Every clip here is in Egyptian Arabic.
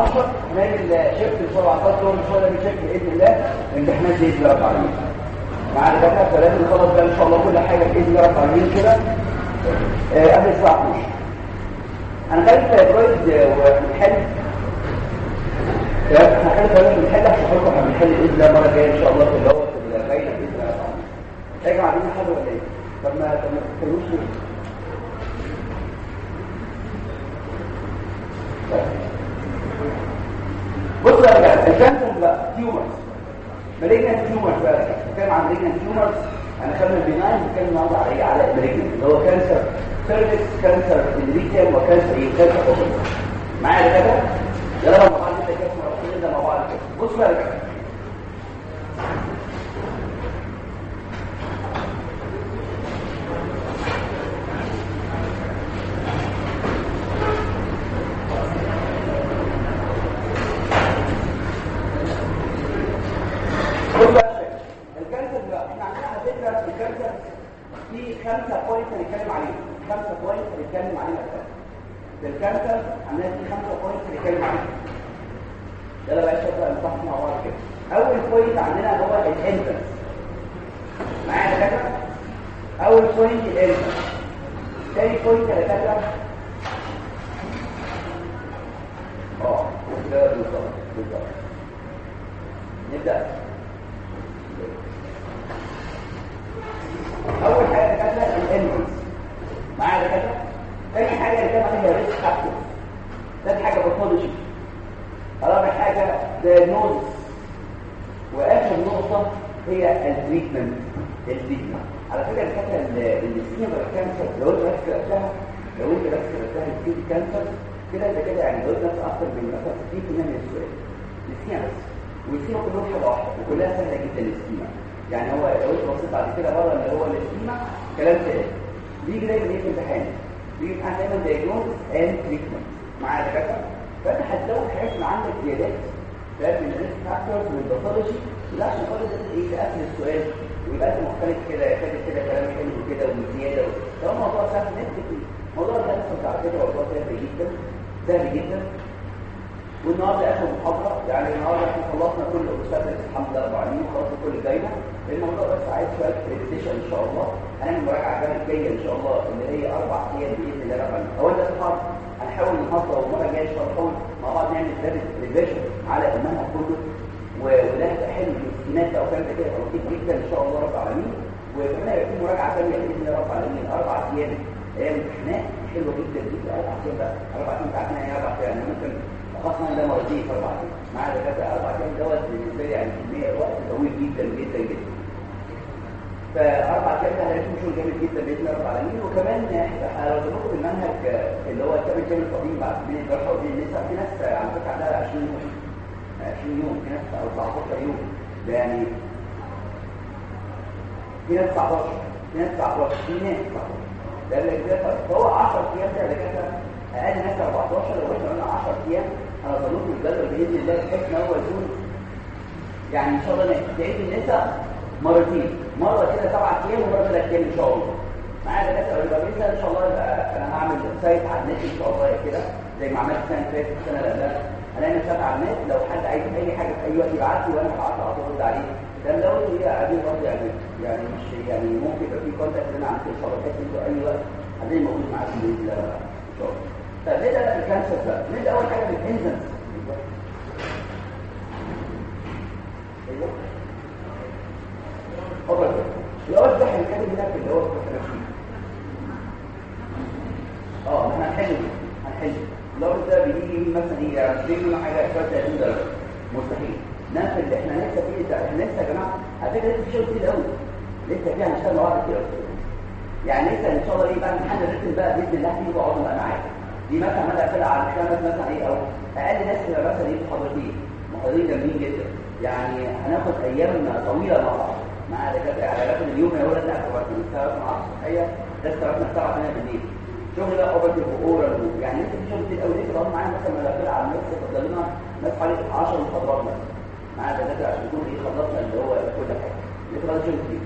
17 هنعمل شيفت ل 17 وان شاء الله بنشيك باذن الله امتحانات باذن الله رب العالمين مع الدكاتره فلازم نخلص بقى ان شاء الله كل حاجه باذن الله رب العالمين كده آه، قبل الساعه 12 انا خدت فايبرويد ونحل هخلي فايبرويد ونحل عشان خاطر احنا بنحل باذن الله المره الجايه ان شاء الله في اللي هو في الباينه باذن الله رب العالمين يا جماعه عايزين حاجه ولا ايه؟ طب ما طب ما تتكلموش ليه؟ بص يا رجاله الكانسر بقى تيومرز مالجنت تيومرز بقى بتكلم عن مالجنت تيومرز انا خدنا البناين بتكلم النهارده على ايه على المالجنت اللي هو كانسر سيرفكس كانسر اندريكيوم وكانسر ايه كانسر اوبن معايا يا رجاله يلا مع بعض كده كده كده مع بعض كده بص بقى يا رجاله بص بقى يا شباب. الكانسر بقى احنا عندنا على فكره في الكانسر في خمسه بوينت هنتكلم عليهم خمسه بوينت هنتكلم عليهم اساسا في الكانسر عندنا في خمسه بوينت هنتكلم عليهم يلا بقى يا شباب بقى نصحح مع بعض كده اول بوينت عندنا هو الانترنس معايا يا دكاتره اول بوينت الانترنس تاني بوينت يا دكاتره اه ده بالظبط بالظبط نبدا اول حاجه كده الانفلس معايا كده تاني حاجه اللي كان عليها ريسك فاكتور ثالث حاجه باثولوجي رابع حاجه دايجنوز واخر نقطه هي التريتمنت التريتمنت على فكره الكتله السكينر كانسر لو انت بس كتبتها لو انت بس كتبتها السكين كانسر كده انت كده يعني لو انت اكتر من مثلا 60% من السؤال السكينر بس والسكينه كلهم حاجه واحده وكلها سهله جدا السكينه يعني هو لو انت بصيت بعد كده بره اللي هو السكيما كلام تاني بيجي دايما ايه في الامتحان بيجي امتحان دايما دايجنوز اند تريتمنت مع الدكاتره فانت هتزود حاجات من عندك زيادات فاهم من الريسك فاكتورز من الباثولوجي لا عشان خاطر ده ايه تقفل السؤال ويبقى انت مختلف كده كاتب كده كلام حلو كده وزياده طالما الموضوع سهل نكتب فيه الموضوع ده لسه على فكره موضوع سهل جدا سهل جدا والنهارده اخر محاضره يعني النهارده احنا خلصنا كل الاستاذ الحمد لله رب العالمين وخلصنا كل الدايره الموضوع بس عايز شويه ريبيتيشن ان شاء الله هنعمل مراجعه الجايه الجايه ان شاء الله اللي هي اربع ايام باذن الله رب العالمين اول ده صحاب هنحاول النهارده والمره الجايه ان شاء الله نحاول مع بعض نعمل ريفيجن على المنهج كله وده هيبقى حلو السكينات او كلام كده يبقى لطيف جدا ان شاء الله رب العالمين وكمان هيبقى في مراجعه ثانيه باذن الله رب العالمين اربع ايام ايام امتحانات حلوه جدا جدا اربع ايام بقى اربع ايام عارفين يعني اربع ايام يعني ممكن خاصة ده مرضي في أربع أيام مع دكاترة أربع أيام دوت بالنسبة لي يعني كمية وقت طويل جدا جدا جدا فأربع أيام ده هيكون شغل جامد جدا بإذن الله رب العالمين وكمان احنا لو بنقول المنهج اللي هو الكامل كامل القديم بعد بين الجرحى وبين النساء في ناس على فكرة عندها 20 يوم 20 يوم في ناس 14 يوم ده يعني في ناس 19 في ناس 19 في ناس 19 ده اللي كده فهو 10 أيام ده دكاترة اقل ناس 14 لو احنا قلنا 10 ايام هنظبط الجدول باذن الله بحيث ان هو يكون يعني ان شاء الله تعيد النساء مرتين مره كده سبع ايام ومره ثلاث ايام ان شاء الله معايا دكاتره يبقى باذن ان شاء الله يبقى انا هعمل سايت على النت ان شاء الله كده زي ما عملت السنه اللي فاتت السنه اللي قبلها هنعمل سايت على النت لو حد عايز اي حاجه في اي وقت يبعت لي وانا هبعت له على طول عليه ده لو هي قاعدين برضه يعني يعني مش يعني ممكن يبقى في كونتاكت اللي انا عملته ان شاء الله بحيث انتوا اي وقت عايزين موجود معاكم باذن الله ان شاء الله طب نبدا بقى بالكانسر بقى نبدا اول حاجه بالانزيمز ايوه اتفضل الاول ده هنتكلم هنا في اللي هو البروتين اه احنا هنحل هنحل الاول ده بيجي مثلا ايه يعني بيجي لنا حاجه 30 درجه مستحيل نفس اللي احنا لسه فيه احنا لسه يا جماعه على فكره لسه في شغل كتير قوي لسه فيها هنشتغل مع بعض كتير يعني لسه ان شاء الله ايه بعد امتحان الريتم بقى باذن الله تيجوا تقعدوا بقى معايا دي مثلا مدى كده على خمس مثلا ايه او اقل ناس تبقى مثلا ايه محاضرتين محاضرين جامدين جدا يعني هناخد ايام طويله مع بعض مع دكاتره على لكن اليوم يا ولد لا هو الساعه 12 الصبحيه ده استراتنا الساعه 8 بالليل شغل بقى اوبرتيف واورال يعني انت في شغل كتير قوي لسه بقى معانا مثلا ملابس على النت فضل لنا ناس حوالي 10 محاضرات مثلا مع دكاتره عشان نكون ايه خلصنا اللي هو كل حاجه لسه بقى شغل كتير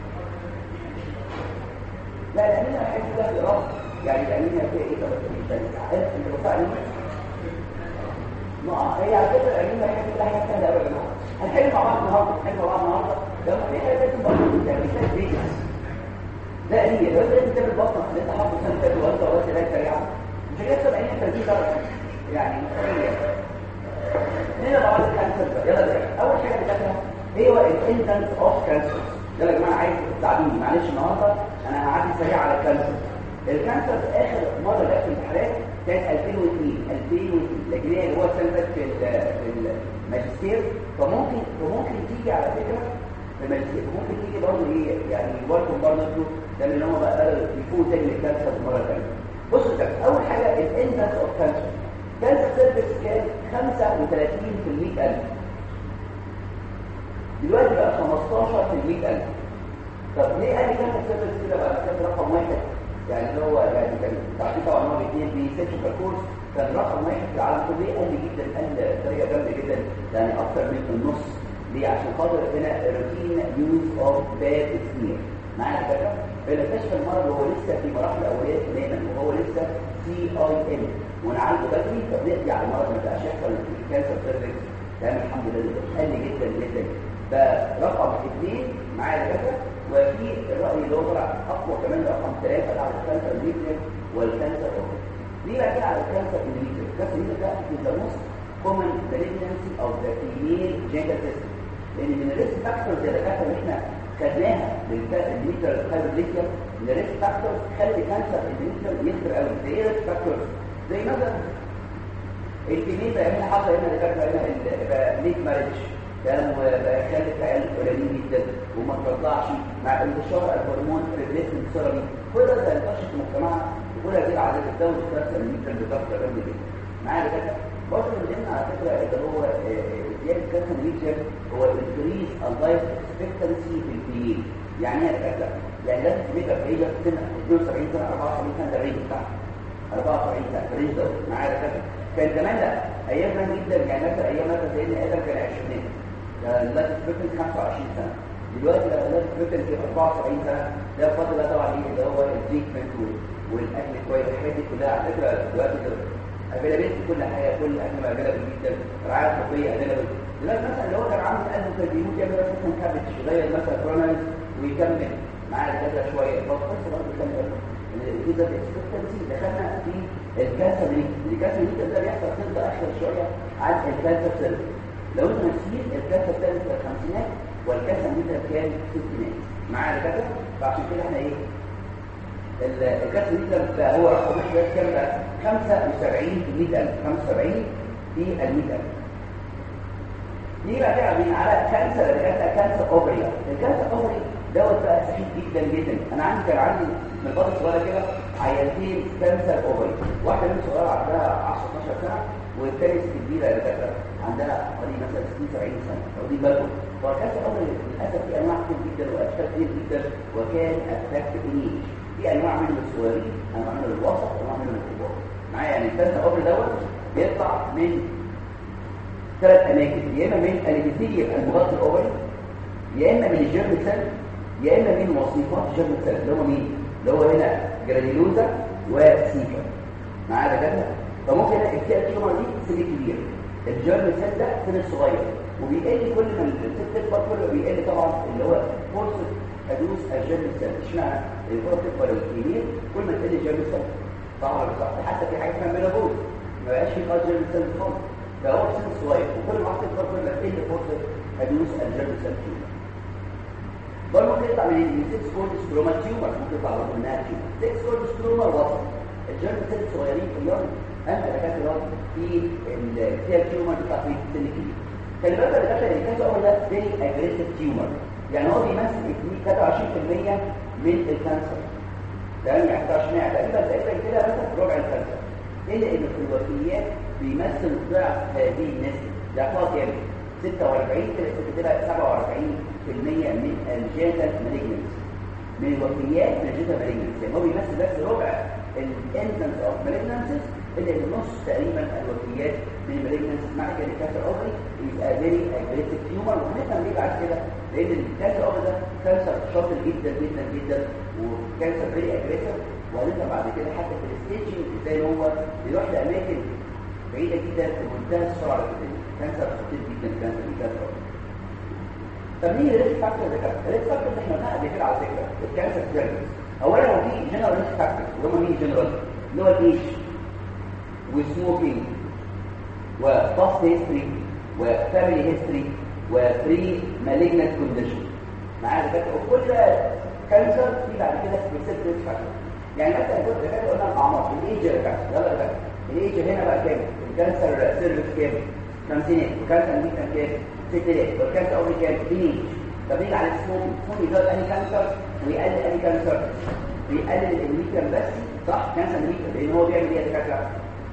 لا الأمينة حيث ده الإرادة يعني الأمينة فيها إيه بقى مش عارف أنت بص عليه ما هي على فكره العلم هي كلها حاجه سهله قوي يا جماعه هنحل مع بعض النهارده هنحل مع بعض النهارده لما في حاجه لازم برضه تعمل مثال بيزنس ده هي لو انت تعمل بطنه اللي انت حاطه سنه فاتت وانت وقت لا سريعه مش هيحصل عين 30 درجه يعني مستحيل هنا بعض الكانسر يلا ده اول حاجه بتاعتها هي هو الانتنس اوف كانسر يلا يا جماعه عايز تساعدوني معلش النهارده انا هعدي سريع على الكانسر الكانسر اخر مره جت في الامتحانات كانت 2002 2002 لكن هي اللي هو السنه في في الماجستير فممكن فممكن تيجي على فكره في الماجستير ممكن تيجي برضه ايه يعني ويلكم برضه انتوا ده ان هم بقى بدأوا يفوقوا تاني للكانسر مره ثانيه بصوا كده اول حاجه الانتنس اوف كانسر كانسر سيرفيس كان 35 في ال 100000 دلوقتي بقى 15 في ال 100000 طب ليه قال لي كانسر سيرفيس كده بقى كان رقم واحد يعني اللي هو يعني كان تعرفين طبعا هو الاثنين بيسيرش كورس كان رقم واحد في العالم كله ليه قل جدا قل بطريقه جامده جدا يعني اكثر من النص ليه عشان خاطر هنا روتين يوز اوف باد سمير معانا كده بنكتشف المرض وهو لسه في مراحل الاوليه تماما وهو لسه سي اي ام ونعالجه بدري فبنقضي على المرض ما بقاش يحصل كانسر سيرفكس تمام الحمد لله قل جدا جدا ده رقم اثنين معايا كده وفي الرأي اللي هو طلع أقوى كمان رقم ثلاثة على الكانسر ميتر والكانسر أوفر ليه بقى كده على الكانسر ميتر؟ الكانسر ميتر ده is the most common malignancy of the female genital system لأن من الريسك فاكتورز زي الدكاترة اللي احنا خدناها للميتر هايبرليكيا من الريسك فاكتورز خلي كانسر الميتر يكتر قوي زي ايه الريسك فاكتورز؟ زي مثلا الكمين بقى هنا حصل هنا دكاترة هنا يبقى ليك مارج كان خلف عيال قليلين جدا وما ترضعش مع انتشار الهرمون ريبليسمنت ثيرابي كل ده ينتشر في مجتمعنا وكل هذه العادات الدوله بتاعت الميتر بتاعتها جامده جدا معايا كده برضه من ضمن على فكره اللي هو زياده كاسم الميتر هو الانكريز اللايف اكسبكتنسي في البيين يعني ايه كده يعني لازم تبقى في ايه سنه 72 سنه 74 سنه ده الرينج بتاعها 74 سنه الرينج ده معايا كده كان زمان لا ايام زمان جدا يعني مثلا ايام مثلا سيدنا ادم كان 20 اللايف اكسبكتنسي 25 سنه دلوقتي بقى اللايف اكسبكتنسي 74 سنه ده بفضل الله طبعا ايه اللي هو التريتمنت والاكل كويس الحاجات دي كلها على فكره دلوقتي افيلابيلتي كل حاجه كل اكل افيلابل جدا رعايه طبيه افيلابل دلوقتي مثلا اللي هو كان عنده قلب وكان بيموت يعمل مثلا كابج يغير مثلا كرونال ويكمل مع الجزء شويه فبس برضه يكمل كده الاكسبكتنسي دخلنا في الكانسر ليك الكانسر ليك ده بيحصل تبدا اخر شويه عن الكانسر سيرفيس لو انت ناسيين الكانسر سيرفيس في الخمسينات والكانسر ليك كان في الستينات معايا كده فعشان كده احنا ايه الكانسر ليك ده هو رقم واحد كام بقى 75 في 100000 75 في ال 100000 نيجي بقى كده من على كانسر اللي كانت كانسر اوفري الكانسر اوفري دوت بقى سخيف جدا جدا انا عندي كان عندي من الفتره الصغيره كده عيالتين كانسر اوفري واحده منهم صغيره عندها 10 12 سنه والثانيه كبيره اللي كانت عندها حوالي مثلا 60 70 سنه واخدين بالكم فالكانسر اوفري للاسف في انواع كتير جدا واشكال كتير جدا وكان اتاكت ايج في انواع منهم الصغيرين انواع منهم الوسط انواع منهم الكبار معايا يعني الكانسر اوفري دوت بيطلع من ثلاث اماكن يا اما من الابيثيليوم المغطي الاوفري يا اما من الجيرم سيل يا اما من وصيفات الجيرم سيل اللي هو مين اللي هو هنا جرانيلوزا وسيكا معايا كده فممكن الفئه التيومر دي سن كبير الجيرم سيل ده سن صغير وبيقل كل ما الست تكبر كل ما بيقل طبعا اللي هو فرصه حدوث الجيرم سيل اشمعنى الفرصه تكبر الكبير كل ما تقل الجيرم سيل طبعا صح حتى في حاجه اسمها ميلابوز ما بقاش في خالص جيرم سيل خالص ده هو سن صغير وكل ما تكبر كل ما تقل فرصه حدوث الجيرم سيل تيومر برضه ممكن يطلع من السكس كورد ستروما تيومر ممكن يطلع برضه منها تيومر سكس كورد ستروما وسط الجيرم سيل صغيرين في اليوم انت دكاتره في السيل تيومر بتاع في السن الكبير خلي بالك يا دكاتره الكانسر اول ده فيري اجريسيف تيومر يعني هو بيمثل 23% من الكانسر تمام يعني 23 يعني تقريبا تقريبا كده مثلا ربع الكانسر الا ان في الوفيات بيمثل ضعف هذه النسبه ده خلاص يعني 46 كده 47% من الجينيتال مالجنسي من الوفيات من الجينيتال مالجنسي يعني هو بيمثل بس ربع الانسنس اوف مالجنسيز اللي نص تقريبا الوفيات من المالجنسيز معنى كده الكانسر اوفري يبقى فيري اجريسيف تيومر وهنفهم ليه بعد كده لان الكانسر اوفري ده كانسر شاطر جدا جدا جدا وكانسر فيري اجريسيف وهنفهم بعد كده حتى في الستيجنج ازاي هو بيروح لاماكن بعيده جدا في منتهى السرعه الجسديه كانسر خطير جدا كانسر دي كانسر طب مين الريسك فاكتور ده كده الريسك فاكتور اللي احنا قلناها قبل كده على فكره الكانسر سيرفيس اولا هو في جنرال ريسك فاكتور اللي هم مين جنرال اللي هو الايج وسموكينج وباست هيستوري وفاميلي هيستوري وبري مالجنت كونديشن معايا دكاتره وكل كانسر في بعد كده سبيسيفيك ريسك فاكتور يعني مثلا كنت دكاتره قلنا الاعمار الايج يا دكاتره يلا دكاتره الايج هنا بقى كام الكانسر سيرفيس كام خمسينات وكانسر مين كان كام ستينات والكانسر اول كام تينيج طب نيجي على السموكينج السموكينج يزود انهي كانسر ويقلل انهي كانسر بيقلل الميكرم بس صح كانسر الميكرم لان هو بيعمل ايه يا دكاتره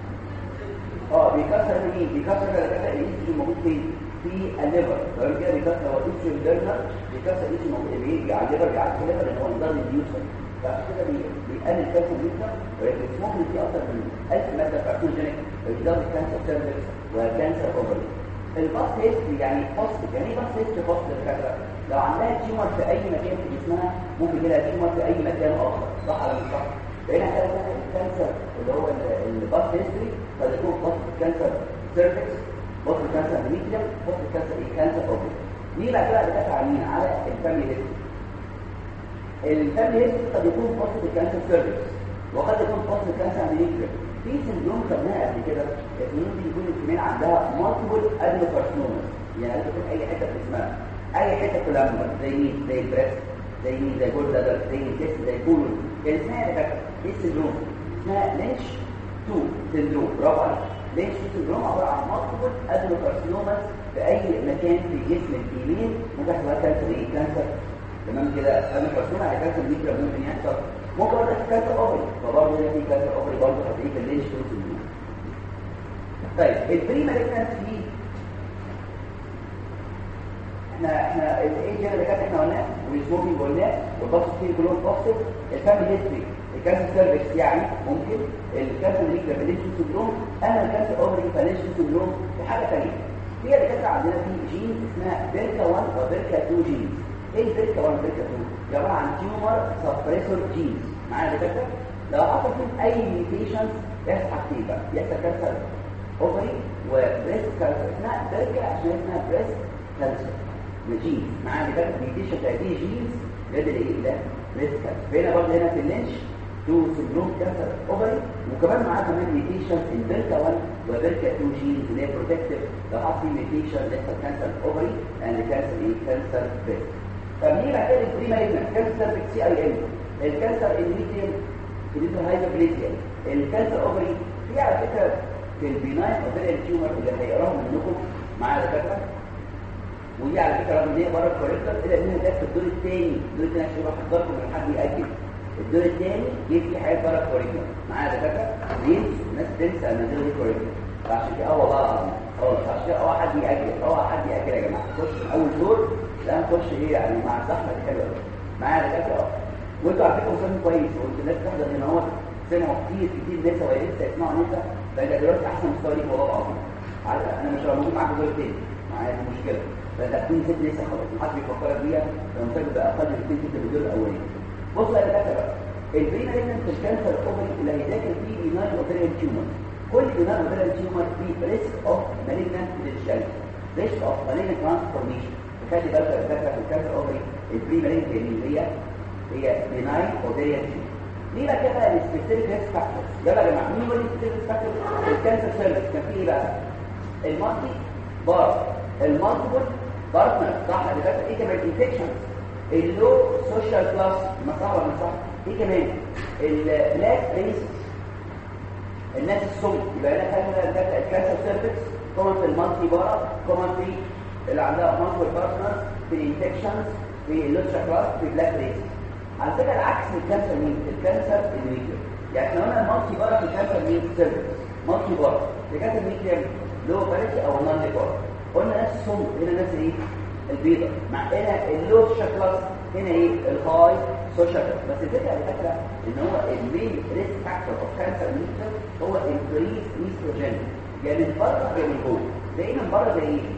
اه بيكسر مين بيكسر الدكاتره الايستروجين موجود فين في الليفر تمام كده بيكسر هو الايستروجين ديرنر بيكسر الايستروجين موجود بيجي على الليفر بيعدي الليفر لان هو نظام الديوسر فعشان كده بيقلل كانسر جدا ولكن السموكينج فيه اكتر من 1000 ماده كارسينوجينيك بيزود كانسر سيرفكس وكانسر اوفري الباست هيستري يعني باست يعني ايه باست هيستري باست الدكاتره لو عندها تيومر في اي مكان في جسمها ممكن يجي لها تيومر في اي مكان اخر صح ولا مش صح بقينا هنلاقي الكانسر اللي هو الباست هيستوري قد يكون باست كانسر سيرفكس باست كانسر ميديم باست كانسر ايه كانسر اوبري نيجي بعد كده بقى على مين على الفاميلي هيستوري الفاميلي هيستوري قد يكون باست كانسر سيرفكس وقد يكون باست كانسر ميديم في سندروم خدناها قبل كده السندروم دي يكون الكمين عندها مالتيبل ادنوكارسينوما يعني قد في اي حته في جسمها اي حته في اللمبر زي مين زي البريست زي مين زي جولد زي الجسم زي الكولون كان اسمها ايه ايه السندروم اسمها لينش 2 سندروم برافو عليك لينش 2 سندروم عباره عن مالتيبل ادنوكارسينوما في اي مكان في جسم الفيميل ممكن يحصل كانسر ايه كانسر تمام كده ادنوكارسينوما على كانسر ميكرو ممكن يحصل ممكن برضه كانسر اوفري فبرضه هنا في كانسر اوفري برضه هتلاقيه في اللينش 2 سندروم طيب البري مالجنت في احنا احنا الايج اللي كانت احنا قلناه والسموكينج قلناه والباص فيه كلهم بوزيتيف الفاميلي هيستوري الكانسر سيرفكس يعني ممكن الكانسر ليكلا فالينشن سندروم اما الكانسر اوفري فالينشن سندروم في حاجه ثانيه في اللي كانت عندنا في جين اسمها بيركا 1 وبيركا 2 جينز ايه البيركا 1 وبيركا 2 عباره عن تيومر سبريسور جينز معايا يا دكاتره لو حصل فيهم اي ميوتيشنز يحصل حاجتين بقى يحصل كانسر اوفري وبريست كانسر اسمها بيركا عشان اسمها بريست كانسر جينز معايا بقى ميوتيشن بتاع دي جينز يدل ايه ده بريست كانسر فهنا برضه هنا في اللينش تو سندروم كانسر اوفري وكمان معاه كمان ميوتيشن في البركا 1 وبركا 2 جينز اللي هي بروتكتيف لو حصل فيه ميوتيشن يحصل كانسر اوفري اند كانسر ايه كانسر بريست طب نيجي بعد كده البري مالجنت كانسر في سي اي ام الكانسر الميديم في الهايبربليزيا الكانسر اوفري في على فكره في البيناين اوفريال تيومر اللي هيقراهم منكم معايا دكاتره ودي على فكره رغم ان هي بره الكوريكتور الا انها جت في الدور الثاني الدور الثاني عشان يبقى حضراتكم من حد ياجل الدور الثاني جه في حاجات بره الكوريكتور معايا دكاتره ليه الناس تنسى ان الدور دي كوريكتور فعشان كده اه والله العظيم خلاص عشان كده اه حد ياجل اه حد ياجل يا جماعه نخش من اول دور لا نخش ايه يعني مع الزحمه دي حلوه قوي معايا دكاتره اه وانتوا على فكره وصلتوا كويس وانتوا الناس تحضر هنا اهو سمعوا كتير كتير لسه وهي لسه يسمعوا لسه فده دلوقتي احسن مستوى ليك والله العظيم انا مش موجود معاكم دور تاني معايا دي مشكله فده تكون ست لسه خلاص محدش بيفكرك بيها لما تاخد باقل من اثنين ست بالدور الاولاني بص يا دكاتره بقى البرينا لازم في الكانسر الاوفري اللي هيذاكر فيه بيناين اوفريال تيومر كل بيناين اوفريال تيومر فيه ريسك اوف مالجنت ديشالج ريسك اوف مالجنت ترانسفورميشن فخلي بالك يا دكاتره في الكانسر الاوفري البري مالجنت هي هي بيناين اوفريال تيومر ليه بقى كده السبيسيفيك ريسك فاكتورز يلا يا جماعه مين هو السبيسيفيك ريسك فاكتورز الكانسر سيرفيس كان فيه ايه بقى المالتي بار المالتيبل بارتنر صح اللي فات ايه كمان انفكشن اللو سوشيال كلاس ما صح ولا مش صح ايه كمان البلاك ريس الناس السمر يبقى انا خدنا الكانسر سيرفيس كومن في المالتي بارا كومن في اللي عندها مالتيبل بارتنر في الانفكشنز في اللوشيال كلاس في بلاك ريس على فكره العكس من الكانسر مين الكانسر الميديا يعني احنا قلنا المالتي بارا في الكانسر مين سيرفيس مالتي بارا في كانسر ميديا لو بارتي او نون بارا قلنا نفس الصم هنا نفس ايه البيضة مع هنا اللو كلاس هنا ايه الهاي سوشيال بس الفكره على فكره ان هو المين ريسك فاكتور اوف كانسر ميتر هو انكريز ايستروجين يعني من بره زي من جوه زي من بره زي ايه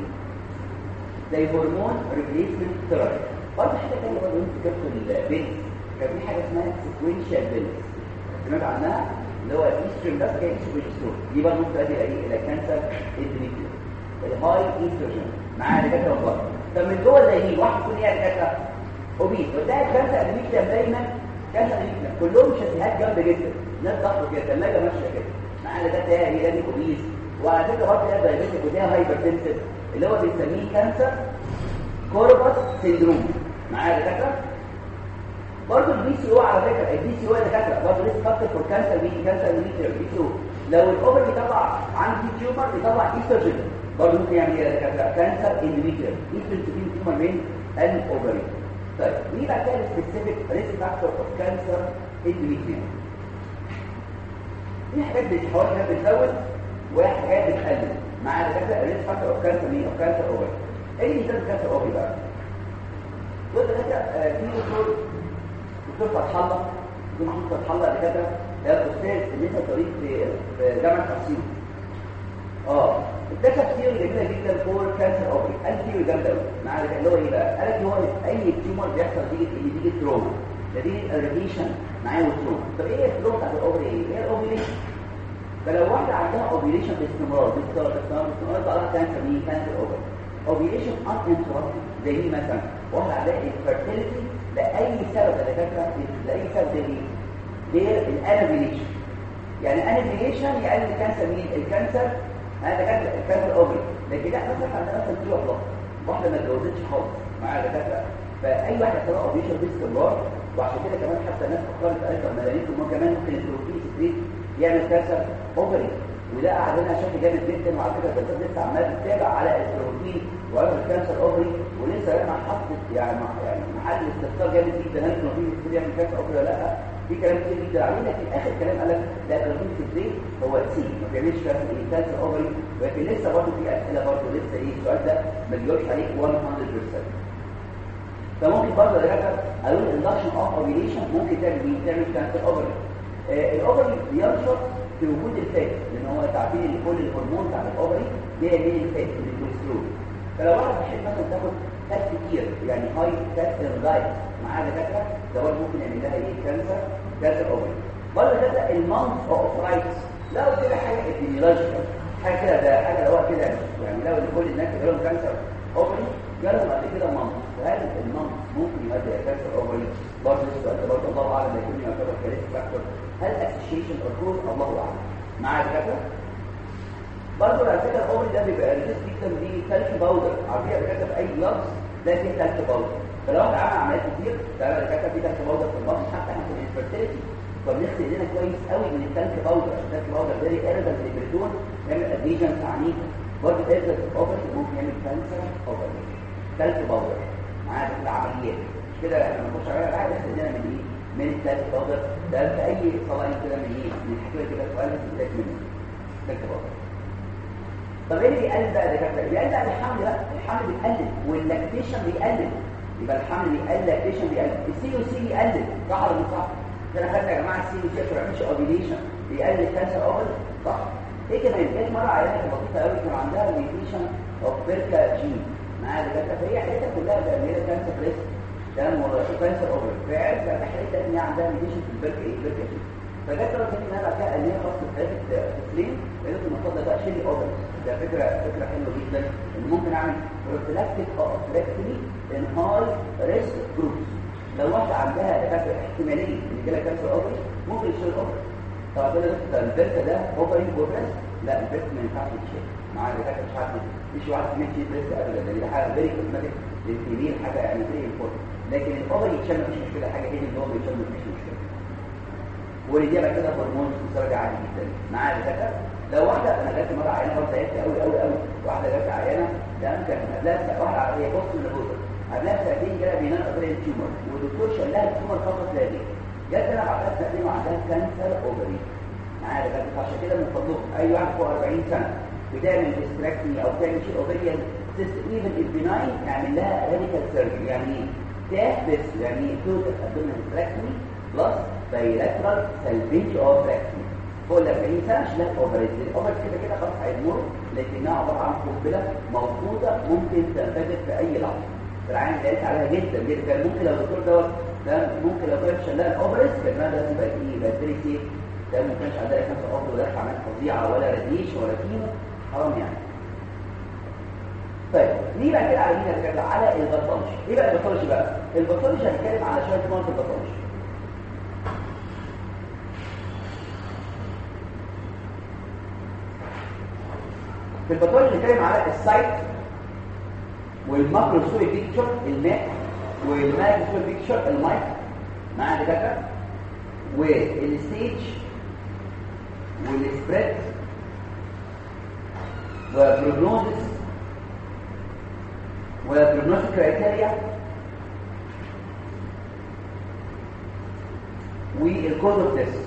زي هرمون ريبليسمنت ثيرابي برضه حاجه ثانيه برضه انت كتبت البيلز كان في حاجه اسمها سيكوينشال بيلز سمعت عنها اللي هو الايستروجين بس كان ايستروجين دي برضه ممكن تؤدي الى الى كانسر اندوميتريوم الهاي ايستروجين معاه دكاتره والله طب من جوه زي مين واحد يكون ايه دكاتره اوبيس وتلاقي الكانسر اندوميتريوم دايما كانسر اندوميتريوم كلهم شاسيهات جامده جدا ناس ضغط كده ثلاجه ماشيه كده معاه دكاتره هي هي اوبيس وعلى فكره برضه ده دايبيتك وده هايبرتنسيف اللي هو بنسميه كانسر كوربس سيندروم معايا دكاتره برضه البي سي او على فكره البي سي او دكاتره برضه لسه فاكتور فور كانسر بي كانسر ميتر بي سي او لو الاوفر بيطلع عندي تيومر بيطلع ايستروجين برضه ممكن يعمل ايه يا دكاتره كانسر اندوميتريال ايستروجين تيومر من الاوفري طيب مين بقى كان سبيسيفيك ريسك فاكتور اوف كانسر اندوميتريال في حاجات بتحاول انها بتزود وحاجات بتقلل مع دكاتره الريسك فاكتور اوف كانسر مين او كانسر اوفري ايه مثال كانسر اوفري بقى دول دكاتره في دكتور دكتور فتح الله دكتور محمود فتح الله دكاتره ده الاستاذ اللي لسه طريق في جامعه اسيوط اه اكتشف ثيوري جميله جدا فور كانسر اوفري قال ثيوري جامده قوي مع اللي هو ايه بقى قال ان هو اي تيومر بيحصل نتيجه ايه نتيجه تروما نتيجه الراديشن معاه والتروما طب ايه التروما بتاعت الاوفري ايه هي الاوفريشن فلو واحده عندها اوفيليشن باستمرار باستمرار باستمرار باستمرار يبقى لها كانسر مين كانسر اوفري اوفيليشن ان انترابتد زي مين مثلا واحده عندها انفيرتيليتي لاي سبب يا دكاتره لاي سبب زي ايه غير الانابيليشن يعني انابيليشن يقلل الكانسر مين الكانسر هذا كان الكانسر اوفري لكن لا مثلا عندنا مثلا في واحده واحده ما اتجوزتش خالص معاها دكاتره فاي واحده سواء اوفيليشن باستمرار وعشان كده كمان حتى الناس فكرت قالت طب ما لقيتهم كمان ممكن البروتين سكريت يعمل كانسر اوفري وده عندنا شكل جامد جدا وعلى فكره الدكتور لسه عمال بتتابع على البروتين وعلى الكانسر اوفري ولسه انا حاطط يعني يعني محل استفسار جامد جدا هل البروتين سكريت يعمل كانسر اوفري ولا لا في كلام كتير جدا عليه لكن اخر كلام قال لك لا البروتين سكريت هو سي ما بيعملش كانسر اوفري ولكن لسه برضه في اسئله برضه لسه ايه السؤال ده ما بيجاوبش عليه 100% فممكن برضه يا جماعه اقول الاندكشن اوف اوفيليشن ممكن تعمل تعمل كانسر اوفري الاوفري بينشط في وجود الفات لان هو تعبير ان كل الهرمون بتاع الاوفري جاي من الفات من الكوليسترول فلو واحد بيحب مثلا تاخد فات كتير يعني هاي فات دايت معاه دكاتره ده برضه ممكن يعمل لها ايه كانسر كانسر اوفري برضه ده المانث اوف رايتس لو كده حاجه ابيديولوجيكال حاجه كده ده حاجه لو كده يعني لو كل الناس اللي لهم كانسر اوفري جالهم بعد كده مانث هل المانث ممكن يؤدي الى كانسر اوفري برضه السؤال ده برضه الله اعلم يكون يعتبر كارثه فاكتور هل اسوشيشن اور الله اعلم معايا دكاتره برضه على فكره الاوفري ده بيبقى ريسك جدا دي تلك باودر عارفين دكاتره في اي لفظ ده فيه تلك باودر فلو انت عامل عمليات كتير تعالى دكاتره في تلك باودر في البطن حتى احنا في الانفيرتيليتي فبنغسل ايدينا كويس قوي من التلك باودر عشان التلك باودر فيري ايريدنت للبرتون يعمل اديجنز عنيفه برضه ايريدنت اوفري ممكن يعمل كانسر اوفري تلك باودر معايا في العمليات مش كده لما نخش عليها بقى نغسل ايدينا من ايه من التلك باودر ده في اي صلاين كده من ايه من الحكايه كده سؤال بتلاقي منه تلك باودر طب ايه اللي بيقلل بقى دكاتره بيقلل بقى الحمل بقى الحمل بيقلل واللاكتيشن بيقلل يبقى الحمل بيقلل اللاكتيشن بيقلل السي او سي بيقلل صح ولا مش صح انا خدنا يا جماعه السي او سي ما بيعملش اوفيليشن بيقلل الكانسر اوفر صح ايه كمان جت مره عيانه بسيطه قوي كان عندها ميوتيشن اوف بيركا جين معاها دكاتره فهي حالتها كلها بقى هي كانسر ريسك تمام ولا كانسر اوفر فعرفت بقى حالتها ان هي عندها ميوتيشن في البيركا ايه بيركا جين فجت رجعت ان انا بعد كده قال لي خلاص ابتدت تسليم لقيت المفروض ده شيلي اوفر ده فكره فكره حلوه جدا ان ممكن اعمل بروفيلاكتيك اوبستراكتومي ان هاي ريسك جروبس لو واحده عندها دكاتره احتماليه ان يجي كانسر اوفر ممكن يشيل اوفر طبعا كده ده البركه ده اوفري بروجرس لا البركه ما ينفعش يتشيل مع دكاتره مش عارف مش واحد ما يشيل بريست ابدا ده حاجه فيري كوزماتيك للفيميل حاجه يعني فيري امبورتنت لكن الاوفر يتشال مفيش مشكله حاجه هي اللي هو بيتشال مفيش مشكله ولدي بقى كده هرمون درجه عاليه جدا معايا دكاتره لو واحده انا جات مره عيانه برضه تعبت قوي قوي قوي واحده جات عيانه ده كان قبلها واحده عاديه بص من البوزه قبلها سنتين كده بينام قضيه التيومر والدكتور شال لها التيومر فقط لا غير جت انا بعدها سنتين وعندها كانسر اوفري معايا دكاتره عشان كده من فضلكم اي واحد فوق 40 سنه بتعمل ديستراكتني او بتعمل شيء اوفريان سيست ايفن البناين يعمل لها راديكال سيرجري يعني تاه بس يعني توتال ابدومينال ديستراكتني بلس بايلاترال سلفيج اوبريشن فوق ال 40 سنه شلال اوبريشن الاوبريشن كده كده خلاص هيمر لكنها عباره عن قنبله موجوده ممكن تنفجر في اي لحظه العين دلت عليها جدا جدا كان ممكن لو الدكتور دوت ده ممكن لو كان شلال اوبريشن كان ده لازم يبقى ايه يبقى فيري سيف ده ما كانش عندها كانسر افضل ولا عمليات فظيعه ولا راديشن ولا كيمو حرام يعني طيب نيجي بقى كده على مين هنتكلم على الباثولوجي ايه بقى الباثولوجي بقى الباثولوجي هنتكلم على شويه نقط الباثولوجي في الباثولوجي هنتكلم على السايت والماكروسكوبي بيكتشر الماء والمايكروسكوبي بيكتشر المايك مع دكاتره والستيج والسبريد وبروجنوزس وبروجنوستيك كرايتيريا والكود اوف تيست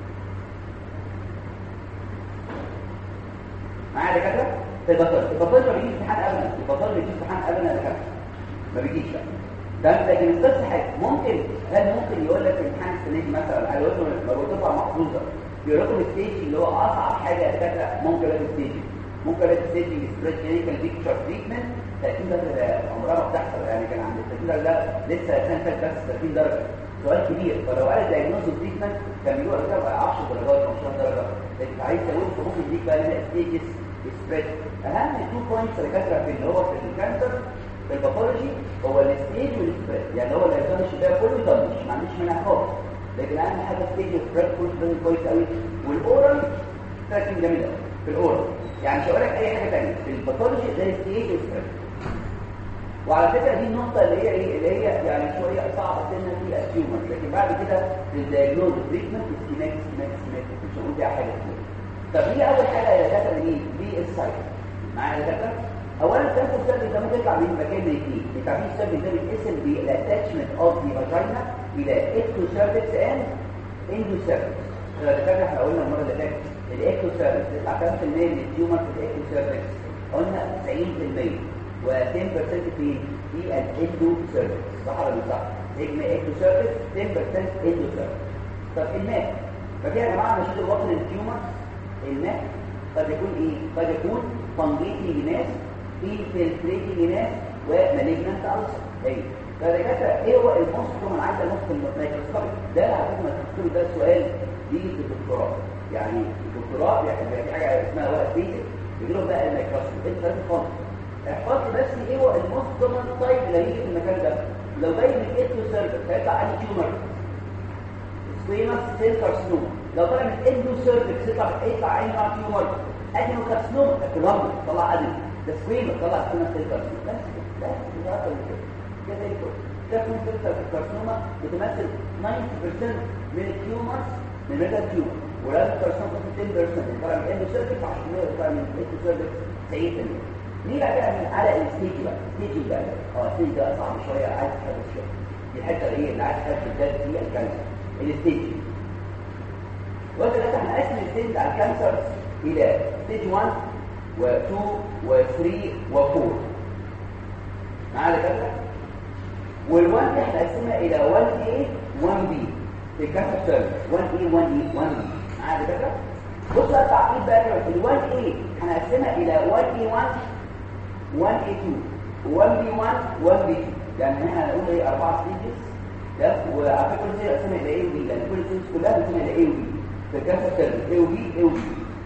معايا دكاتره البطل البطل ما بيجيش امتحان ابدا البطل بيجي امتحان ابدا يا دكاتره ما بيجيش لا ده لكن السادس حاجه ممكن هل ممكن يقول لك امتحان السنه دي مثلا على وزن لو تبقى محظوظه يقول لكم الستيج اللي هو اصعب حاجه يا دكاتره ممكن لك الستيج ممكن لك الستيج سبريد كلينيكال بيكتشر تريتمنت 30 درجه عمرها ما بتحصل يعني كان عند 30 درجه ده لسه السنه اللي فاتت بس 30 درجه سؤال كبير فلو قال دايجنوز تريتمنت كان بيقول لك 10 درجات 15 درجه لكن عايز تقول ممكن يديك بقى ستيجز سبريد اهم تو بوينتس اللي كاتبه في اللي هو في الكانسر في الباثولوجي هو الستيج والسبريد يعني هو اللي يطنش ده كله يطنش ما عنديش منها خالص لكن اهم حاجه ستيج والسبريد كله كويس قوي والاورال تراكنج جميل قوي في الاورال يعني مش هقول لك اي حاجه ثانيه في الباثولوجي زي ستيج والسبريد وعلى فكره دي النقطه اللي هي ايه اللي هي يعني شويه صعبه سنه في التيومر لكن بعد كده في الدايجنوز تريتمنت سكيماتيك سكيماتيك سكيماتيك مش هقول دي حاجه كتير طب دي اول حاجه يا دكاتره ايه دي السايت معايا يا دكاتره اولا الكانسر سيرفيس ده ممكن يطلع من مكان من اثنين التعبير السيرفيس ده بيتقسم بالاتاتشمنت اوف ذا فاجينا الى اكتو سيرفيس اند اندو سيرفيس يا دكاتره احنا قلنا المره اللي فاتت الاكتو سيرفيس بيطلع كام في المية من التيومر في الاكتو سيرفيس قلنا 90% و10% في في الاندو سيرفيس صح ولا مش صح؟ اجمع اكتو سيرفيس 10% اندو سيرفيس طب الماء ففي يا جماعه مشاكل الوطن التيومر الماء قد يكون ايه قد يكون فانجيتي ناس انفلتريتنج ناس ومالجنانت ألسر ايه فدكاتره ايه هو الموست كومن عايز الموست الميكروسكوبي ده على فكره الميكروسكوبي ده سؤال بيجي في الدكتوراه يعني الدكتوراه يعني في حاجه اسمها ورق بيزك بيجي لهم بقى الميكروسكوبي انت لازم خالص احفظ لي بس ايه هو الموست كومن تايب اللي هيجي في المكان ده لو جاي من ايتو سيرفيس هيطلع عليه تيومر سكويمس سيل كارسينوما لو طلع من اندو سيرفيس يطلع يطلع عين مع تيومر ادينو كارسينوما الرمل طلع ادينو ده سكويمس طلع سكويمس سيل كارسينوما بس كده بس كده اكتر من كده كده يكون ده سكويمس سيل كارسينوما بتمثل 90% من التيومرز من ميجا تيومر ولازم الكارسينوما 10% طلع من اندو سيرفيس عشان يطلع من اندو سيرفيس 90% نيجي بقى من على الستيج بقى الستيج بقى اه الستيج ده صعب شويه عايز تحفظ شويه دي الحته ايه اللي عايز تحفظ الدرس دي الكانسر الستيج وقت ده احنا هنقسم الستيج على الكانسر الى ستيج 1 و2 و3 و4 معايا كده وال1 دي احنا هنقسمها الى 1A 1B في الكانسر سيرفيس 1A 1E 1B معايا كده بص بقى التعقيد بقى كده ال 1A هنقسمها الى 1A1 1A2 1B1 1B2 يعني احنا هنقول ايه اربعه ستيجز ده وعلى فكره كل شيء قسمها الى ايه وبي لان كل ستيج كلها بتقسمها الى ايه وبي في الكانسر سيرفيس ايه وبي ايه وبي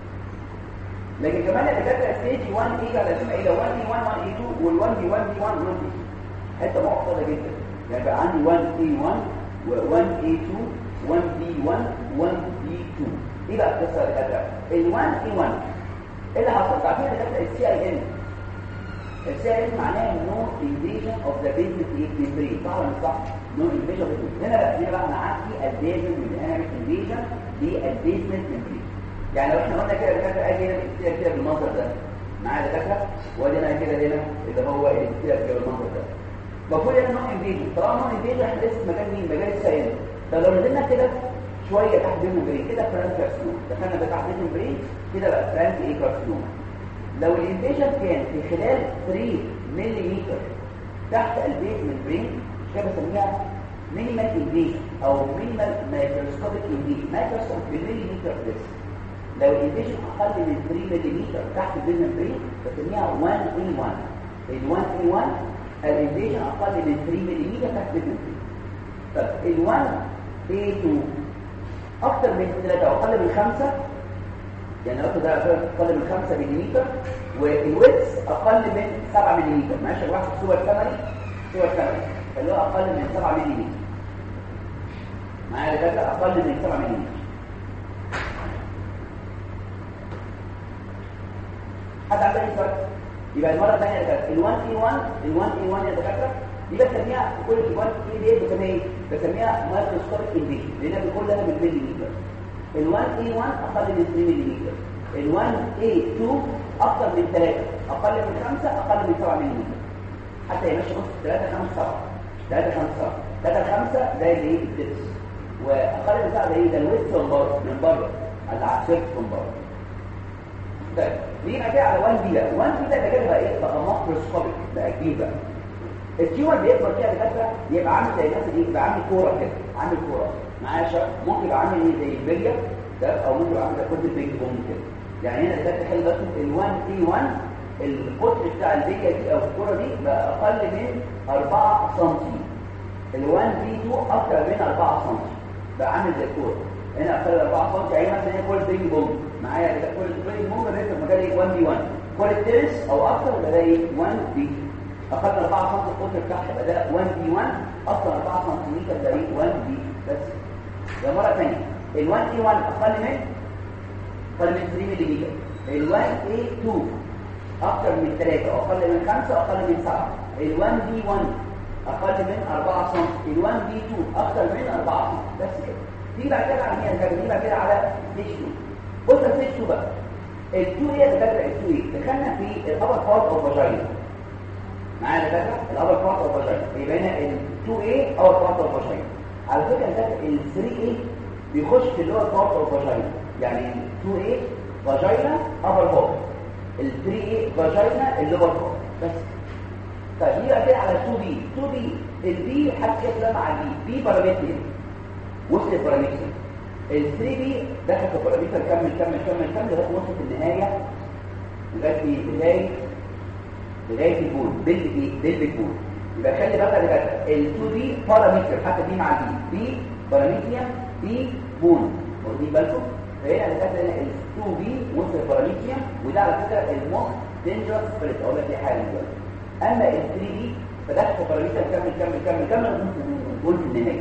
لكن كمان اللي كانت ستيج 1 ايه هنقسمها الى 1B1 1A2 وال1B 1B1 1B حته معقده جدا يعني بقى عندي 1A1 و1A2 1B1 1B2 ايه بقى القصه اللي كانت ال 1A1 ايه اللي حصل عارفين اللي كانت السي اي ان السي اي ان معناها نو انفيجن اوف ذا بيزنس ميمبرين صح ولا مش صح نو انفيجن اوف هنا بقى هنا بقى انا عندي الديزن من انا مش انفيجن للبيزنس ميمبرين يعني لو احنا قلنا كده الدكاتره ادي هنا السي كده بالمنظر ده معايا دكاتره وادي هنا كده هنا اللي هو السي كده بالمنظر ده المفروض هنا نو انفيجن طالما نو انفيجن احنا لسه في مكان مين مجال السي اي ان فلو نزلنا كده شويه تحت بين الممبرين كده فرانك كارسينوما دخلنا ده تحت بين الممبرين كده بقى فرانك ايه كارسينوما لو الانفيجن كان في خلال 3 ملم تحت البيت ممبرين كده بسميها مينيمال انفيجن او مينيمال مايكروسكوبيك انفيجن مايكروسكوب بالمليمتر بس لو الانفيجن اقل من 3 ملم تحت البيت ممبرين بسميها 1 اي 1 ال 1 اي 1 الانفيجن اقل من 3 ملم تحت البيت ممبرين طب ال 1 اي 2 اكتر من 3 او اقل من 5 يعني لو ده اقل من 5 ملم والويتس اقل من 7 ملم ماشي واحد صور ثمني صور ثمني اللي هو اقل من 7 ملم معايا ده اقل من 7 ملم حد عنده اي سؤال يبقى المره الثانيه ال 1 اي 1 ال 1 اي 1 يا دكاتره دي بسميها كل 1 اي دي بسميها ايه بسميها مايكروسكوبيك انديشن لانها كلها بالمليمتر ال 1 اي 1 اقل من 2 ملم ال 1 اي 2 اكثر من 3 اقل من 5 اقل من 7 ملم حتى يمشي نص 3 5 7 3 5 7 3 5 ده اللي ايه الدبس واقل من 7 ده ايه ده الويست من بره من بره على العكس من بره طيب ليه كده على 1 بي ده 1 بي ده كده بقى ايه بقى ماكروسكوبيك بقى كبير بقى التيومر بيكبر كده دكاتره يبقى عامل زي مثلا ايه يبقى عامل كوره كده عامل كوره معايا شا ممكن يبقى عامل ايه زي البليه ده او ممكن يبقى عامل زي كود البيج بوم كده يعني هنا ده تخيل بس ال1 تي 1 القطر بتاع البليه دي او الكوره دي بقى اقل من 4 سم ال1 بي 2 اكتر من 4 سم بقى عامل زي الكوره هنا اقل 4 سم يعني مثلا هي كود بيج بوم معايا كده كود البيج بوم ده في مكان 1 بي 1 كود التنس او اكتر يبقى ده 1 بي اقل 4 سم القطر بتاعها يبقى ده 1 بي 1 اكتر 4 سم ده 1 بي بس ده مره ثانيه ال 1 اي 1 اقل من اقل من 3 ملم ال 1 اي 2 اكتر من 3 اقل من 5 اقل من 7 ال 1 بي 1 اقل من 4 سم ال 1 بي 2 اكتر من 4 سم بس كده دي بعد كده على مين دي بعد كده على ستيج 2 بص ستيج 2 بقى ال 2 ايه ده ال 2 ايه دخلنا في الابر بارت اوف فاجينا معايا دكاتره الابر بارت اوف فاجينا يبقى هنا ال 2 ايه ابر بارت اوف فاجينا على فكره ده ال 3 ايه بيخش في اللور بارت اوف فاجينا يعني 2 ايه فاجينا ابر بارت ال 3 ايه فاجينا اللور بارت بس طيب نيجي كده على 2 بي 2 بي البي حتى كده مع البي بي بارامتر وصل البارامتر ال 3 بي دخل في البارامتر كمل كمل كمل كمل لغايه وصلت النهايه لغايه نهايه لغايه البول بال بالبول يبقى خلي بالك يا ال 2 بي بارامتر حتى دي مع دي بي بارامتريم بي بول واخدين بالكم فهنا دكاتره هنا ال 2 بي وصل البارامتريم وده على فكره الموست دينجرس سبريت اقول لك دي حاجه دلوقتي اما ال 3 بي فدخل البارامتر كمل كمل كمل كمل البول في النهايه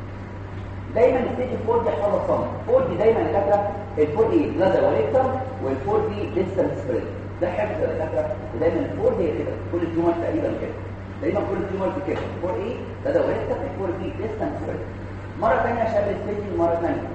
دايما الستيج 4 دي حصل صمت 4 دي دايما دكاتره ال 4 ايه بلازا وليكتر وال 4 دي ديستنس سبريت ده حفظ يا دكاتره ودايما الفور هي كده كل التيومر تقريبا كده دايما كل التيومر كده الفور ايه ده ده ولسه الفور دي ديستانس مره ثانيه عشان الستيج مره ثانيه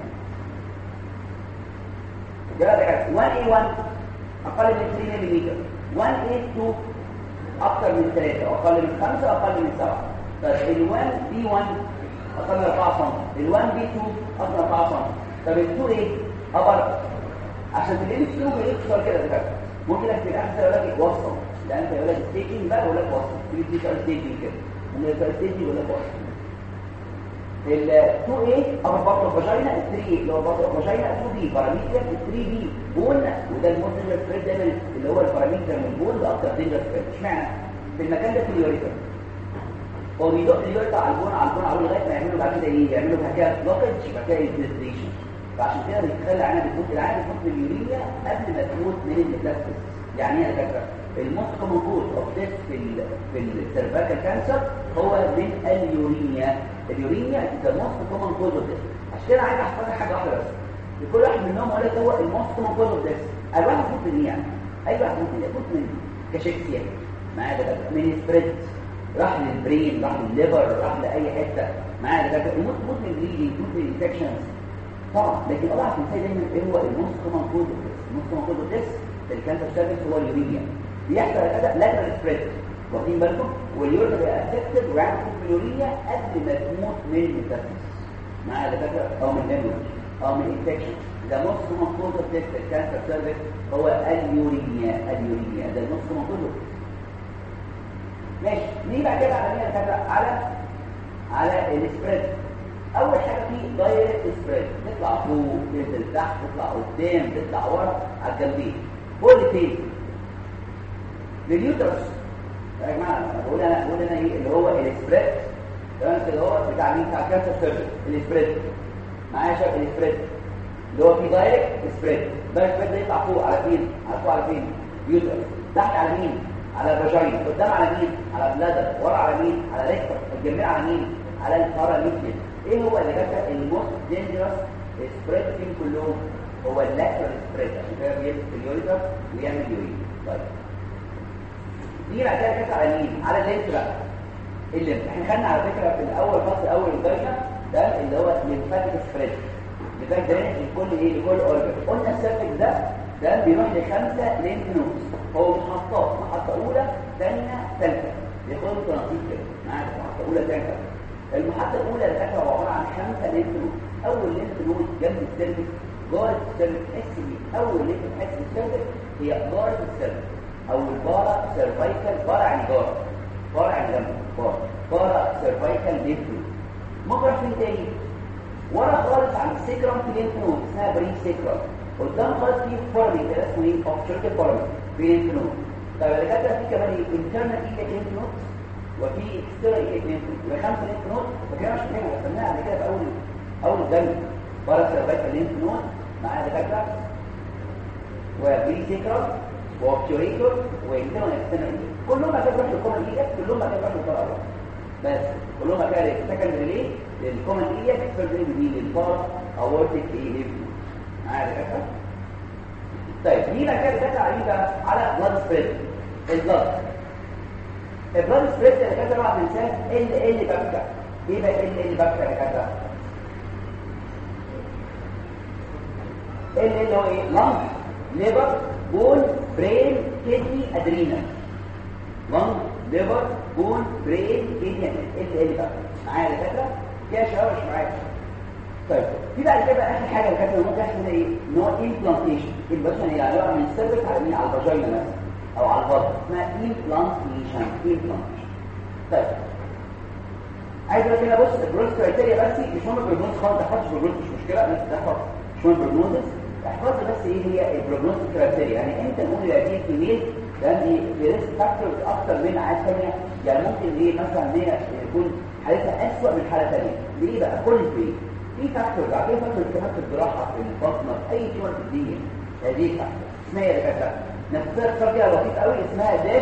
ده ده 1 اي 1 اقل من 3 ملم 1 اي 2 اكثر من 3 اقل من 5 اقل من 7 طيب ال 1 بي 1 اقل من 4 سم ال 1 بي 2 اقل من 4 سم طب ال 2 ايه ابر عشان تلاقي التيوب يكسر كده دكاتره ممكن لك في الاخر يقول لك وصل لان انت يقول لك ستيجنج بقى يقول لك وصل تيجي تيجي سؤال ستيجنج كده من سؤال ستيجنج يقول لك وصل ال 2 ايه ابر بطن فاجينا ال 3 ايه اللي هو بطن فاجينا 2 بي باراميتر ال 3 بي بون وده الموست دينجر سبريد دايما اللي هو الباراميتر من البون ده اكتر دينجر سبريد اشمعنى في المكان ده في اليوريتر هو بيدق اليوريتر على البون على البون على البون لغايه ما يعملوا بعد كده ايه يعملوا حكايه بلوكج بعد كده انفلتريشن فعشان كده بيتخلى عنها بتموت العادة بتموت من اليوريا قبل ما تموت من الميتاستس يعني ايه يا دكاتره الموست كومن كوز اوف ديث في ال في السيرفايكال كانسر هو من اليورينيا اليورينيا ذا موست كومن كوز اوف ديث عشان كده عايز احفظ حاجه واحده بس لكل واحد منهم اقول لك هو الموست كومن كوز اوف ديث اي واحد يموت من يعني اي واحد ممكن يموت من كشكسيا معايا دكاتره من سبريد راح للبرين راح للليفر راح لاي حته معايا دكاتره يموت يموت من بليدنج يموت من انفكشنز طبعا لكن اوعى تنسى دايما ايه هو الموست كومن كوز اوف ديث الموست كومن كوز اوف ديث الكانسر سيرفيس هو اليورينيا بيحصل الاداء لاترال سبريد واخدين بالكم واليوريا بيبقى افكتد ويعمل اليورينيا قبل ما تموت من الميتاستاسيس معايا دكاتره او من هيموريج او من انفكشن ده موست كومن كوز اوف ديث الكانسر سيرفيس هو اليورينيا اليورينيا ده الموست كومن كوز ماشي نيجي بعد كده على مين على على السبريد اول حاجه في دايركت سبريد تطلع فوق تنزل تحت تطلع قدام تطلع ورا على الجنبين فوق الاثنين لليوترس يا جماعه انا بقول انا بقول انا ايه اللي هو السبريد تمام كده هو بتاع مين بتاع كانسر سيرفيس السبريد معايا شكل السبريد اللي هو في دايركت سبريد دايركت سبريد ده يطلع فوق على فين على فوق على فين يوتر تحت على مين على الفاجين قدام على مين على بلادر ورا على مين على ريكتر الجميع على مين على الباراليتيك ايه هو اللي جاب الموست دينجرس سبريد فيهم كلهم هو اللاترال سبريد عشان كده بيلبس اليوريتر ويعمل يورين طيب دي بعد كده كانت على مين على اللينس بقى الليمف احنا خدنا على فكره في الاول فصل اول الدايره ده اللي هو الليمفاتيك سبريد لذلك درينج لكل ايه لكل اورجن قلنا السيرفكس ده ده بيروح لخمسه لينف نودز هو محطات محطه اولى ثانيه ثالثه بياخدوا تنظيف كده معاك محطه اولى ثانيه المحطه الاولى اللي كانت عباره عن خمسه لينف نود اول لينف نود جنب السيرفكس جارة السيرفكس تحس بيه اول لينف تحس بالسيرفكس هي جارة السيرفكس او البارا سيرفايكال بارا يعني جارة بارا يعني جنب بارا بارا سيرفايكال لينف نود ممكن فين تاني ورا خالص عند السيكرم في لينف نود اسمها بري سيكرم قدام خالص في فورمي كده اسمه ايه اوبشرتيف فورمي في لينف نود طب اللي كده في كمان ايه انترنال ايكا لينف نود وفي اكسترنال ايكا لينف نود يبقى خمسه لينف نود وكده مش محتاج قسمناها قبل كده في اول اول الجنب بارا سيرفايكال لينف نود مع دكاتره وبري سيكرم واوبتوريتور وانترنال اكسترنال كلهم هتروح للكومن ايكا كلهم هتروح للبارا بس كلهم هتلاقي سكندري ليه للكومن ايكا اكسترنال دي للبارا اورتيك ايه لينف نود معايا دكاتره طيب مين كده داتا عليه على بلاد سبريد البلاد البلاد سبريد اللي كده طبعا بنساه ال ال بكتر ايه بقى ال ال بكتر يا كده ال ال هو ايه لانج ليفر بون برين كدني ادرينال لانج ليفر بون برين كدني ال ال بكتر معايا يا كده يا شباب مش معايا طيب في بعد كده اخر حاجه اللي كانت ممكن احنا ايه نو امبلانتيشن البشن هي عباره عن السيرفس على مين على الفاجينا مثلا او على البطن اسمها امبلانتيشن امبلانتيشن طيب عايز اقول كده بص البروس كرايتيريا بس مش مهم البروجنوز خالص تحفظ البروجنوز مش مشكله بس تحفظ مش مهم البروجنوز احفظ بس ايه هي البروجنوز كرايتيريا يعني انت نقول يا دي الكبير ده دي ريسك فاكتورز اكتر من عادات ثانيه يعني ممكن ايه مثلا ان هي يكون حالتها اسوء من حاله ثانيه ليه بقى كل في في فاكتور بعدين فاكتور كمان في الجراحه في البطنه في اي تيومر في الدنيا هذه فاكتور اسمها ايه يا دكاتره نفسها اختار فيها لطيف قوي اسمها داش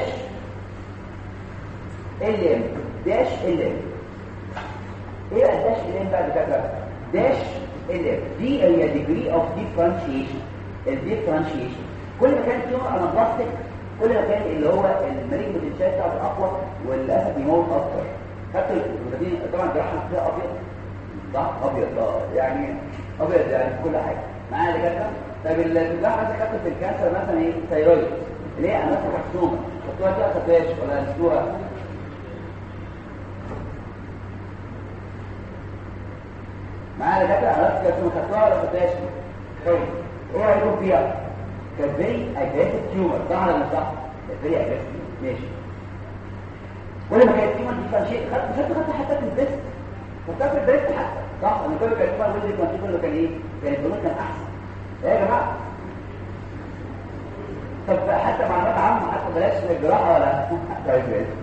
ال ام داش ال ام ايه بقى الداش ال ام بقى يا دكاتره داش ال ام دي هي ديجري اوف ديفرنشيشن الديفرنشيشن كل ما كان تيومر انا بلاستيك كل ما كان اللي هو المريض بتنشال بتاعته اقوى والاسف يموت اكتر خدت طبعا الجراحه فيها ابيض صح ابيض اه يعني ابيض يعني كل حاجه معايا اللي كده طب الجراحه مثلا خدت في الكانسر مثلا ايه ثايرويد ليه انا مثلا محسومه حطوها كده فتاش ولا نسلوها معايا اللي كده انا كده خدتوها ولا فتاش طيب ايه رايكم فيها كانت فيري اجريسيف تيومر صح ولا مش صح فيري اجريسيف ماشي كل ما كانت تيومر دي كان شيء خدت خدت حتى في البيست فكان في البريست حتى صح انا كل كان اسمها ويزي كان كله كان ايه كان البنوك كان احسن يا جماعه طب حتى معلومات عامه حتى بلاش الجراحه ولا طيب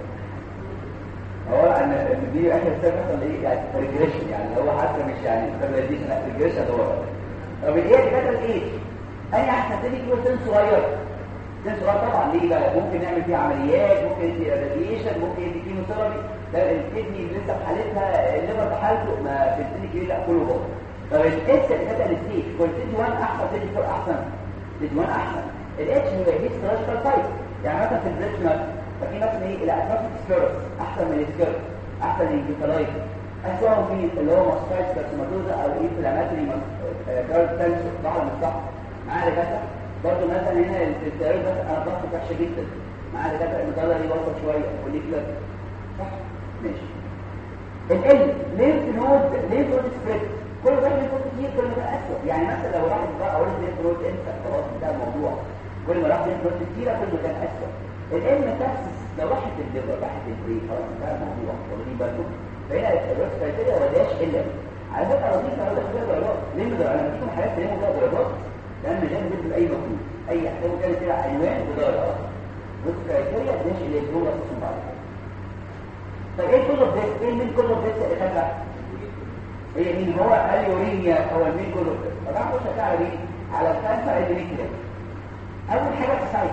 هو ان دي اخر سنه مثلا ايه يعني ريجريشن يعني هو حتى مش يعني ستابلايزيشن لا ريجريشن هو طب ايه دي كانت ايه اي احسن تدي كيلو سن صغير سن صغير طبعا ليه بقى ممكن نعمل فيه عمليات ممكن يدي راديشن ممكن يدي كيموثيرابي ده الكدني اللي لسه في حالتها الليفر في حالته ما تديني كبير لا كله بقى طب الاس اللي كانت الستيج كل تدي 1 احسن تدي 4 احسن تدي 1 احسن الاتش هو هيستولوجيكال سايت يعني مثلا في البريتش مثلا ففي مثلا ايه الاتموسفيك سكيرس احسن من السكيرس احسن من الجيتالايت اسوأهم في اللي هو ماستايت كارسيماتوزا او انفلاماتري كارد كانسر صح ولا مش صح معايا دكاتره برضه مثلا هنا الستيرويد بس انا ضغط وحشه جدا معايا دكاتره المدلة دي وصل شويه وليه كده صح ماشي ال لينف نود لينف نود سبريد كل ده لينف نود كتير كل ما اسوء يعني مثلا لو راح بقى اقول لينف نود انت خلاص ده الموضوع كل ما راح لينف نود كتيره كل ما كان اسوء الام تاسس لو راحت الليفر راحت البري خلاص ده الموضوع واخدين بالكم فهنا الريسك كرايتيريا ولاش الا على فكره لطيفه اقول لك فيها درجات ليه مدرجات انا بديكم حاجات ليه فيها درجات لان مش لازم تدي اي مفهوم اي احتمال كانت كده عنوان ودرجه ريسك كرايتيريا داش اللي هو اساسا بعد طب ايه كل اوف ذس ايه من كل اوف ذس اللي خدها هي مين هو اليورينيا هو المين كله طبعا بص هتعمل ايه على الكانسر اندوميتريوم اول حاجه السايت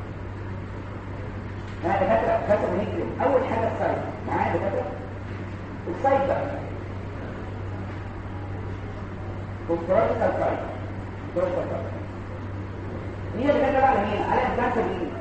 انا دكاتره كانسر اندوميتريوم اول حاجه السايت معايا دكاتره السايت بقى كونتراتيكال سايت كونتراتيكال سايت مين اللي كاتب على مين على الكانسر مين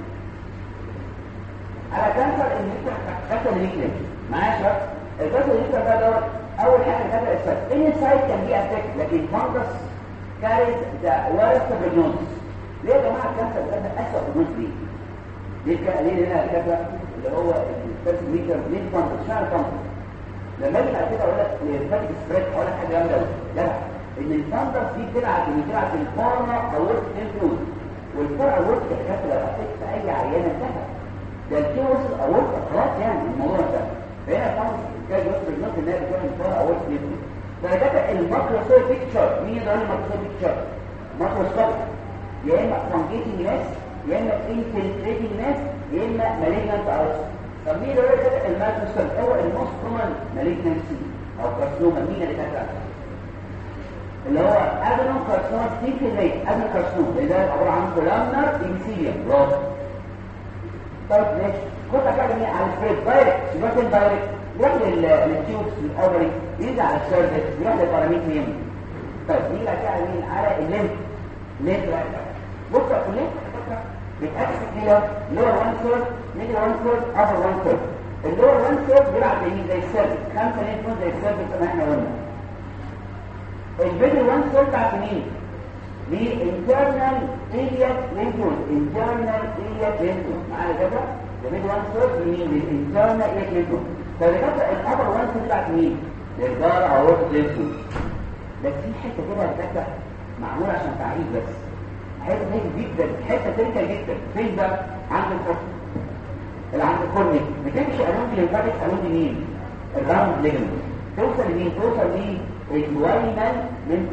على كانسر اندوميتريوم كانسر اندوميتريوم معايا يا شباب الكانسر اندوميتريوم ده دوت اول حاجه كاتب السايت ان السايت كان بي افكت لكن فانجس كاريز ذا ورست بروجنوزس ليه يا جماعه الكانسر ده اسوء بروجنوز ليه ليه كده ليه هنا كده اللي هو الفيرست ميتر ليه فانجس اشمعنى فانجس لما اجي بعد كده اقول لك الفاتيك سبريد اقول لك حاجه جامده قوي لا ان الفانجس دي بتلعب بتلعب في الفارما اورت انفلونس والفرع اورت كانت لو افكت اي عيانه انتهى ده الكيوس اورت خلاص يعني الموضوع ده فهنا فانجس كان يوصل النقطه ان هي بتعمل الفرع اورت انفلونس فده الماكروسكوب بيكتشر مين يقدر الماكروسكوب بيكتشر ماكروسكوب يا اما فانجيتنج ناس يا اما انفلتريتنج ناس يا اما مالجنت ارس طب مين اللي هو كده الماكروسكوب هو الموست كومن مالجنسي او كارسنوما مين اللي كده اللي هو ادنو كارسنوما 60% ادنو كارسنوما اللي ده عباره عن كولامنر انسيليوم برافو طيب ماشي كنت اتكلم على السبريد دايركت يبقى دايركت يروح للتيوبس للاوفري ينزل على السيرفكس يروح للباراميتريوم طيب نيجي بعد كده على مين على الليمف الليمف بقى بص الليمف بيتقسم كده لور 1 ثيرد ميدل 1 ثيرد ابر 1 ثيرد اللور 1 ثيرد بيلعب زي زي السيرفكس خمسه ليمف نود زي السيرفكس زي ما احنا قلنا الميدل 1 ثيرد بتاعت مين؟ دي internal iliac lymph node internal iliac lymph node معايا كده الميدل 1 ثيرد مين؟ الانترنال iliac lymph node فالرجاله الابر وان بتاعت مين الجار عورت ليفت بس في حته كده الرجاله معموله عشان تعريف بس حته هيك جدا حته تلكه جدا فين بقى عند الفصل اللي عند الكورنيك بتمشي الون الليمفاتيك الون مين الراوند ليجمنت توصل لمين توصل للوينال من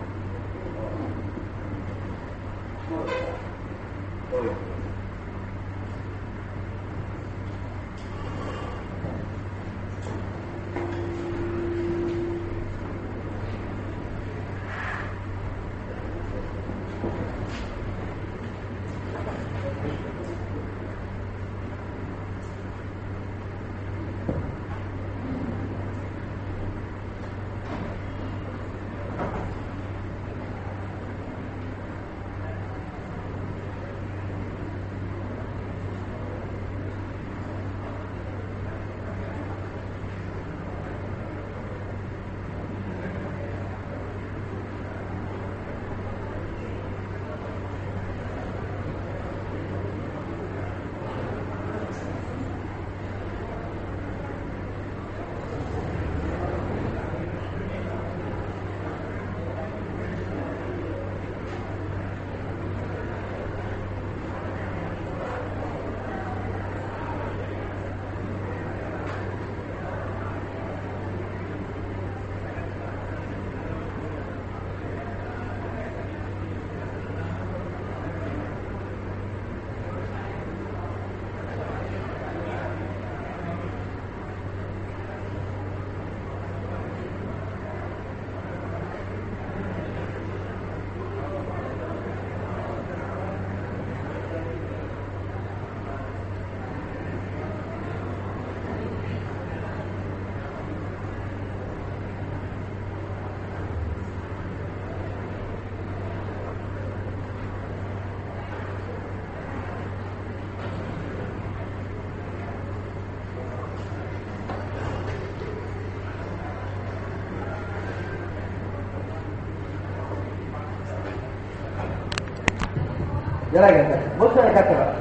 يلا يا جماعه بصوا يا كاتبه بقى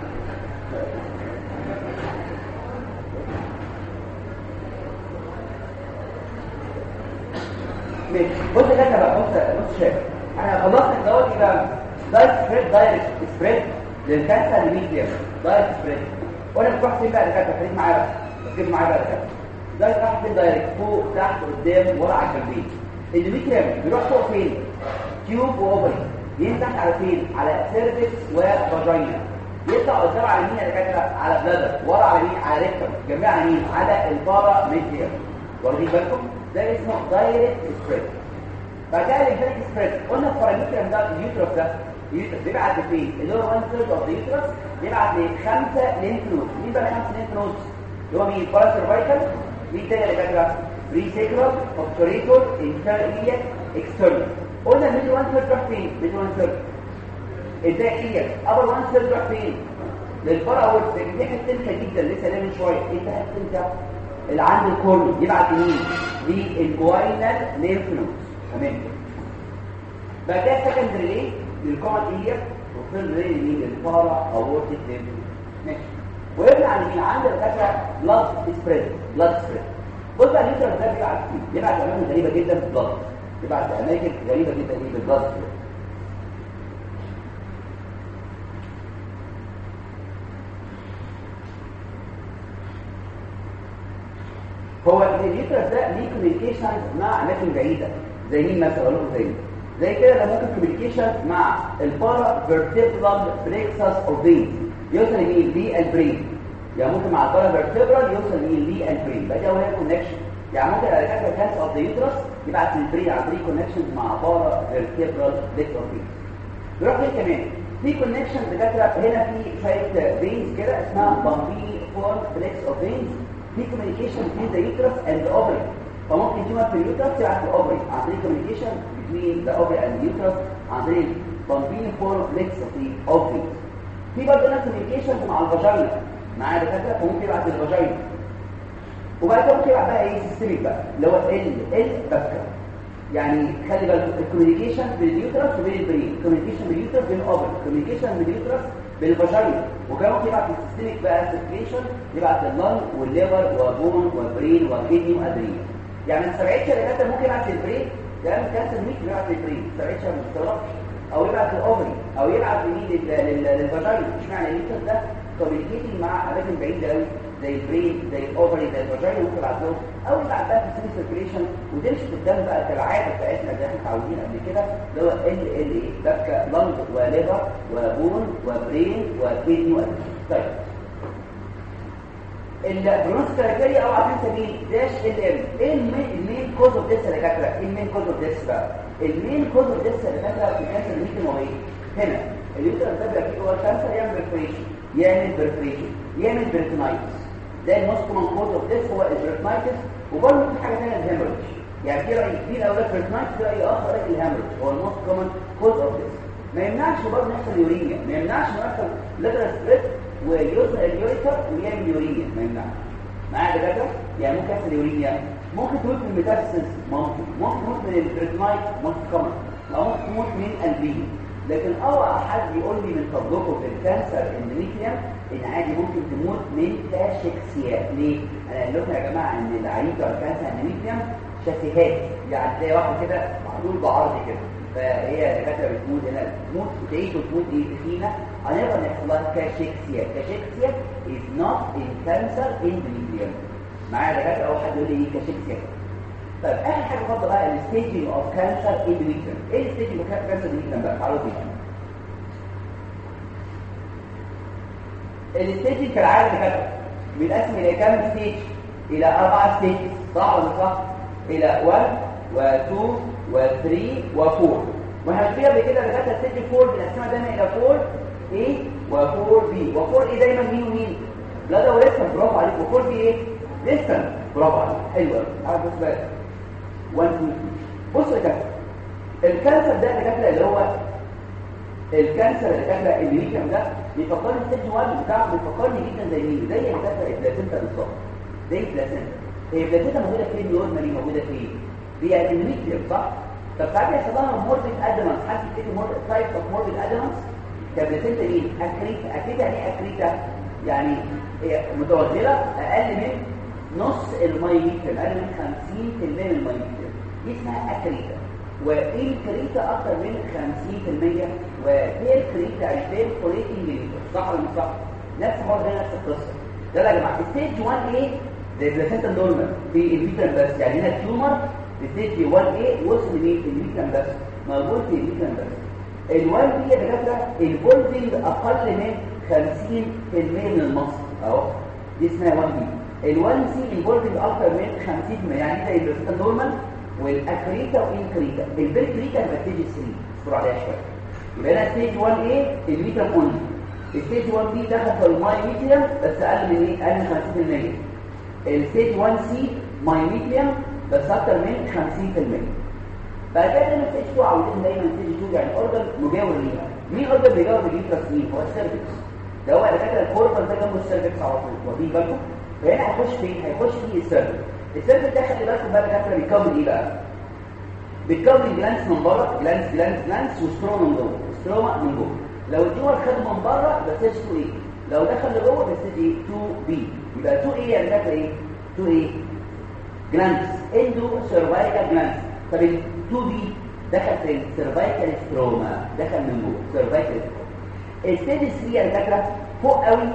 ماشي بص يا كاتبه بقى بص بص شايف انا خلصت دوت يبقى دايت سبريد دايركت سبريد للكانسر الميديم دايت سبريد وانا بتروح فين بقى يا كاتبه خليك معايا بقى ركز معايا بقى يا كاتبه دايت راح فين دايركت فوق تحت قدام ورا على الجنبين الميديم بيروح فوق فين تيوب واوفري ينزح على فين على سيرفكس وفاجينا يطلع قدام على مين يا دكاتره على بلادر ورا على مين على ريكتم جنبها على مين على البارا ميديا واخدين بالكم ده اسمه دايركت سبريد بعد كده الانفيريك سبريد قلنا البارامتر ده اليوترس ده اليوترس بيبعت لفين اللي هو 1 ثيرد اوف اليوترس بيبعت لخمسه لينف نود مين بقى خمسه لينف نود اللي هو مين باراسيرفايكال مين تاني اللي فاكره بريسيكولار اوبتوريتور انتريال اكسترنال قلنا ميد 1 ثيرد راح فين ميد 1 ثيرد الداخليه ابر 1 ثيرد راح فين للفرع والسجن دي حته تنكه جدا لسه ليه من شويه ايه ده حته تنكه اللي عند الكورن يبعت لمين للجوينال لينف نود تمام بعد كده سكندري ليه للكومن اير وفيرد ليه لمين للفارا اورتيك لينف نود ماشي ويرجع لمين عند الدكاتره بلاد سبريد بلاد سبريد بص بقى النيوترال ده بيبعت فيه بيبعت اماكن غريبه جدا في البلاد بيبعت اماكن غريبه جدا في البلاد سبريد هو النيوترال ده ليه كوميونيكيشن مع اماكن بعيده زي مين مثلا اقول لكم زي مين زي كده ده ممكن كوميونيكيشن مع البارا فيرتيبرال بريكسس اوف فين يوصل لمين للبرين يعني ممكن مع البارا فيرتيبرال يوصل لمين للبرين بقى ده هو كونكشن يعني ممكن على كده كانس اوف ذا يوترس يبعت للبرين عن طريق كونكشن مع بارا فيرتيبرال بريكسس اوف فين يروح فين كمان في كونكشن دكاتره هنا في شويه فينز كده اسمها بامبي فور بريكس اوف فينز في كوميونيكيشن بين ذا يوترس اند اوفري فممكن تيومر في اليوترس يبعت الاوفري عن طريق كوميونيكيشن بين ذا اوفري اند اليوترس عن طريق بامبين فور فليكس في اوفري في برضه نفس كوميونيكيشن مع الفاجينا معايا دكاتره فممكن يبعت للفاجينا وبعد كده ممكن يبعت بقى ايه سيستميك بقى اللي هو ال ال بكره يعني خلي بالك الكوميونيكيشن بين اليوترس وبين البرين الكوميونيكيشن بين اليوترس وبين الاوفري الكوميونيكيشن بين اليوترس بالفاجينا وكمان ممكن يبعت السيستميك بقى سيركيشن يبعت اللنج والليفر والبون والبرين والكدني وادرين يعني ما استبعدش الدكاتره ممكن يبعت البرين ده كانسر ميت يبعت البرين ما استبعدش ما تستغربش او يبعت الاوفري او يبعت لمين للفاجينا مش معنى اليوترس ده كوميونيكيشن مع اماكن بعيده قوي زي البرين زي الاوفري زي الفاجينا ممكن يبعت لهم او يبعت بقى في السيستم سيركيشن وتمشي قدام بقى كالعاده بتاعتنا زي احنا متعودين قبل كده اللي هو ال ال ايه بكى لنج وليفر وبون وبرين وكدني وادرين طيب البرونس كرايتيريا او عارفين سبيل داش ال ام ايه المين كوز اوف ديس يا دكاتره ايه المين كوز اوف ديس بقى المين كوز اوف ديس يا دكاتره في كانسر ممكن هو ايه هنا اليوتر ده فيه هو كانسر يعمل بريفريشن يعمل بريفريشن يعمل بريتنايتس ده الموست كومن كوز اوف ديس هو البريتنايتس وبرضه في حاجه ثانيه الهيموريدج يعني في راي كبير قوي بريتنايتس في راي اخر راي الهيموريدج هو الموست كومن كوز اوف ديس ما يمنعش برضه يحصل يورينيا ما يمنعش انه يحصل لاترال سبريت ويوصل اليوريتر ويعمل يورينيا ما يمنعش معايا دكاتره يعني ممكن يحصل يورينيا ممكن تموت من الميتاسيس ممكن ممكن تموت من البريتنايت ممكن كمان او ممكن تموت من البين لكن اوعى حد يقول لي من فضلكم في الكانسر اندوميتريوم ان عادي ممكن تموت من كاشكسيا ليه؟ انا قال لكم يا جماعه ان العريضه بتاع الكانسر اندوميتريوم شفيهات يعني تلاقي واحده كده معدول بعرض كده فهي دكاتره بتموت هنا تموت تعيش وتموت ايه تخينه هنقدر نحصل لها كاشكسيا كاشكسيا is not in cancer endometrium معايا دكاتره او حد يقول لي ايه كاشكسيا طيب اخر حاجه اتفضل بقى الستيجنج اوف كانسر اندوميتريوم ايه الستيجنج اوف كانسر اندوميتريوم بقى تعالوا بيها الستيجنج كالعاده دكاتره بيتقسم الى كام ستيج الى اربع ستيج صح ولا صح الى 1 و2 و3 و4 وهنشوف قبل كده لغايه ستيج 4 بنقسمها دايما الى 4 A و4 B و4 A دايما مين ومين لا ده ولسه برافو عليك و4 B ايه لسه برافو عليك حلو قوي عارف بص بقى 1 2 بص يا كابتن الكانسر ده يا كابتن اللي هو الكانسر اللي كان الامريكان ده بيفكرني ستيج 1 بتاعه بيفكرني جدا زي مين زي الكانسر البلاسينتا بالظبط زي البلاسينتا هي البلاسينتا موجوده فين نورمالي موجوده فين هي الامريكان صح طب ساعات يحصل لها موربيد ادمانس حد يفتكر موربيد تايب اوف موربيد ادمانس كبلاسينتا ايه اكريتا اكريتا يعني ايه اكريتا يعني هي متوغله اقل من نص المايليتر اقل من 50% من المايليتر دي اسمها اكريتا وايه كريتا اكتر من 50% وبير كريتا يعني بير كوريتنج ليتر صح ولا مش صح نفس الحوار ده نفس القصه ده يا جماعه ستيج 1 ايه زي البلاسينتا نورمال في الفيتر بس يعني هنا التيومر في ستيج 1 ايه وصل لمين الفيتر بس موجود في الفيتر بس ال1 دي يا دكاتره الفولتنج اقل من 50% من المصل اهو دي اسمها 1 بي ال1 سي انفولفنج اكتر من 50% يعني زي البريتا نورمال والاكريتا وانكريتا البريكريتا هتبقى ستيج 3 اصبروا عليها شويه يبقى هنا ستيج 1 ايه الميترم اونلي الستيج 1 بي دخل في الماي ميترم بس اقل من ايه اقل من 50% الستيج 1 سي ماي ميترم بس اكتر من 50% بعد كده لما ستيج 2 عاوزين دايما ستيج 2 يعني اوردر مجاور ليها مين اوردر بيجاور باليوترس مين هو السيرفكس ده هو دكاتره الكوربس ده جنبه السيرفكس على طول واخدين بالكم فهنا هيخش فين هيخش في السيرفكس السيرفكس ده خلي بالكم بقى دكاتره بيكون ايه بقى بتكون جلانس من بره جلانس جلانس جلانس وستروما من جوه ستروما من جوه لو التيومر خد من بره يبقى ستيج 2 ايه لو دخل لجوه يبقى ستيج ايه 2 بي يبقى 2 ايه يعني فاكر ايه 2 ايه جلانس اندو سيرفايكال جلانس طب ال 2 بي دخل في السيرفايكال ستروما دخل من جوه سيرفايكال الستيج 3 يعني فاكره فوق قوي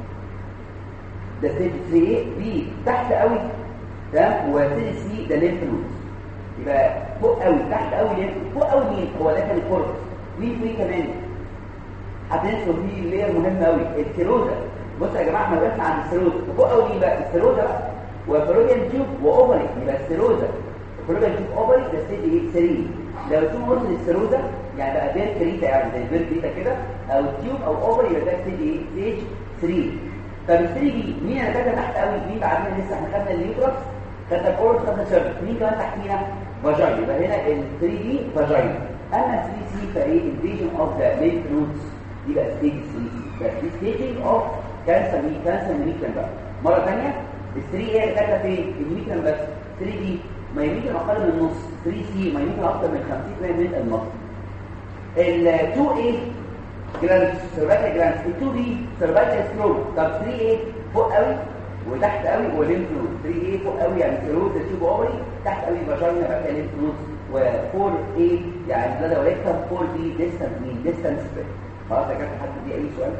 ده ستيج 3 ايه بي تحت قوي تمام وستيج 3 ده ليمف نود يبقى فوق قوي تحت قوي ليه فوق قوي مين هو ده كان الكورس مين في كمان هتنسوا فيه لير مهم قوي السيروزا بصوا يا جماعه احنا وقفنا عند السيروزا فوق قوي مين بقى السيروزا وفلوريان تيوب واوفري يبقى السيروزا الفلوريان تيوب اوفري ده ستيج ايه 3 لو تيوب وصل للسيروزا يعني بقى بير كريتا يعني زي بير كريتا كده او تيوب او اوفري يبقى ده ستيج ايه ستيج 3 طب ال 3 دي مين انا كده تحت قوي مين بعدين لسه احنا خدنا اليوترس خدنا الكورس خدنا السيرفكس مين كمان تحتينا فاجينا يبقى هنا ال 3 دي فاجينا اما 3 سي فايه invasion of the lymph nodes يبقى ستيج 3 سي بس دي ستيجنج اوف كانسر مين كانسر ميكان بقى مره ثانيه ال 3 ايه داخله فين الميكان بس 3 دي ما يمكن اقل من النص 3 سي ما يمكن اكتر من 50% من النص ال 2 ايه جلانس سيرفايكال جلانس ال 2 بي سيرفايكال ستروك طب 3 ايه فوق قوي وتحت قوي وليمف نود 3 ايه فوق قوي يعني سيروز تيوب اوفري تحت قوي فاجينا بقى ليمف نود و4 ايه يعني بلاد وليكتر 4 بي ديستانس مين ديستانس خلاص يا جماعه حد دي اي سؤال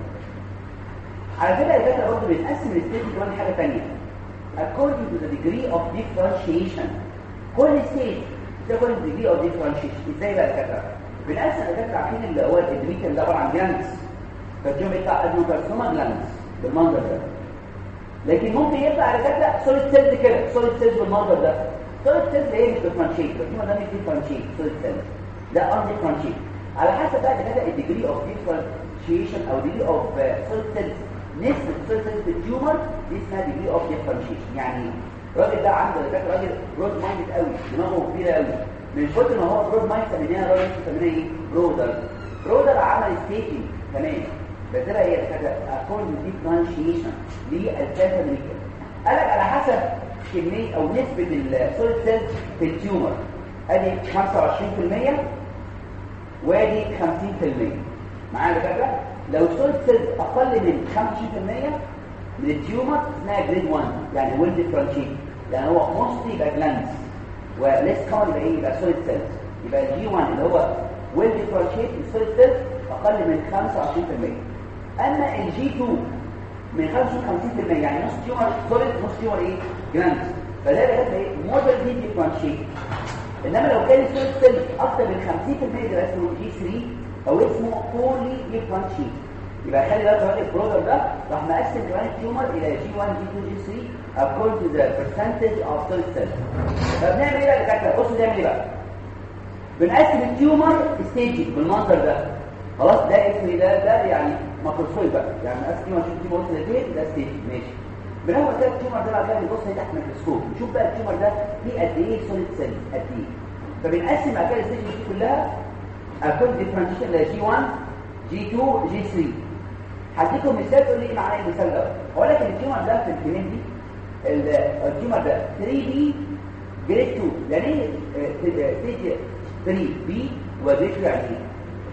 على فكره يا جماعه برضه بنقسم الستيج كمان حاجه ثانيه according to the degree of differentiation كل ستيج تاخد degree of differentiation ازاي بقى يا جماعه بنقسم يا جماعه عارفين اللي هو الادميت اللي عباره عن جلاندز فالجيوم بتاع ادنوكارسوما جلاندز بالمنظر ده لكن ممكن يطلع على كده سوليد سيلز كده سوليد سيلز بالمنظر ده سوليد سيلز ايه مش ديفرنشيت بس ده مش ديفرنشيت سوليد سيلز ده ان ديفرنشيت على حسب بقى كده الديجري اوف ديفرنشيشن او ديجري اوف سوليد سيلز نسبه سوليد سيلز في التيومر دي اسمها ديجري اوف ديفرنشيشن يعني الراجل ده عنده ده راجل برود مايند قوي دماغه كبيره قوي من كتر ما هو برود مايند سميناها راجل سميناها ايه برودر برودر عمل ستيكينج كمان بس ده هي كده اكورد ديفرنشيشن للثالثه ميكانيكال قال لك على حسب كميه او نسبه السوليد سيلز في التيومر ادي 25% وادي 50% معايا كده لو السوليد سيلز اقل من 25% من التيومر اسمها جريد 1 يعني ويل ديفرنشيت يعني هو موستلي يبقى جلاندز وليس كمان يبقى ايه يبقى سوليد سيلز يبقى الجي 1 اللي هو ويل ديفرنشيت السوليد سيلز اقل من 25% اما الجي 2 من 55% يعني نص تيومر سوليد نص تيومر ايه جلاند فده بقى ايه موديل دي ديفرنشيت انما لو كان السوليد سيل اكتر من 50% ده اسمه جي 3 او اسمه بولي ديفرنشيت يبقى خلي بالك الراجل البرودر ده راح مقسم كمان التيومر الى جي 1 جي 2 جي 3 according to the percentage of solid cells فبنعمل ايه بقى يا دكاتره بصوا بنعمل ايه بقى بنقسم التيومر ستيجز بالمنظر ده خلاص ده اسمه ده ده يعني ماكروسكوب بقى يعني اسمي ما نشوف تيومر وصل لفين ده ستيج ماشي بناخد كده التيومر ده بعد كده بنبص تحت الميكروسكوب نشوف بقى التيومر ده فيه قد ايه سوليد سيل قد ايه فبنقسم بعد كده الستيج دي كلها اكون ديفرنشيشن لجي 1 جي 2 جي 3 هديكم مثال تقول لي ايه معنى المثال ده هقول لك ان التيومر ده في الكلين دي التيومر ده 3 بي جريد 2 يعني ايه ستيج 3 بي وجريد 2 يعني ايه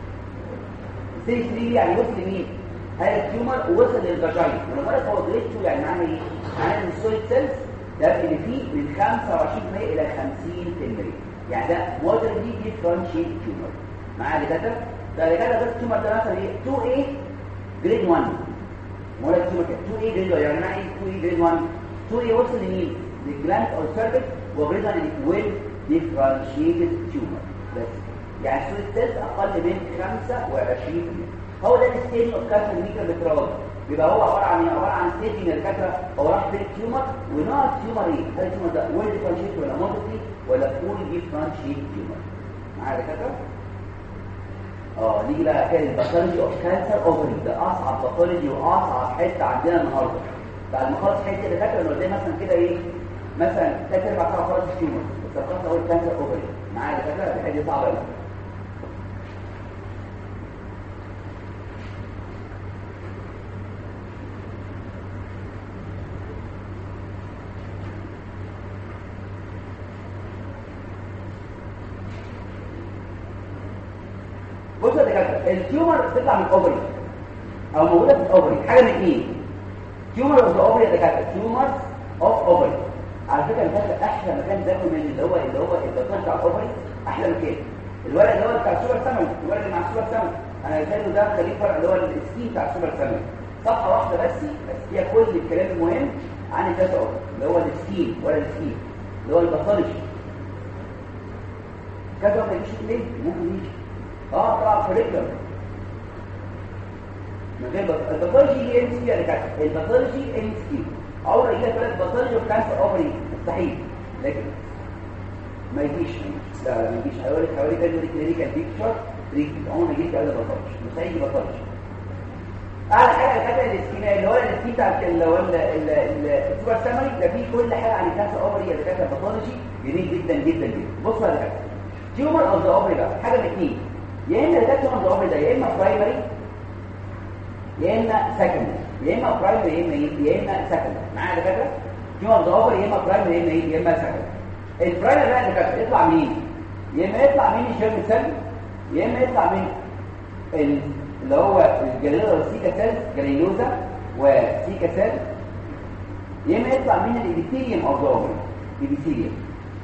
ستيج 3 يعني وصل لمين هذا التيومر وصل للفاجينا ولما قلت هو جريد 2 يعني معناه ايه معناه ان السوليد سيلز ده اللي فيه من 25% الى 50% يعني ده مودرنلي ديفرنشيت تيومر معايا كده ده كده بس التيومر ده مثلا ايه 2 a جريد 1 ولا التيومر كده 2 a جريد 1 يعني معناه ايه 2 a جريد 1 2 a وصل لمين للجلاند او السيرفكس وجريد 1 ويل ديفرنشيتد تيومر بس يعني السوليد سيلز اقل من 25% هو ده الستيج اوف كانسر ميكرو بتراوج يبقى هو عباره عن عباره عن ستيج من الكاتره هو راح في التيومر ونوع التيومر ايه هل التيومر ده ويل ديفرنشيت ولا مودرتي ولا فول ديفرنشيت تيومر معايا يا دكاتره اه نيجي بقى كده الباثولوجي اوف كانسر اوفري ده اصعب باثولوجي واصعب حته عندنا النهارده بعد ما خلص حته الدكاتره اللي قدام مثلا كده ايه مثلا ثلاث ارباع ساعه خلاص التيومر بس خلاص اول كانسر اوفري معايا يا دكاتره دي حاجه صعبه قوي بص يا دكاتره التيومر بتطلع من الاوفري او موجوده في الاوفري حاجه من اثنين تيومر اوف الاوفري يا دكاتره تيومر اوف اوفري على فكره الفكره احلى مكان تاكل من اللي هو اللي هو الدكتور بتاع الاوفري احلى مكان الولد اللي هو بتاع السوبر سامل الولد اللي مع السوبر سامل انا قايل ده خليه فرق اللي هو السكين بتاع السوبر سامل صفحه واحده بس بس فيها كل الكلام المهم عن الداتا اوفري اللي هو السكين ولا السكين اللي هو الباثولوجي كذا ما يجيش ليه ممكن يجي اه طبعا كوريكولم من غير الباثولوجي هي ام سي يا دكاتره الباثولوجي ام سي اول ما يجي لك باثولوجي اوف كانسر اوفري مستحيل لكن ما يجيش لا لا ما يجيش هيقول لك حوالي كده يقول لك كلينيكال بيكتشر تريتمنت عمره ما يجيش كده باثولوجي مستحيل يجي باثولوجي اعلى حاجه الحاجه الاسكيميا اللي هو الاسكيم بتاع اللي هو السوبر سامري ده فيه كل حاجه عن الكانسر اوفري يا دكاتره باثولوجي جميل جدا جدا جدا بصوا يا دكاتره تيومر اوف ذا اوفري ده حاجه من اثنين يا اما ده تيومر اوف ده يا اما برايمري يا اما سكندري يا اما برايمري يا اما يا اما سكندري معايا يا دكاتره تيومر اوف ذا اوفري يا اما برايمري يا اما يا اما سكندري البرايمري بقى يا دكاتره يطلع منين يا اما يطلع من الجيرم سيل يا اما يطلع من اللي هو الجليلوزا سيكا سيل جليلوزا وسيكا سيل يا اما يطلع من الابيثيليوم اوف ذا اوفري ابيثيليوم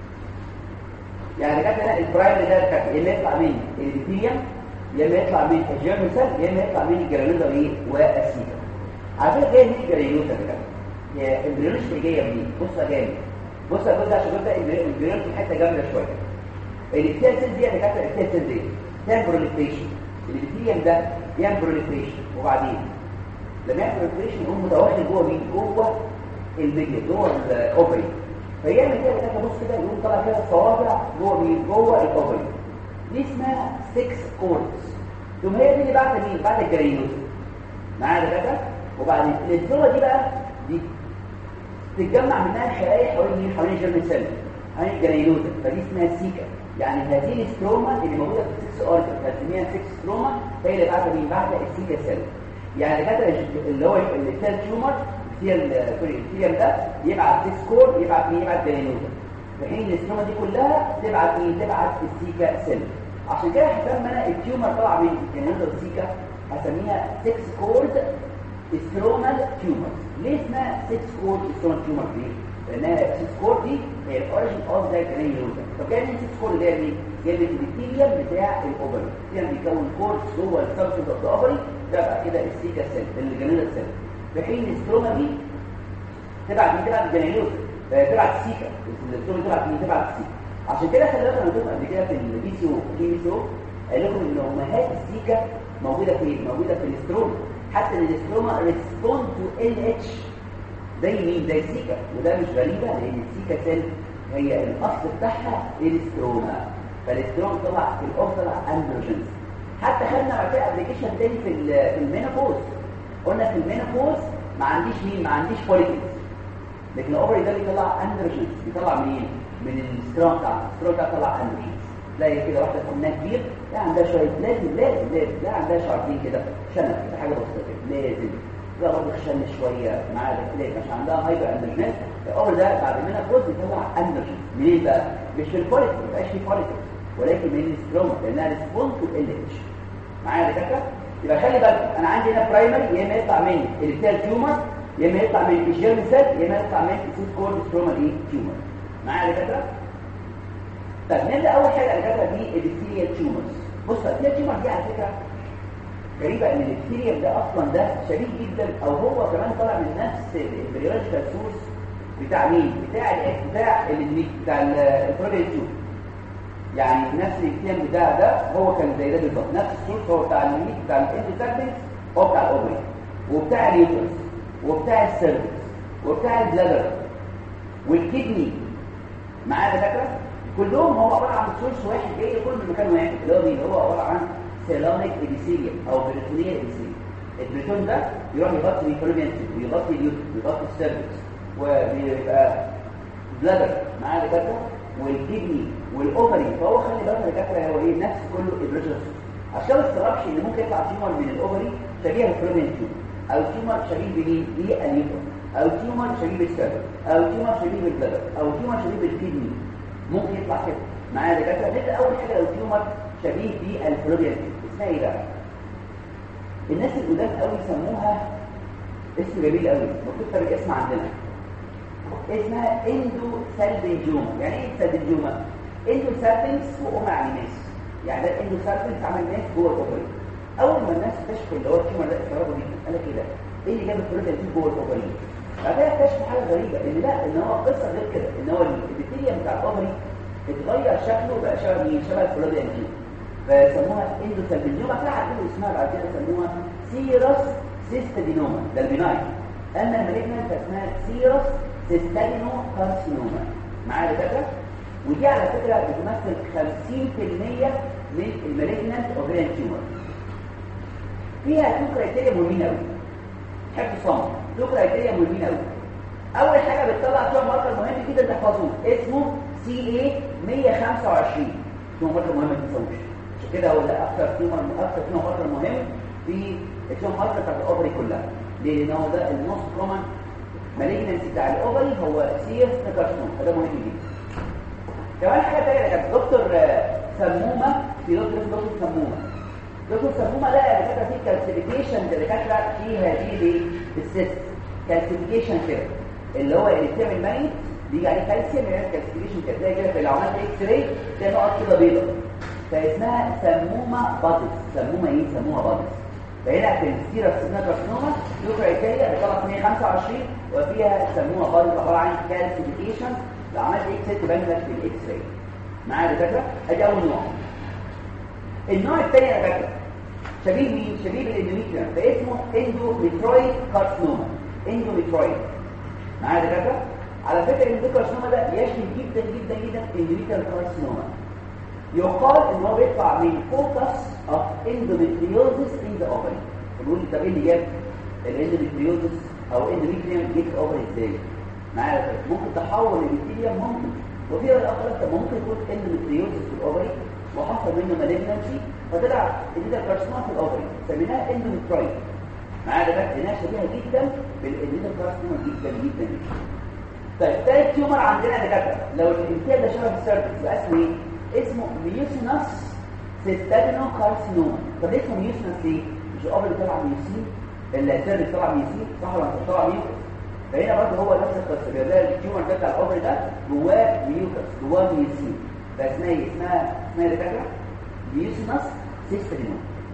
يعني كانت هنا البرايمري ده كانت يا اما يطلع من الابيثيليوم يا اما يطلع من الجيرم سيل يا اما يطلع من الجليلوزا وايه والسيكا على فكره جايه من الجليلوزا ده هي البريولوجي اللي جايه منين بص يا جامد بص يا بص عشان تبدا البريولوجي في حته جامده شويه الابيثيليوم دي اللي كانت الابيثيليوم دي تعمل بروليفريشن الابيثيليوم ده يعمل بروليفريشن وبعدين لما يعمل بروليفريشن يقوم متوحد جوه مين جوه الميديا جوه الاوفري فيعمل كده كده بص كده يقوم طالع كده الصوابع جوه مين جوه الاوفري دي اسمها 6 كوردز ثم هي دي اللي بعد مين بعد الجرينوز معايا ده كده وبعدين الزوره دي بقى دي تتجمع منها الخلايا حوالين مين حوالين الجيرم سيل حوالين الجرينوزا فدي اسمها سيكا يعني هذه الستروما اللي موجوده في السكس اورجن بنسميها 6 ستروما هي اللي بعد مين بعد السيكا سيل يعني كده اللي هو السيل تيومر السيل سوري السيل ده يبعت 6 كور يبعت مين يبعت جرينوزا في حين الستروما دي كلها تبعت مين تبعت السيكا سيل عشان كده هسمي انا التيومر طالع من الجرينوزا والسيكا هسميها 6 كورد سترومال تيومر ليه اسمها 6 كورد سترومال تيومر دي لانها 6 كورد دي هي الاوريجن اوف ذا جرينوزا طب جاي من 6 كورد ده مين جاي من الابيثيليوم بتاع الاوفري يعني بيكون كورد جوه السبستنس اوف ذا اوفري ده بقى كده السيكا سيل الجرينوزا سيل في حين الستروما دي تبعت مين تبعت الجرينوزا تبعت السيكا الستروما تبعت مين تبعت السيكا عشان كده خلي بالك انا قلت قبل كده في البي سي او في بي سي او قال لكم ان امهات السيكا موجوده فين موجوده في الاستروما حتى ان الاستروما ريسبوند تو ال اتش زي مين زي السيكا وده مش غريبه لان السيكا سيل هي الاصل بتاعها الاستروما فالاستروما طلع في الاوفر اندروجينز حتى خدنا بعد كده ابلكيشن تاني في في المينوبوز قلنا في المينوبوز ما عنديش مين ما عنديش فوليكلز لكن الاوفري ده بيطلع اندروجينز بيطلع منين من الاستروما بتاع الاستروما بتاع طلع اندروجينز تلاقي كده واحده سنها كبير لا عندها شويه لازم لازم لازم لا عندها شعرتين كده شنب كده حاجه بسيطه كده لازم لا برضه خشن شويه معاها ليه مش عندها هايبر اندروجينات الامر ده بعد منها بروز بيطلع اندروجين منين بقى مش في الفوليك ما بقاش في فوليك ولكن من الاستروما لانها ريسبوند تو ال اتش معايا يا دكاتره يبقى خلي بالك انا عندي هنا برايمري يا اما يطلع من البتال تيومر يا اما يطلع من الجيرم سيل يا اما يطلع من السيت كورد ستروما ايه تيومر معايا يا دكاتره طب نبدا اول حاجه يا دكاتره دي البكتيريا تيومرز بص البكتيريا تيومر دي على فكره غريبة ان البكتيريا ده اصلا ده شبيه جدا او هو كمان طالع من نفس البريولوجيكال سورس بتاع مين بتاع ال بتاع ال بتاع البروتين يعني نفس الكتاب بتاع ده هو كان زي ده بالظبط نفس السورس هو بتاع الميت بتاع الاندوساكتين هو بتاع الاوبري وبتاع اليوترس وبتاع السيرفكس وبتاع البلادر والكدني معاه دكاتره كلهم هو عباره عن سورس واحد جاي كل من مكان واحد اللي هو مين هو عباره عن سيلانيك ابيثيليوم او بريتونيال ابيثيليوم البريتون ده يروح يغطي الكولوميان ويغطي اليوترس ويغطي السيرفكس وبيبقى بلادر معاه دكاتره والكدني والاوفري فهو خلي بالك دكاتره هو ايه نفس كله ابريتوس عشان ما تستغربش ان ممكن يطلع تيومر من الاوفري شبيه الكولوميان او تيومر شبيه بمين باليوترس او تيومر شبيه بالسيرفكس او تيومر شبيه بالبلادر او تيومر شبيه بالكدني ممكن يطلع كده معايا دكاتره نبدا اول حاجه لو تيومر شبيه بالفلوريان اسمها ايه بقى الناس القدام قوي سموها اسم جميل قوي مكتوب الاسم عندنا اسمها اندو سالفنجوما يعني ايه سالفنجوما اندو سالفنس وام يعني ناس يعني ده اندو سالفنس عمل ناس جوه الاوبري اول ما الناس اكتشفوا اللي هو التيومر ده استغربوا جدا قال لك ايه ده ايه اللي جاب الفلوريان جوه الاوبري بعد كده اكتشفوا حاجه غريبه ان لا ان هو قصه غير كده ان هو الابيثيليوم بتاع الاوفري اتغير شكله بقى شبه مين شبه الفلوريان جين فسموها اندوسالفينيوما كده عدلوا اسمها بعد كده سموها سيروس سيستادينوما ده البناين اما المالجنانت اسمها سيروس سيستادينو كارسينوما معايا دكاتره ودي على فكره بتمثل 50% من المالجنانت اوفريان تيومر فيها تو كرايتيريا مهمين قوي تحب تصمم تو كرايتيريا مهمين قوي اول حاجه بتطلع فيها ماركر مهم جدا تحفظوه اسمه سي اي 125 هو ماركر مهم ما تنسوش عشان كده هو ده اكثر تيومر اكثر تيومر ماركر مهم في التيومر ماركر بتاعت الاوفري كلها ليه لان هو ده النص كومن مالجنسي بتاع الاوفري هو سيرس كارسينوم فده مهم جدا كمان حاجه ثانيه كانت دكتور سمومه في دكتور اسمه دكتور سمومه دكتور سمومه ده دكاتره فيه كالسيفيكيشن دكاتره فيها دي بالسيست كالسيفيكيشن كده اللي هو اللي بتعمل ميت بيجي عليه كالسيوم يعمل كالسيفيكيشن كده تلاقي كده في لو عملت اكس راي تلاقي نقط كده بيضاء فاسمها سمومه بادس سمومه ايه سمومه بادس فهنا في السيرة سنة كارسينوما له كرايتيريا بطلع 125 وفيها سمومه بادس عباره عن كالسيفيكيشن لو عملت اكس راي تبان لك في الاكس راي معايا دكاتره ادي اول نوع النوع الثاني يا دكاتره شبيه مين شبيه بالاندوميتريوم فاسمه اندوميترويد كارسينوما اندوميترويد معايا دكاتره على فكره الاندوكارسينوما ده يشبه جدا جدا جدا اندوميتريال كارسينوما يقال ان هو بيطلع من فوكس اوف اندوميتريوزس ان ذا اوفري بنقول طب ايه اللي جاب الاندوميتريوزس او اندوميتريوم جه في الاوفري ازاي معايا ممكن تحول الابيثيليوم ممكن وفي الاخر طب ممكن يكون اندوميتريوزس في الاوفري وحصل منه مالجنسي فطلع الاندوميتريال كارسينوما في الاوفري سميناها اندوميترويد معايا ده بقى انها شبيهه جدا بالاندوميتريال كارسينوما جدا جدا جدا طيب ثالث تيومر عندنا دكاتره لو الانتاج ده شبه السيرفكس يبقى اسمه ايه اسمه ميوسينس سيستادينو كارسينوما طب اسمه ميوسينس ليه مش الاوفر طلع ميوسين السيرفكس طلع ميوسين صح ولا مش طلع ميوكس فهنا برضه هو نفس القصه بيلاقي التيومر ده بتاع الاوفر ده جواه ميوكس جواه ميوسين فاسمها ايه اسمها اسمها ايه دكاتره ميوسينس سيستادينو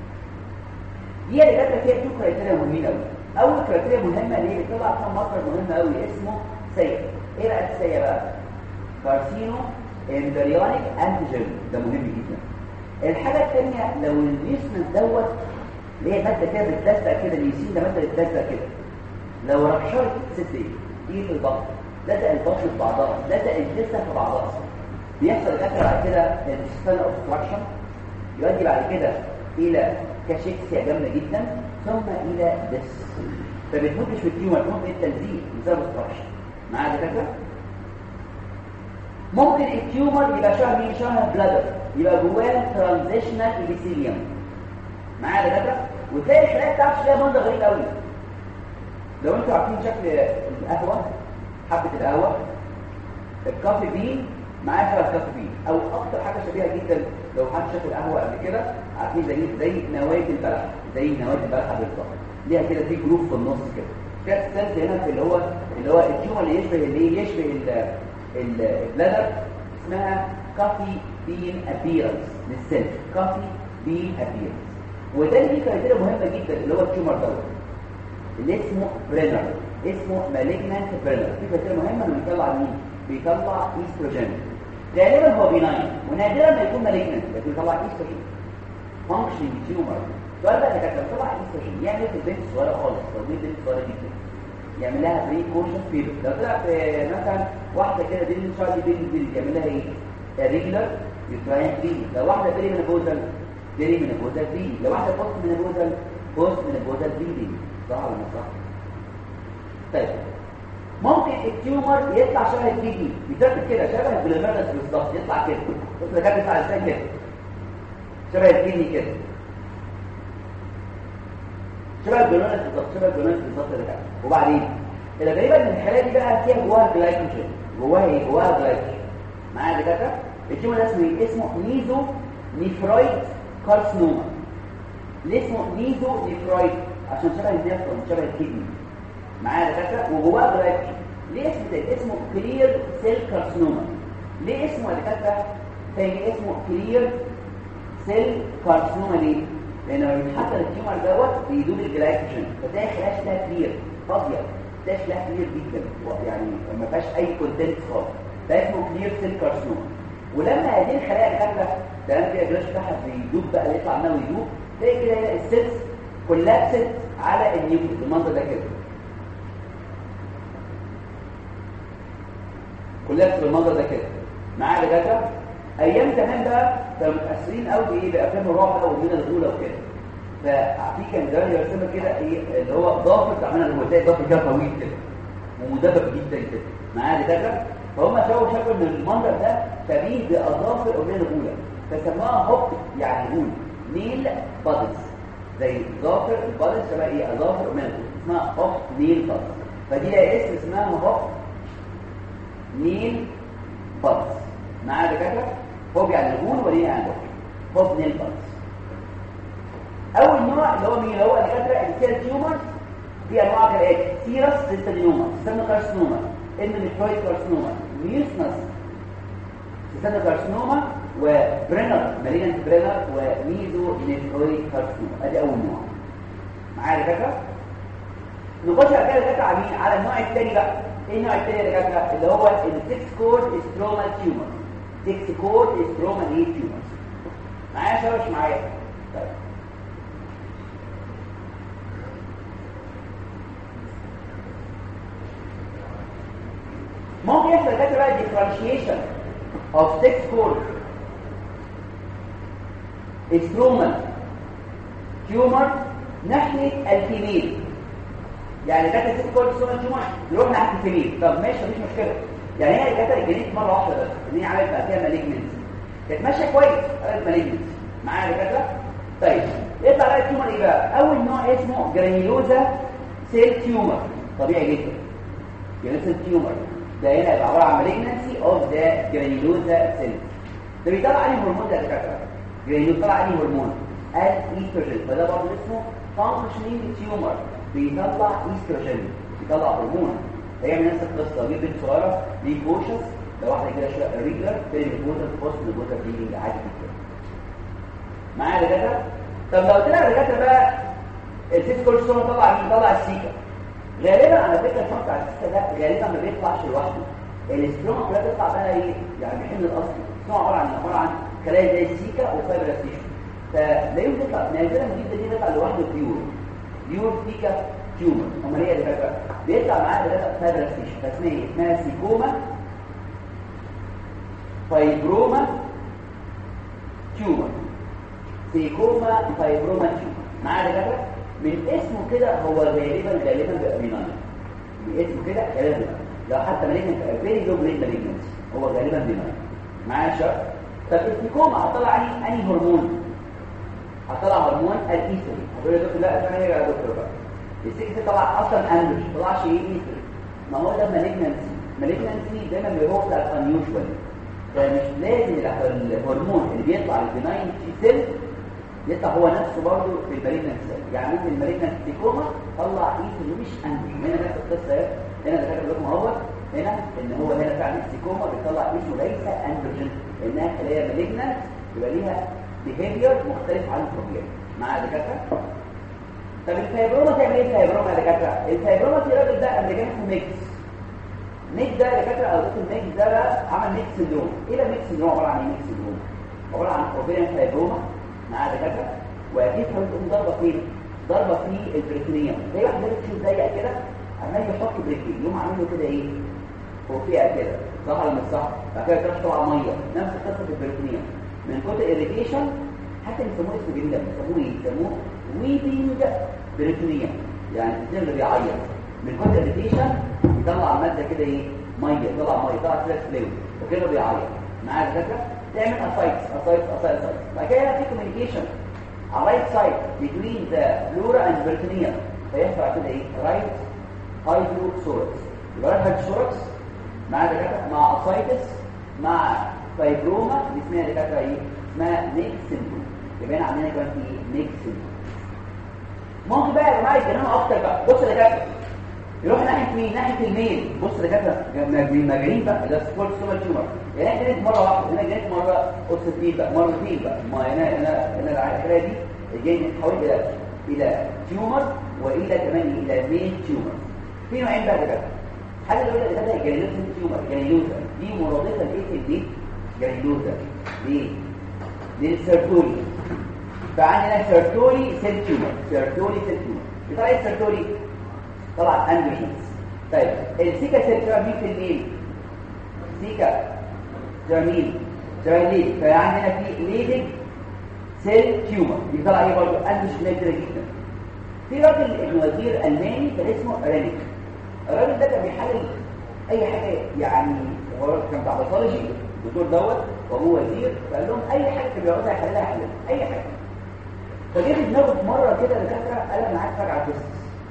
دي اللي دكاتره فيها تو كرايتيريا مهمين قوي اول كرايتيريا مهمه اللي هي بتطلع فيها ماركر مهم قوي اسمه سيء ايه بقى السيء بقى كارسينو امبريونيك انتيجين ده مهم جدا الحاجه الثانيه لو النيوسنس دوت اللي هي ماده كده بتلزق كده اليوسين ده ماده بتلزق كده لو رشرت ست ايه تيجي في البطن لزق البطن في بعضها لزق الجسم في بعضها بيحصل كده بعد كده الانسان اوبستراكشن يؤدي بعد كده الى كاشيكسيا جامده جدا ثم الى دس فبتموتش في التيومر تموت بالتلزيق بسبب اوبستراكشن معايا دكاتره ممكن التيومر يبقى شبه مين شبه بلادر يبقى جواه ترانزيشنال ايبيثيليوم معايا دكاتره وتلاقي الخلايا بتاعته ليها منظر غريب قوي لو انتوا عارفين شكل القهوه حبه القهوه الكافي بين معاه شبه الكافي بين او اكتر حاجه شبيهه جدا لو حد شاف القهوه قبل كده عارفين زي زي نواه البلح زي نواه البلح بالظبط ليها كده في جروف في النص كده كانت سيلز هنا في اللي هو اللي هو التيومر اللي يشبه اللي يشبه البلادر اسمها كافي بين ابيرنس للسيل كافي بين ابيرنس وده اللي فيه كرايتيريا مهمه جدا اللي هو التيومر دوت اللي اسمه برينر اسمه مالجنانت برينر في كرايتيريا مهمه انه بيطلع مين بيطلع ايستروجين غالبا هو بيناين ونادرا ما يكون مالجنانت لكن بيطلع ايستروجين فانكشن تيومر السؤال بقى كان طبعا ايستروجين يعمل ايه في البنت الصغيره خالص لو دي بنت صغيره جدا يعمل لها بري كوشن بيريود لو طلع في مثلا واحده كده دي ان شاء الله بيبي بيبي يعمل لها ايه ريجولار يوتراين بيبي لو واحده بري منابوزال بري منابوزال بيبي لو واحده بوست منابوزال بوست منابوزال بيبي صح ولا مش صح طيب ممكن التيومر يطلع شبه البي دي بيترتب كده شبه الجلوميرولس بالظبط يطلع كده بص ده كان بيطلع ازاي كده شبه البي دي كده شبه الجلوميرولس بالظبط شبه الجلوميرولس بالظبط ده كده وبعدين الغريبه ان الحاله دي بقى فيها جواها جلايكوجين جواها ايه جواها جلايكوجين معايا ده كده التيومر ده اسمه ايه اسمه ميزو نيفرويد كارسنوما ليه اسمه ميزو نيفرويد عشان شبه النفرون شبه الكدني معايا دكاتره وجواه جلايكوجين ليه اسمه ده اسمه كلير سيل كارسنوما ليه اسمه يا دكاتره تاني اسمه كلير سيل كارسنوما ليه لان لما بيتحط التيومر دوت بيدوب الجلايكوجين فتلاقي خلايا شكلها كلير فاضيه تلاقي شكلها كلير جدا يعني ما فيهاش اي كونتنت خالص ده اسمه كلير سيل كارسنوما ولما هذه الخلايا دكاتره ده لما كده الجلاش بتاعها بيدوب بقى يطلع منها ويدوب تلاقي كده السيلز كولابست على النيوكليس المنظر ده كده كلها بالمنظر ده كده معايا دكاتره ايام زمان بقى كانوا متاثرين قوي بايه بافلام الرعب بقى ومن الاولى وكده ففي كان ده يرسمها كده ايه اللي هو ضافر عملنا اللي هو زي ضافر كده طويل كده ومدبب جدا كده معايا دكاتره فهم شافوا شافوا ان المنظر ده شبيه باظافر الاغنيه الاولى فسموها هوب يعني هول نيل بادز زي ظافر البادز شبه ايه اظافر الاغنيه اسمها هوب نيل بادز فدي لها اسم اسمها هوب نيل بادز معايا دكاتره هوب يعني الغول ونيل يعني هوب هوب نيل بادز اول نوع اللي هو مين اللي هو دكاتره السيل تيومر في انواع كالاتي سيرس سيستادينوما سيستادينوما كارسينوما الميترويد كارسينوما ميوسنس سيستادينوما كارسينوما وبرينر مالينت برينر وميزو نيفرويد كارسينوما ادي اول نوع معايا دكاتره نخش على كده دكاتره على مين على النوع الثاني بقى ايه النوع الثاني يا دكاتره اللي هو السكس كورد ستروما تيومر سكس كورد ستروما ايه تيومر معايا شباب مش معايا طيب ممكن يحصل دكاتره بقى differentiation of six cord ستروما تيومر ناحيه الفيميل يعني كانت الست كورد ستروما تيومر يروح ناحيه الفيميل طب ماشي مفيش مشكله يعني هي كانت الجنين مره واحده بس ان هي عملت بقى فيها مالجنس كانت ماشيه كويس عملت مالجنس معايا يا دكاتره طيب يطلع بقى التيومر ايه بقى اول نوع اسمه جرانيولوزا سيل تيومر طبيعي جدا جرانيولوزا تيومر ده هنا يبقى عباره عن مالجنسي اوف ذا جرانيولوزا سيل ده بيطلع انهي هرمون ده يا دكاتره جرانيول طلع انهي هرمون الايستروجين فده برضه اسمه فانكشنينج تيومر بيطلع ايستروجين بيطلع هرمون هيعمل نفس القصه دي بنت صغيره دي كوشس لو واحده كده شويه ريجلر تاني الجوزر بوست الجوزر بيجي عادي جدا معايا يا دكاتره طب لو طلع الدكاتره بقى السيس كورسون طلع مين طلع السيكا غالبا على فكره الفرق بتاع السيكا ده غالبا ما بيطلعش لوحده الاستروما كلها بتطلع بقى ايه يعني بيحمل الاصلي الاستروما عباره عن عباره عن خلايا زي السيكا وفايبرس تيشو فلا يمكن تطلع نادرا جدا دي تطلع لوحده بيور بيور سيكا تيومر امال هي اللي بقى بيطلع معاها ثلاثه فايبرس تيشو فاسمها ايه اسمها سيكوما فايبروما تيومر سيكوما فايبروما تيومر معايا دكاتره من اسمه كده هو غالبا غالبا بيبقى بيناين من اسمه كده غالبا لو حتى مالجنت فيري لو جريد مالجنت هو غالبا بيناين معايا شرط طب السيكوما هطلع انهي انهي هرمون هطلع هرمون الايستروجين هتقول لي دكتور لا ثانيه يا دكتور بقى السكس طلع اصلا اندروج ما طلعش ايه ايستروجين ما هو ده مالجنسي مالجنسي دايما بيبقى بتاع الانيوجوال فمش لازم الهرمون اللي بيطلع البناين تي سيل يطلع هو نفسه برضه في المالجنت سيل يعني ممكن المالجنت سيكوما طلع ايستروجين مش اندروج هنا نفس القصه هنا ده فاكر لكم اهو هنا ان هو هنا فعلا السيكوما بيطلع ايستروجين ليس اندروجين لانها خلايا مالجنت يبقى ليها بيهيفير مختلف عن الطبيعي مع دكاتره طب الفايبروما تعمل ايه الفايبروما يا دكاتره الفايبروما في الراجل ده امريكان اسمه ميكس ميكس ده يا دكاتره او دكتور ميكس ده بقى عمل ميكس سندروم ايه ده ميكس سندروم عباره عن ايه ميكس سندروم عباره عن اوفيريان فايبروما مع دكاتره واكيد هتقوم ضربه فين ضربه في البريتونيوم زي واحد تشوف ضيق كده عمال يحط بريكين يقوم عامل له كده ايه فوقيها كده صح ولا مش صح بعد كده تروح طبعا ميه نفس قصه البريتونيوم من كتر الاريتيشن حتى بيسموه اسم جميل بيسموه ايه بيسموه ويبنج بريتونيوم يعني الانسان اللي بيعيط من كتر الاريتيشن يطلع ماده كده ايه ميه يطلع ميه يطلع فلاش فلويد وكده بيعيط معايا الفكره تعمل اسايتس اسايتس اسايتس بعد كده في كوميونيكيشن على رايت سايد between the pleura and peritoneum فيحصل كده ايه رايت هايدروسوركس يبقى رايت هايدروسوركس مع دكاتره مع اسايتس مع فايبروما دي اسمها دكاتره ايه اسمها نيك سيندروم يبقى هنا عندنا كمان في نيك سيندروم ممكن بقى يا جماعه يتجننوا اكتر بقى بص يا دكاتره يروح ناحيه مين ناحيه الميل بص يا دكاتره مجانين بقى ده سبورت سوبر تيومر يعني انا جيت مره واحده هنا جيت مره اوستين بقى مرتين بقى ما هنا هنا هنا الحكايه دي جاي نتحول الى الى تيومر والى كمان الى مين تيومر في نوعين بقى كده حاجه الاولى اللي ده جريلوزا تيومر جريلوزا دي مرادفه لايه في البيت جريلوزا ليه للسيرتولي فعندنا سيرتولي سيل تيومر سيرتولي سيل تيومر بتاع ايه السيرتولي طبعا اندروجينز طيب السيكا سيل تيومر مين في الميل سيكا جميل جميل فعندنا في ليدنج سيل تيومر بيطلع ايه برضه اندروجين كده جدا في راجل ابن وزير الماني كان اسمه رينيك الراجل ده كان بيحلل اي حاجه يعني هو كان بتاع باثولوجي الدكتور دوت وهو وزير فقال لهم اي حاجه كان بيقعدها يحللها يحللها اي حاجه فجه في دماغه في مره كده دكاتره قال انا عايز اتفرج على تيست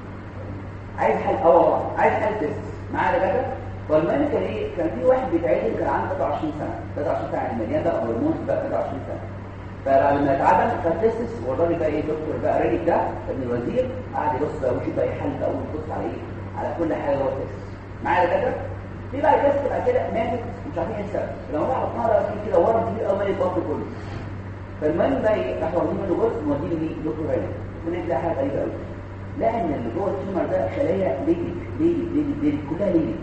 عايز حل اه والله عايز حل تيست معاه دكاتره فالماني كان ايه كان في واحد بيتعدل كان عنده 23 سنه 23 سنه يعني مليان بقى هرمون بقى 23 سنه فلما اتعدم خد تيستس والراجل بقى ايه دكتور بقى ريدي ده ابن الوزير قعد يبص بقى ويشوف بقى يحل بقى ويبص على ايه على كل حاجه هو تيست معايا دكاتره في بقى تيست بقى كده ماتت مش عارفين ايه السبب لو راح بطنها في كده ورم كبير قوي مالي البطن كله فالمهم بقى ايه راح واخدين منه جزء مودينه ليه دكتور ريدي هنا تلاقي حاجه غريبه قوي لقى ان اللي جوه التيومر ده خلايا ليدك ليدك ليدك ليدك كلها ليدك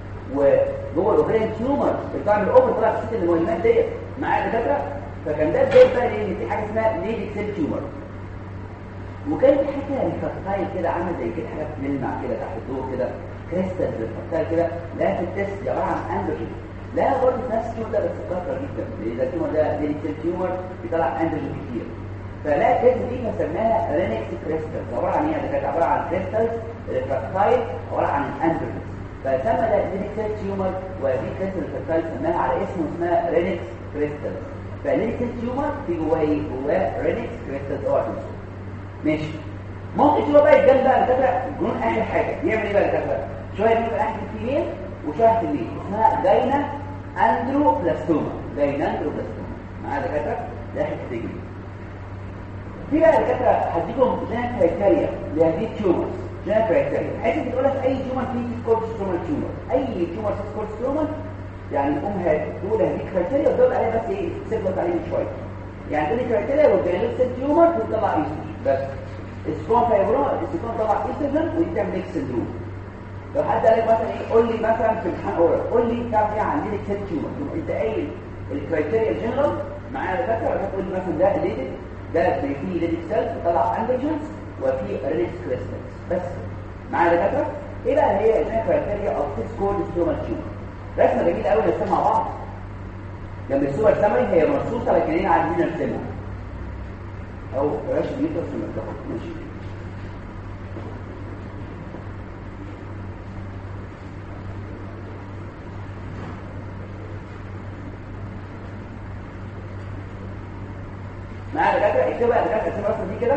وجوه الاوفرين تيومر بتعمل الاوفر طلع في ست المهمات ديت معايا دكاتره فكان ده بدايه بقى لان في حاجه اسمها ليدك سيل تيومر وكان في حاجه ريفراكتايل كده عامله زي كده حاجه بتلمع كده تحت الضوء كده كريستال ريفراكتايل كده لا في التست عباره عن اندروجين لا برضه نفس التيومر ده بس كتر جدا لان ده التيومر ده ليدك سيل تيومر بيطلع اندروجين كتير فلا التست دي فسماها رينكس كريستال عباره عن ايه ده كانت عباره عن كريستال ريفراكتايل عباره عن اندروجين فسمى ده ليدك تيومر وفي كريستال ريفراكتايل سماها على اسمه اسمها رينكس كريستال فليدك تيومر في جواه ايه جواه رينكس كريستال اورجنز ماشي ممكن تبقى بقى الجنب بقى الدكاتره جنون اخر حاجه يعمل ايه بقى الدكاتره شويه يبقى ناحيه الفيميل وشويه الليل اسمها جاينا اندروبلاستوما جاينا اندروبلاستوما معايا دكاتره ده حته تجري في بقى دكاتره هديكم جنان كرايتيريا لهذه التيومرز جنان كرايتيريا عايز تقول لك اي تيومر فيه كورتيزومال تيومر اي تيومر فيه كورتيزومال يعني نقوم تقول هذه كرايتيريا وتدور عليها بس ايه تثبت عليه شويه يعني تقول لي كرايتيريا والجنان تيومر تطلع ايستروجين بس السكون فايبروما السكون طبعا ايستروجين ودي تعمل ميكس سندروم لو حد قال لك مثلا ايه قول لي مثلا في امتحان اورال قول لي كام فيها عندي لك سيل تيومر انت قايل الكرايتيريا الجنرال معايا دكاتره ولا تقول لي مثلا ده ليدك ده في ليدك سيلز طلع اندروجينز وفي ريليس كريستالز بس معايا دكاتره ايه بقى هي الكرايتيريا اوف سكول ستومال تيومر رسمه جميله قوي نرسمها مع بعض جنب السوبر سامري هي مرصوصه لكن هنا عايزين نرسمها او بلاش نيوتن في المنطقه ماشي معايا دكاتره اكتبوا يا دكاتره اكتبوا الرسمه دي كده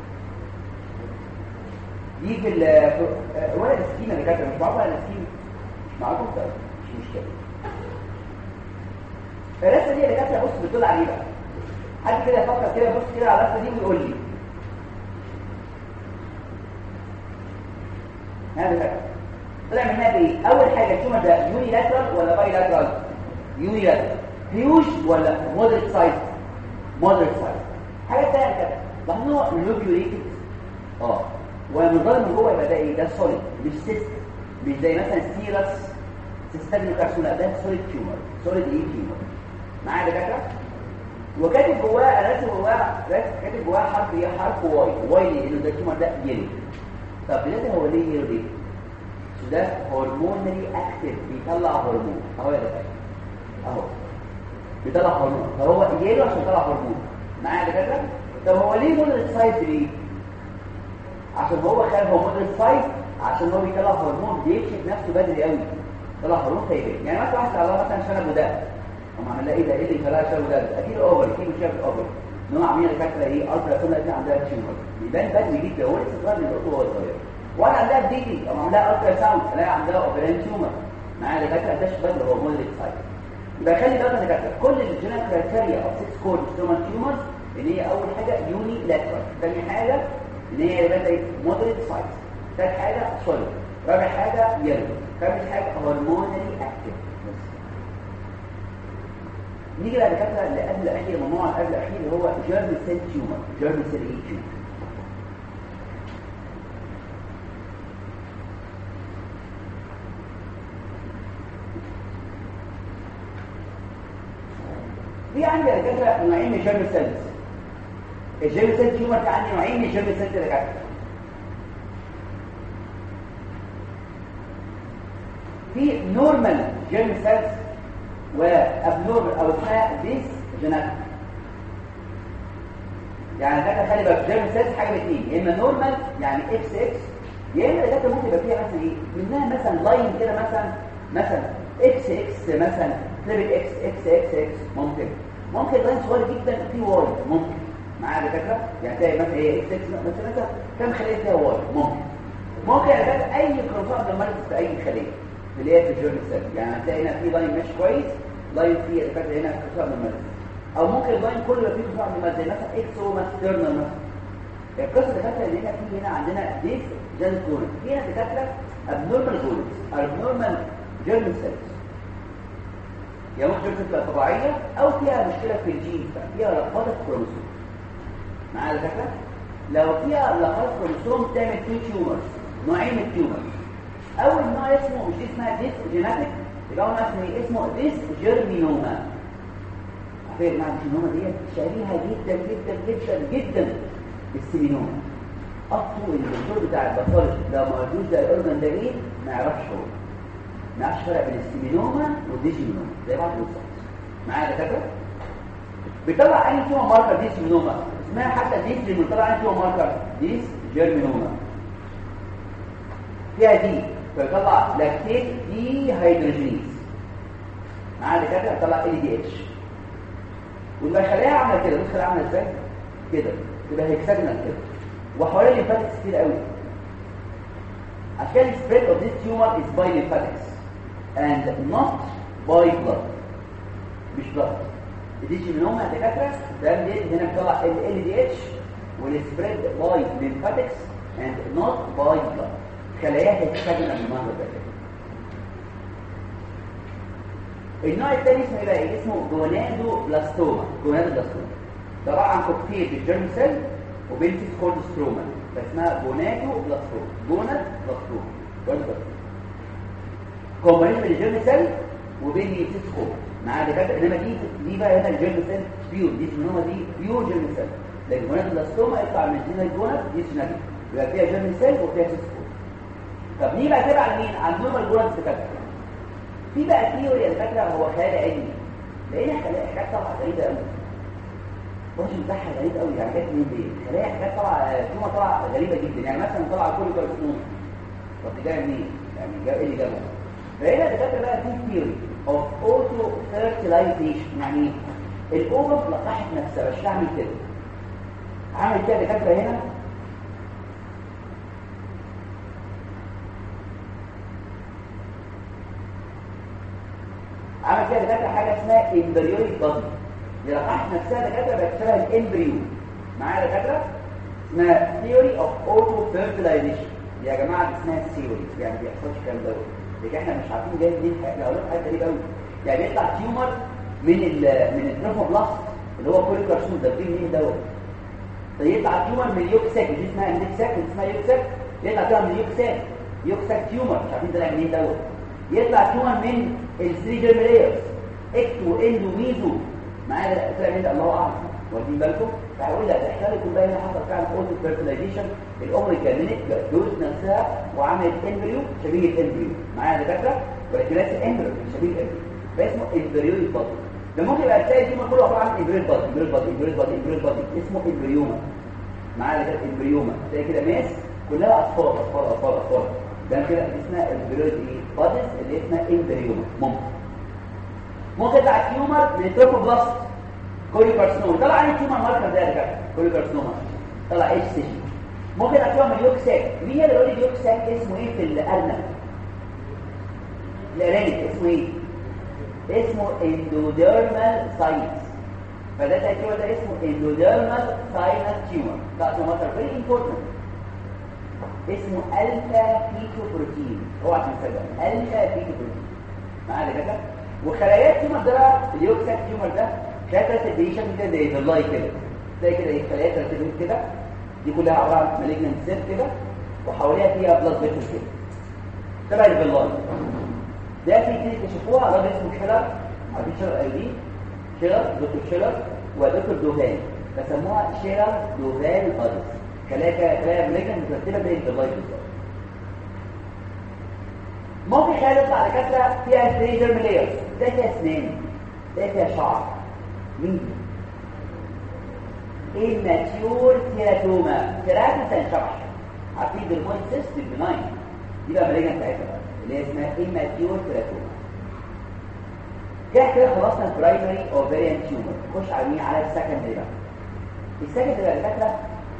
دي في ال ولا السكيمه يا دكاتره مش معروفه السكيمه معروفه ده مش مشكله الرسمه دي يا دكاتره بص بتدل على ايه بقى حد كده يفكر كده يبص كده على الرسمه دي ويقول لي ها دكاتره طلع منها بايه اول حاجه التيومر ده يوني لاترال ولا باي لاترال يوني لاترال هيوج ولا مودريت سايز مودريت سايز حاجه ثانيه كده لاحظوا لوبيوليتد اه والنظام من جوه يبقى ده ايه ده سوليد مش سيست مش زي مثلا سيرس سيستميك كارسولا ده سوليد تيومر سوليد ايه تيومر معايا دكاتره وكاتب جواه انا راسم جواه كاتب جواه حرف ايه حرف واي واي ليه لانه ده التيومر ده يلي طب لازم هو ليه يلي ده هرمونري اكتف بيطلع هرمون اهو يا دكاتره اهو بيطلع هرمون فهو يلي عشان يطلع هرمون معايا يا دكاتره طب هو ليه مودريت سايز ليه عشان هو خد هو مودريت سايز عشان هو بيطلع هرمون بيكشف نفسه بدري قوي طلع هرمون خيبان يعني مثلا واحد على مثلا شنب وده هم عمل لها ايه ده ايه اللي خلاها شنب وده اكيد اوفر اكيد مش شايف اوفر ان هم عاملين فاكره ايه الترا سون لقيت عندها تيومر يبان بدري جدا هو لسه صغير من الوقت وهو صغير وانا عندها بيبي او عاملها الترا ساوند الاقي عندها اوفرين تيومر معايا دكاتره ده بدري هو مودريت سايز يبقى خلي بالك يا دكاتره كل الجينال كرايتيريا او 6 كود ستومال تيومرز ان هي اول حاجه يوني لاترال ثاني حاجه ان هي يبقى مودريت سايز ثالث حاجه سوليد رابع حاجه يلو خامس حاجه هرمونالي اكتف نيجي بقى دكاتره اللي قبل الاخير الممنوع اللي قبل الاخير اللي هو جيرم سيل تيومر جيرم سيل اي تيومر في عندي يا دكاتره نوعين من الجيرم سيلز الجيرم سيل تيومر في عندي نوعين من الجيرم سيلز يا دكاتره في نورمال جيرم سيلز وابنورمال او اسمها ديس جيناتيك يعني ده خلي بالك جيرم سيلز حاجه من اثنين يا اما نورمال يعني اكس اكس يا اما ده ممكن يبقى فيها مثلا ايه منها مثلا لاين كده مثلا مثلا اكس اكس مثلا تريبل اكس اكس اكس اكس ممكن ممكن لاين صغير جدا فيه واي ممكن معايا فكره يعني تلاقي مثلا ايه اكس اكس مثلا مثلا كم خليه فيها واي ممكن ممكن يبقى اي كروموسوم ده مرض في اي خليه اللي هي في الجيرم سيل يعني هتلاقي هنا في لاين مش كويس لاين فيه فاكر هنا كروموسوم المرض او ممكن اللاين كله يبقى فيه كروموسوم المرض زي مثلا اكس او ماسترنال مثلا القصه اللي فاتت اللي هنا في هنا عندنا ديس جين كورن في هنا دكاتره ابنورمال جولز ابنورمال جيرم سيلز يا ممكن تبقى طبيعيه او فيها مشكله في الجين فيها لخبطه في الكروموسوم معايا الفكره لو فيها لخبطه في الكروموسوم تعمل فيه تيومرز نوعين من التيومرز اول نوع اسمه مش اسمها ديس جيناتيك يبقى هو اسمه ايه اسمه ديس جيرمينوما عارفين معنى الجينوما دي شبيهه جدا جدا جدا جدا بالسيمينوما اصله الدكتور بتاع الباثولوجي لو ما قالوش ده الاورجن ده ايه ما يعرفش هو ما يعرفش فرق بين السيمينوما والديجينوما زي بعض بالظبط معايا دكاتره بيطلع اي تيومر ماركر دي سيمينوما اسمها حتى ديس اللي بيطلع اي تيومر ماركر ديس جيرمينوما فيها دي فيطلع لاكتيت دي هيدروجينيز معايا دكاتره يطلع ال دي اتش ويبقى خلايا عامله كده بص خلايا عامله ازاي كده تبقى هيكسجنال كده وحوالين الليمفاتكس كتير قوي عشان spread of this tumor is by lymphatics and not by blood مش blood دي جينوما دكاتره ده هنا بيطلع ال ال دي اتش والسبريد باي lymphatics and not by blood خلايا هيكسجنال بالمنظر ده النوع الثاني اسمه ايه بقى ايه اسمه جونادو بلاستوما جونادو بلاستوما ده عباره عن كوكتيل بالجيرم سيل وبين سيس كولد ستروما فاسمها جونادو بلاستوما جوناد بلاستوما جوناد بلاستوما كومبانيشن بين الجيرم سيل وبين سيس كولد معايا دكاتره انما دي دي بقى هنا الجيرم سيل بيور دي اسمها دي بيور جيرم سيل لكن جونادو بلاستوما يطلع من الجينال جوناد دي سينابي يبقى فيها جيرم سيل وفيها سيس كولد طب نيجي بقى كده على مين على النورمال جوناد دكاتره في بقى ثيوري الفكره هو خيال علمي لقينا حاجات طبعا غريبه قوي البروجكت بتاعها غريب قوي يعني جت منين دي خلايا حاجات طبعا ثم طلع غريبه جدا يعني مثلا طلع كل كارسون طب جاي منين يعني جاب ايه اللي جابه فهنا الدكاتره بقى في ثيوري اوف اوتو فيرتيلايزيشن يعني الاوفر لقحت نفسها مش هعمل كده عامل كده دكاتره هنا عمل كده دكاتره حاجه اسمها امبريونيك بادي لقحت نفسها دكاتره بقت شبه الامبريو معايا دكاتره اسمها ثيوري اوف اوتو فيرتيلايزيشن يا جماعه دي اسمها ثيوري يعني ما بيحصلش الكلام دوت لكن احنا مش عارفين جاي منين حاجه اقول لك حاجه غريبه قوي يعني بيطلع تيومر من ال من التروفوبلاست اللي هو كل كارسون ده بيجي منين دوت فيطلع تيومر من اليوكساك دي اسمها اليوكساك دي اسمها يوكساك يطلع تيومر من اليوكساك يوكساك تيومر مش عارفين طلع منين دوت يطلع تيومر من الثري جيرم لايرز اكتو اندو ميزو معايا طلع من الله اعلم واخدين بالكم فهقول لك احتمال يكون بقى هنا حصل فعلا اوتو فيرتلايزيشن الام كملت جوز نفسها وعملت امبريو شبيه الامبريو معايا دكاتره ولكن ليس امبريو شبيه الامبريو فاسمه امبريو بادي ده ممكن يبقى تلاقي دي كله عباره عن امبريو بادي امبريو بادي امبريو بادي امبريو بادي اسمه امبريوما معايا دكاتره امبريوما تلاقي كده ماس كلها اصفار اصفار اصفار اصفار ده كده اسمها امبريو ايه باديز اللي اسمها امبريوما ممكن ممكن تطلع تيومر من تروفوبلاست كوري كارسنوما طلع عندي تيومر ماركر ده يا جماعه كوري كارسنوما طلع اتش سي جي ممكن اطلع من اليوك ساك مين اللي يقول لي اليوك ساك اسمه ايه في الارنب الارانب اسمه ايه اسمه اندوديرمال ساينس فده تاكيد ده اسمه اندوديرمال ساينس تيومر ده ماركر فيري امبورتنت اسمه الفا بيتو بروتين اوعى تنساه الفا بيتو بروتين معايا كده وخلايا التيومر ده اليوك ساك تيومر ده شكل الديشن كده زي اللاي كده زي كده ايه خلايا ترتيبات كده دي كلها عباره عن مالجنت سيل كده وحواليها فيها بلاد فيسل كده تبع الفيلاي ده في كده اكتشفوها راجل اسمه شيلر عارفين شيلر اي دي شيلر دكتور شيلر ودكتور دوفان فسموها شيلر دوفان ادس خلايا خلايا مالجنت مترتبه زي الفيلاي بالظبط ممكن خلايا تطلع دكاتره فيها ثري جيرم لايرز ده فيها اسنان ده فيها شعر مين immature teratoma teratoma شرح عارفين بالموت سيستم بناين دي بقى ملاجئة بتاعتها اللي هي اسمها immature teratoma كده كده خلصنا البرايمري اوفيريان تيومر نخش على مين على السكندري بقى السكندري بقى فاكره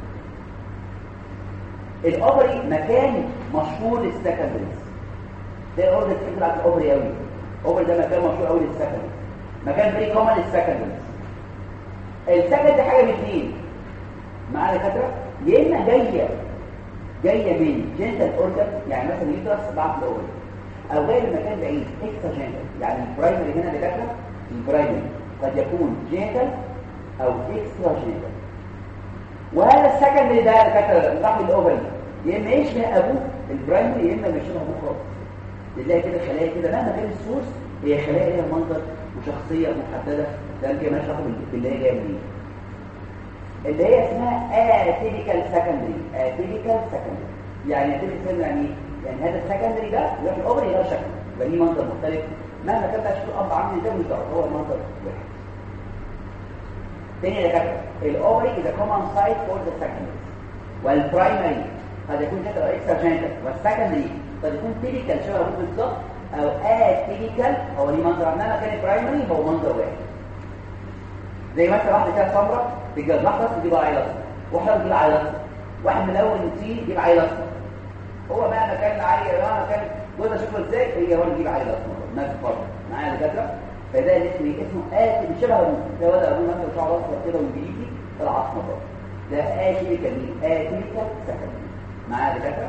الاوفري مكان مشهور للسكندريز ده الاوردر بتاعت الاوفري قوي الاوفري ده مكان مشهور قوي للسكندريز مكان فيري كومن للسكندريز السكند دي حاجه من اثنين معايا دكاتره يا اما جايه جايه من جنتال اورجن يعني مثلا يوترس بعد الاورجن او جايه من مكان بعيد اكسترا جنتال يعني البرايمري هنا دكاتره البرايمري قد يكون جنتال او اكسترا جنتال وهذا السكند ده دكاتره راح الاوفري يا اما يشبه ابوه البرايمري يا اما مش شبه ابوه خالص تلاقي كده خلايا كده مهما كان السورس هي خلايا ليها منظر وشخصيه محدده ده يمكن مالهاش علاقه باللي هي جايه منين اللي هي اسمها اتيبيكال سكندري اتيبيكال سكندري يعني اتيبيكال يعني يعني هذا السكندري ده يبقى في الاوبري غير شكل يبقى ليه منظر مختلف مهما كان بقى شكل الاب عامل ازاي مش هو منظر واحد تاني يا دكاتره الاوبري از كومن سايت فور ذا سكندري والبرايمري قد يكون جنتال او اكسترا جنتال والسكندري قد يكون تيبيكال شبه ابوه بالظبط او اتيبيكال هو ليه منظر انما كان البرايمري هو منظر واحد زي مثلا واحده كده سمراء تتجوز واحده تجيب عيل اصفر واحده تجيب عيل اصفر واحد من اول نسي يجيب عيل اصفر هو بقى مكان عيل بقى مكان جوزها شكله ازاي هي هو اللي يجيب عيل اصفر نفس الفرق معايا دكاتره فده اللي اسمه اسمه اتي بشبه ابوه ده ولا ابوه مثلا شعره اصفر كده وانجليزي طلع اسمر ده اتي كمين اتي سكن معايا دكاتره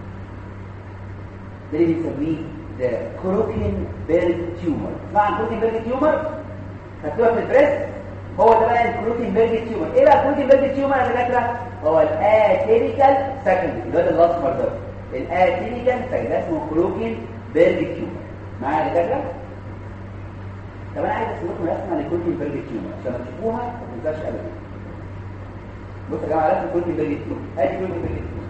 ده اللي بنسميه ده كروكين بيرج تيومر اسمع كروكين بيرج تيومر خدتوها في البريست هو ده بقى الكروتين بيرج تيومر ايه بقى الكروتين بيرج تيومر يا دكاتره هو الاتيبيكال سكندري اللي هو الاسمر ده الاتيبيكال سكندري ده اسمه كروتين بيرج تيومر معايا يا دكاتره طب انا عايز اسمعكم رسمه للكروتين بيرج تيومر عشان تشوفوها ما تنساش ابدا بصوا يا جماعه رسمه الكروتين بيرج تيومر ادي كروتين بيرج تيومر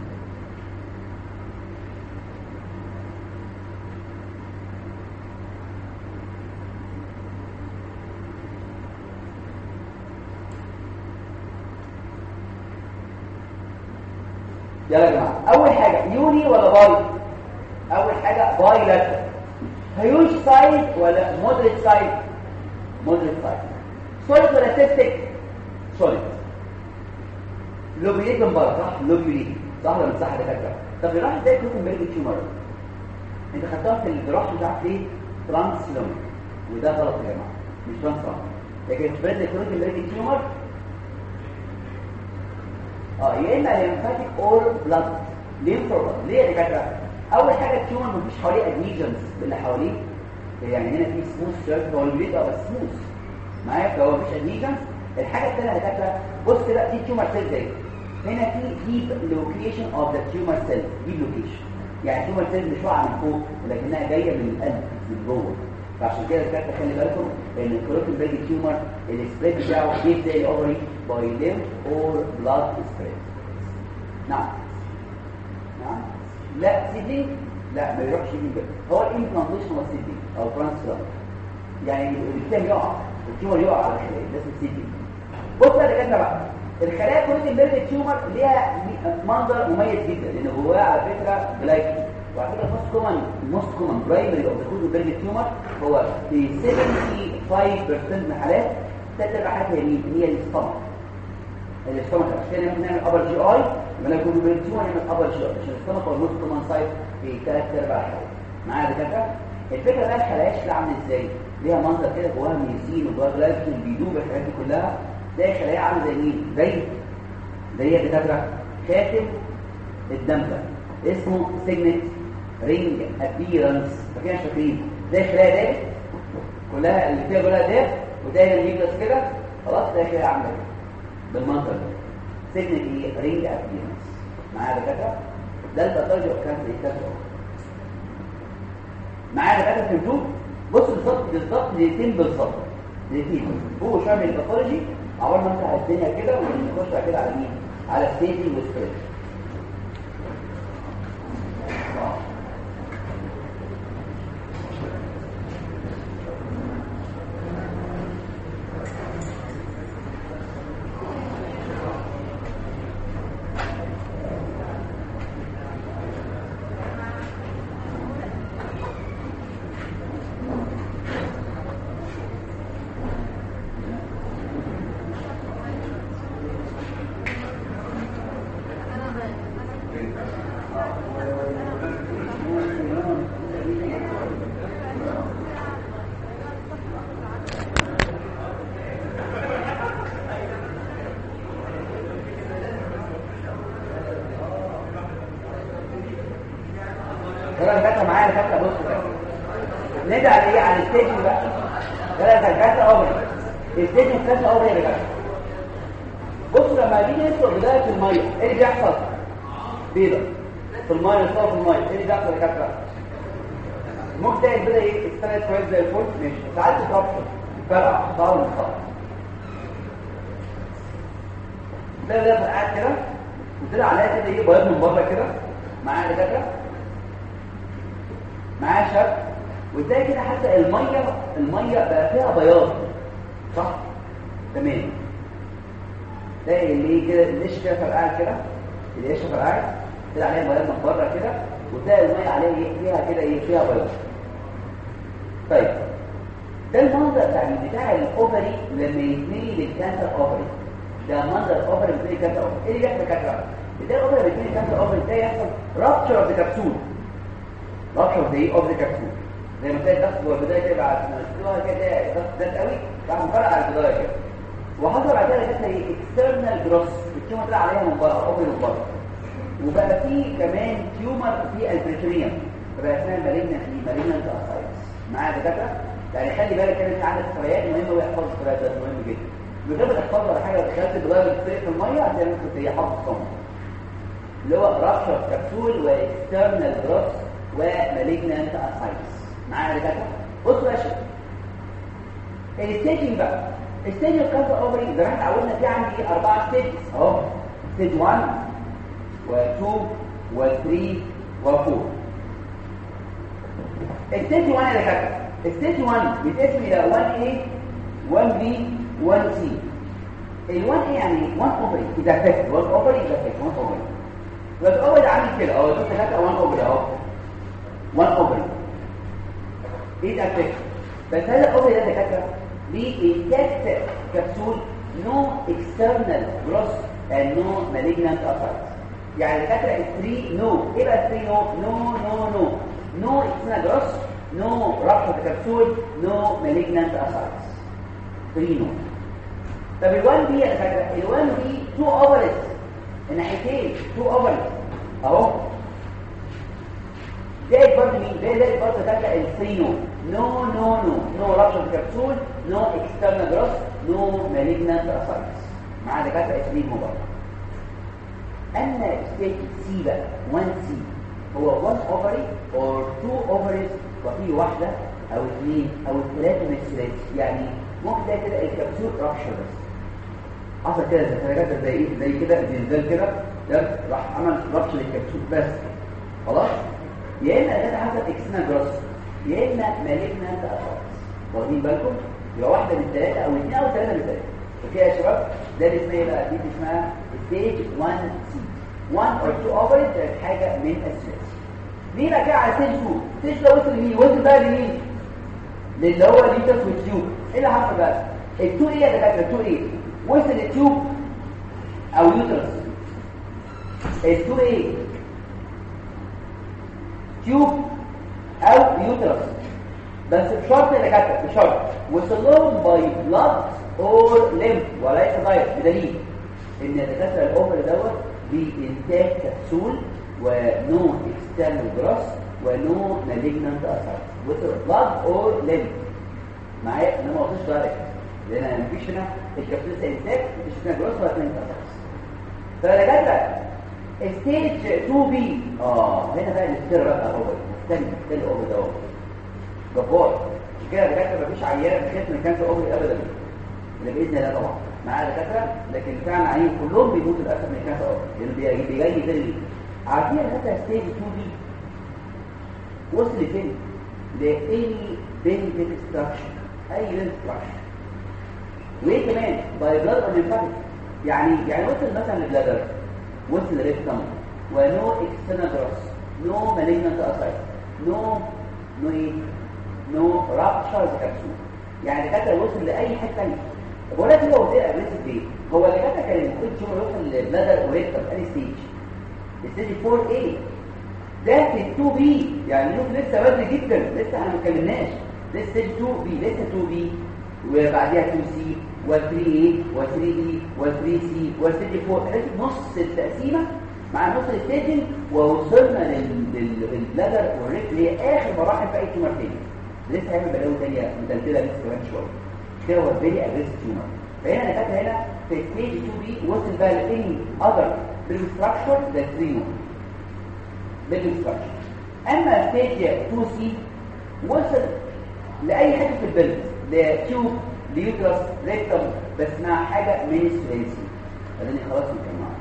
يلا يا جماعه اول حاجه يوني ولا باي اول حاجه باي لاتر هيوج سايد ولا مودريت سايد مودريت سايد سوليد ولا سيستيك سوليد لوبيليت من بره صح لوبيليت صح ولا مش صح يا دكاتره طب الجراحه ازاي تكون بيرج تيومر انت خدتها في الجراحه مش عارف ليه ترانس لوم وده غلط يا جماعه مش ترانس لكن تبرد كروت بيرج تيومر اه يا اما ليمفاتيك اور بلاد ليمفوما ليه يا دكاتره اول حاجه التيومر مفيش حواليه ادميجنز اللي حواليه يعني هنا في سموث سيرف هو البيت اه بس سموث معايا فهو مفيش ادميجنز الحاجه الثانيه يا دكاتره بص كده دي تيومر سيل زي هنا في ديب لوكيشن اوف ذا تيومر سيل ديب لوكيشن يعني التيومر سيل مش واقعه من فوق ولكنها جايه من القلب من جوه فعشان كده الكارت خلي بالكم ان الكروتين بيجي تيومر السبريد بتاعه بيبدا الاوفري باي ليمف اور بلاد سبريد نعم نعم لا سيدنج لا ما يروحش يجي هو الامبلانتيشن هو سيدنج او ترانسفير يعني الكتاب يقع التيومر يقع على الخلايا ده سيدنج بص بقى ده بقى الخلايا كروتين بيجي تيومر ليها منظر مميز جدا لان جواها على فكره جلايكوجين وعلى فكره موست كومن موست كومن برايمري اوف ذا كروتين تيومر هو في 75% من الحالات تتبع حاجه يمين هي الاستمك الاستمك عشان كده نعمل ابر جي اي لما يكون بيرتيومر نعمل ابر جي اي عشان الاستمك هو الموست كومن سايت في ثلاث ارباع الحالات معايا دكاتره الفكره بقى الخلايا شكلها عامل ازاي ليها منظر كده جواها ميزين وجواها جلايكوجين بيدوب الحاجات دي كلها تلاقي خلايا عامله زي مين زي زي يا دكاتره خاتم الدمبه اسمه سيجنت رينج ابيرنس فاكرين شايفين زي الخلايا دي كلها اللي فيها كلها ده ودايما النيوكليس كده خلاص ده كده عامله بالمنظر ده سيجنت ايه رينج ابيرنس معايا دكاتره ده الباثولوجي اوف كانسر الكانسر معايا دكاتره فهمتوه بص بالظبط بالظبط دقيقتين بالظبط دقيقتين هو شامل الباثولوجي عمال ما نفتح الدنيا كده ونخش كده على مين على ستيجنج وسبريد يلا الفكره معايا الفكره بص بقى نرجع على ايه على الستيشن بقى يلا الفكره اوفر الستيشن كاس اوفر يا رجاله بص لما نيجي نسلق بدايه الميه ايه اللي بيحصل بيضه في الميه نسلق في الميه ايه اللي بيحصل يا كابتن ممكن تلاقي البيضه ايه اشتغلت كويس زي الفل ماشي ساعات تتربط فرقع صار وصار ده ده قاعد كده وطلع عليها كده ايه بياض من بره كده معايا دكاتره معاه شك وازاي كده حتى الميه الميه بقى فيها بياض صح تمام تلاقي اللي كده ليش كده فرقعه كده اللي ليش فرقعه كده عليها بياض من بره كده وتلاقي الميه عليها ايه فيها كده ايه فيها بياض طيب ده المنظر بتاع بتاع الاوفري لما يتملي للكانسر اوفري ده منظر الاوفري بتاع الكانسر اوفري ايه اللي بيحصل كده ده الاوفري بتاع الكانسر اوفري ده يحصل رابتشر اوف ذا كبسول رابشر دي اوف ذا كبسول زي ما تلاقي الضغط جوه البدايه كده بعد ما تسلوها كده الضغط زاد قوي راح مفرقع على البدايه كده وحصل بعد كده جت ايه اكسترنال جروس التيومر طلع عليها من بره اوفر من بره وبقى في كمان تيومر في البريتونيوم بقى اسمها مالجنا في مالجنانت اسايتس معايا دكاتره يعني خلي بالك كده انت عندك سفريات مهمه ويحفظ السفريات ده مهم جدا من غير ما تحفظ ولا حاجه دخلت البدايه بتفرق في الميه هتلاقي نفسك هي حافظ صم اللي هو رابشر كبسول واكسترنال جروس ومالجنانت اسايتس معايا دكاتره بصوا يا شباب الستيجنج بقى الستيج الكانسر اوفري زي ما احنا اتعودنا في عندي اربعه ستيجز اهو ستيج 1 و2 و3 و4 ستيج 1 يا دكاتره ستيج 1 بيتقسم الى 1A 1B 1C ال 1A يعني 1 اوفري اذا فاكر 1 اوفري اذا فاكر 1 اوفري والاوفري عامل كده اهو دول ثلاثه 1 اوفري اهو 1 اوفري ايه افكت بس هذا الاوفري ده دكاتره ليه انتاكت كبسول نو اكسترنال جروس اند نو مالجنانت اسايتس يعني دكاتره 3 نو ايه بقى 3 نو نو نو نو نو اكسترنال جروس نو رابشر كبسول نو مالجنانت اسايتس 3 نو طب ال1 بي يا دكاتره ال1 بي 2 اوفرز الناحيتين 2 اوفرز اهو زائد برضه مين؟ زائد زائد برضه تلقى السينو نو نو نو نو رابشر كبسول نو اكسترنال جروس نو مالجنانت اسايتس مع دكاتره اسمين مبارك اما ستيج سي بقى 1 سي هو 1 اوفري اور 2 اوفريز وفي واحده او اثنين او ثلاثه من الثلاثي يعني ممكن تلاقي كده الكبسول رابشر بس حصل كده زي تراجعت زي ايه زي كده زلزال كده ده راح عمل رابشر الكبسول بس خلاص يا اما ده حسب اكسنا جراس يا اما مالجنا انت افاكس واخدين بالكم يبقى واحده من ثلاثه او اثنين او ثلاثه من ثلاثه اوكي يا شباب ده اللي اسمها ايه بقى دي اسمها ستيج 1 سي 1 اور 2 اوفرز حاجه من الثلاث مين بقى كده على ستيج 2 ستيج ده وصل لمين وصل بقى لمين للي هو الليتس والتيوب ايه اللي حصل بقى التو ايه يا دكاتره التو ايه وصل التيوب او يوترس التو ايه تيوب او يوترس بس بشرط يا دكاتره بشرط وصل لهم باي بلاد اور ليمف وليس دايركت بدليل ان دكاتره الاوفر دوت بانتاج كبسول ونو اكسترنال جراس ونو مالجنانت اثر وصل بلاد اور ليمف معايا انا ما قلتش دايركت لان مفيش هنا الكبسول انتاج مفيش هنا جراس ولا ليمف اثر فدكاتره ستيج 2 بي اه هنا بقى الاستير بقى هو مستني مستني الاوفر دوت جبار كده دكاتره مفيش عيان بخيط من كانسر اوفري ابدا ده باذن الله طبعا معايا دكاتره لكن فعلا عيان كلهم بيموتوا للاسف من كانسر اوفري لان بيجي زي عارفين حتى ستيج 2 بي وصل لفين لاي بنفيت ستراكشر اي بنفيت ستراكشر وايه كمان باي بلاد اور ليمفاتيك يعني يعني وصل مثلا للبلادر وصل للريكتم ونو اكسترنال جراس نو مالجنت اسايت نو نو ايه نو رابشرز كبسول يعني دكاتره وصل لاي حته ثانيه بقول لك هو ازاي اجريسيف ليه هو اللي كان كان المفروض شو يوصل للبلادر وريكتم اني ستيج ستيج 4 a ده في 2 بي يعني نوت لسه بدري جدا لسه احنا ما اتكلمناش ده ستيج 2 بي لسه 2 بي وبعديها 2 سي و3 a و3 e و3 سي و3 4 لكن نص التقسيمه مع نص الستيجن ووصلنا للبلادر والريك اللي هي اخر مراحل في اي تيومر تاني لسه هيعمل بلاوي ثانيه مدلدله لسه كمان شويه كده هو فيري اجريسيف تيومر فهنا انا فاكر هنا في ستيج 2 بي وصل بقى لاني اذر بالستراكشر ده 3 بالستراكشر اما ستيج 2 سي وصل لاي حته في البلد لتيوب ليوترس ريكتم بس مع حاجه من الثلاثي اداني خلاص مجمعه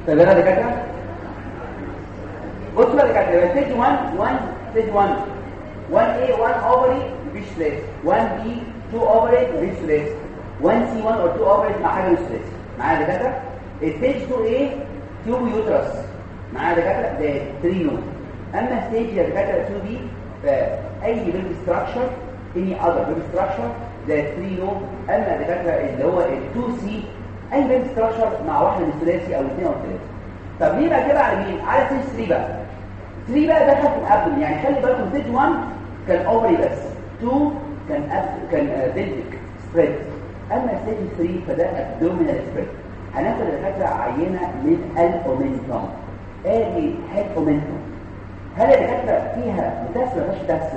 طيب انا دكاتره بصوا بقى دكاتره ستيج 1 1 ستيج 1 1A 1 اوفري مفيش ستريس 1B 2 اوفري مفيش ستريس 1C 1 or 2 اوفري مع حاجه مش ستريس معايا دكاتره ستيج 2A تيوب يوترس معايا دكاتره ده 3 نوت اما ستيج يا دكاتره 2B فاي بيبي ستراكشر اني اذر بيبي ستراكشر ده 3 نوت اما دكاتره اللي هو ال 2C اي بيبي ستراكشر مع واحده من الثلاثي او الاثنين او الثلاثه طب ليه بقى كده على مين على ستيج 3 بقى 3 بقى دخل في الابدن يعني خلي بالكم ستيج 1 كان اوفري بس 2 كان أب... كان بلفيك سبريد اما ستيج 3 فده ابدومينال سبريد هناخد الدكاتره عينه من الاومنتوم ادي هيد اومنتوم هل الدكاتره فيها متاسس ولا مش متاسس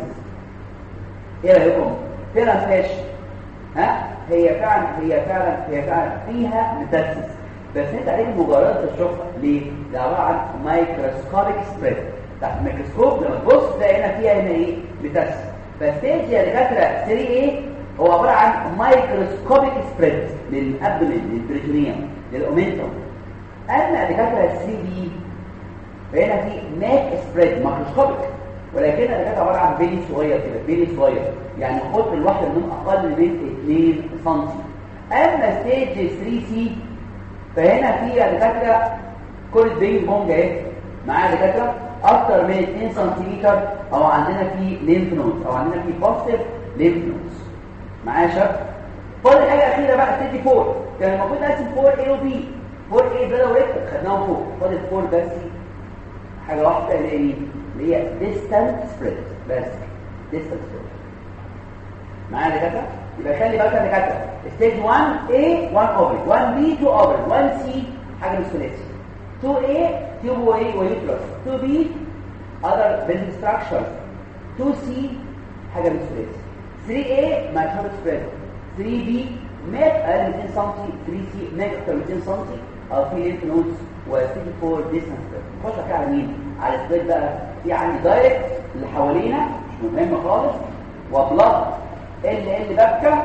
ايه رايكم فعلا فيش ها هي فعلا هي فعلا هي فعلا فيها متاسس بس انت عليك مجرد تشوفها ليه ده عباره عن مايكروسكوبيك سبريد تحت الميكروسكوب لما تبص تلاقي هنا فيها هنا ايه متاسس فستيج يا دكاتره 3 ايه هو عباره عن مايكروسكوبيك سبريد للابدومين للبريتونيوم للاومنتوم اما دكاتره 3 بي فهنا في ماك سبريد ماكروسكوبيك ولكن دكاتره عباره عن بيلي صغير كده بيلي صغير يعني قطر الواحده منهم اقل من 2 سم اما ستيج 3 سي فهنا في دكاتره كل بينج بونج اهي معايا دكاتره اكتر من 2 سم او عندنا في ليمف نودز او عندنا في بوستيف ليمف نودز معايا يا شباب فاضل حاجه اخيره بقى ستيج 4 كان المفروض نقسم 4 اي وبي 4 اي ده وريكت خدناهم فوق فاضل 4 بس حاجه واحده اللي هي مين اللي هي ديستانت سبريد بس ديستانت سبريد معايا يا دكاتره يبقى خلي بالك يا دكاتره ستيج 1 A 1 اوفر 1 B 2 اوفر 1 C حاجه مش ثلاثي 2 A تيوب واي ويوترس 2 B other building structures 2 C حاجه مش ثلاثي 3 A mature spread 3 B مات اقل من 2 سم 3 C مات اكتر من 2 سم او في لينف نودز وستيج 4 ديستانس نخش كده على مين على السبريد بقى في عندي دايركت اللي حوالينا مش مهم خالص وبلط ال ال بكه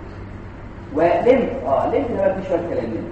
ولينف اه لينف ده بقى فيه شويه كلام منه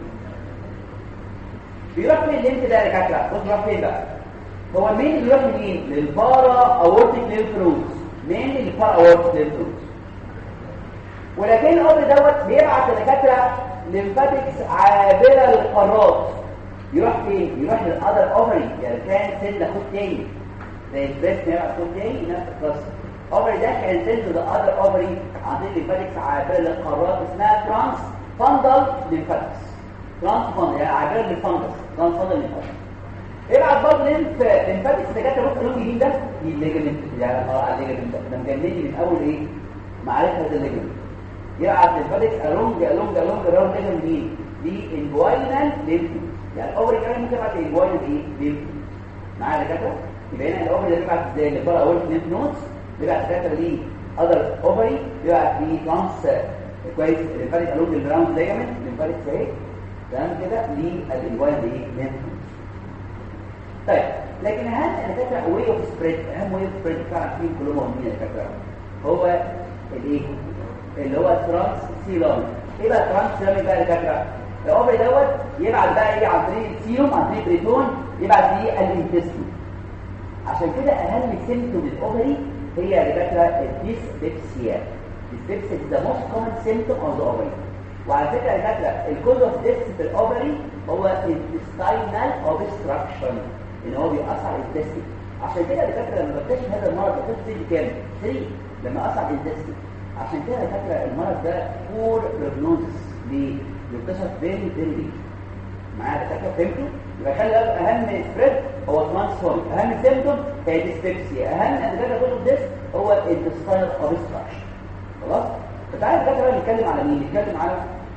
بيروح فين اللينف ده يا دكاتره بص بيروح فين بقى هو مين اللي بيروح لمين للبارا اورتيك لينف نودز مين للبارا اورتيك لينف نودز ولكن الامر دوت بيبعت الدكاتره لمفاتكس عابره للقارات يروح فين يروح للاذر اوفري يعني كان سن خد تاني زي البريست يبعت خد تاني نفس القصه اوفري ده كان سن ذا اذر اوفري عن طريق لمفاتكس عابره للقارات اسمها ترانس فاندل لمفاتكس ترانس فاندل يعني عابره للفندس ترانس فاندل لمفاتكس ابعت برضه لينف لمفاتكس دكاتره بص اللون الجديد ده دي الليجمنت يعني اه على الليجمنت ده مجنني من اول ايه معرفه هذا الليجمنت يبعت لمفاتكس الونج الونج الونج الونج ليجمنت مين دي انجوينال لينف يعني الاوفري كمان ممكن يبعت انجوينال ايه لينف معايا دكاتره يبقى هنا الاوفري ده بيبعت ازاي اللي بره اول لينف نودز بيبعت دكاتره ليه اذر اوفري بيبعت ليه ترانس كويس لمفاتكس الونج البراون ليجمنت لمفاتكس اهي تمام كده للانجوينال ايه لينف طيب لكن اهم الدكاتره واي اوف سبريد اهم واي اوف سبريد فعلا فيهم كلهم مهمين يا دكاتره هو الايه اللي هو ترانس سيلوم ايه بقى ترانس سيلوم بقى يا دكاتره الاوفري دوت يبعت بقى ايه عن طريق السيوم عن طريق بريتون يبعت ليه الانتستين عشان كده اهم سيمتوم الاوفري هي يا دكاتره الديسبيبسيا الديسبيبسيا is the most common symptom of the ovary وعلى فكره يا دكاتره الكوز اوف ديس في الاوفري هو intestinal obstruction ان هو بيأثر على الانتستين عشان كده يا دكاتره لما بكتشف هذا المرض بكتشف ستيج كام 3 لما اثر على الانتستين عشان كده يا دكاتره المرض ده بور بروجنوزس ليه يكتشف فيري فيري ليه معايا دكاتره فهمتوا يبقى خلي بالك اهم سبريد هو ترانسفورم اهم سيمبتوم هي ديسبيبسيا اهم ادويه كل ديس هو الانتستينال اوبستراكشن خلاص فتعالى دكاتره نتكلم على مين نتكلم على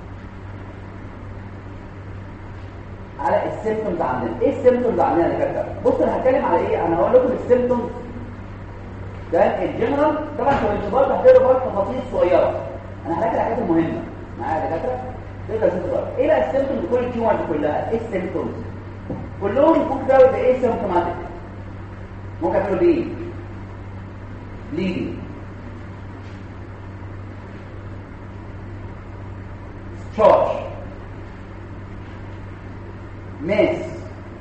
على السيمبتومز عندنا ايه السيمبتومز عندنا يا دكاتره بص انا هتكلم على ايه انا هقول لكم السيمبتومز ده الجنرال طبعا انتوا مش برضه هتقروا برضه تفاصيل صغيره انا هحكي الحاجات المهمه معايا يا دكاتره تقدر تقرا ايه بقى السيمبتومز كل التيومرز كلها ايه السيمبتومز كلهم ممكن تقولوا ده ايه سيمبتوماتيك ممكن تقولوا بايه ليدي تشارج ماس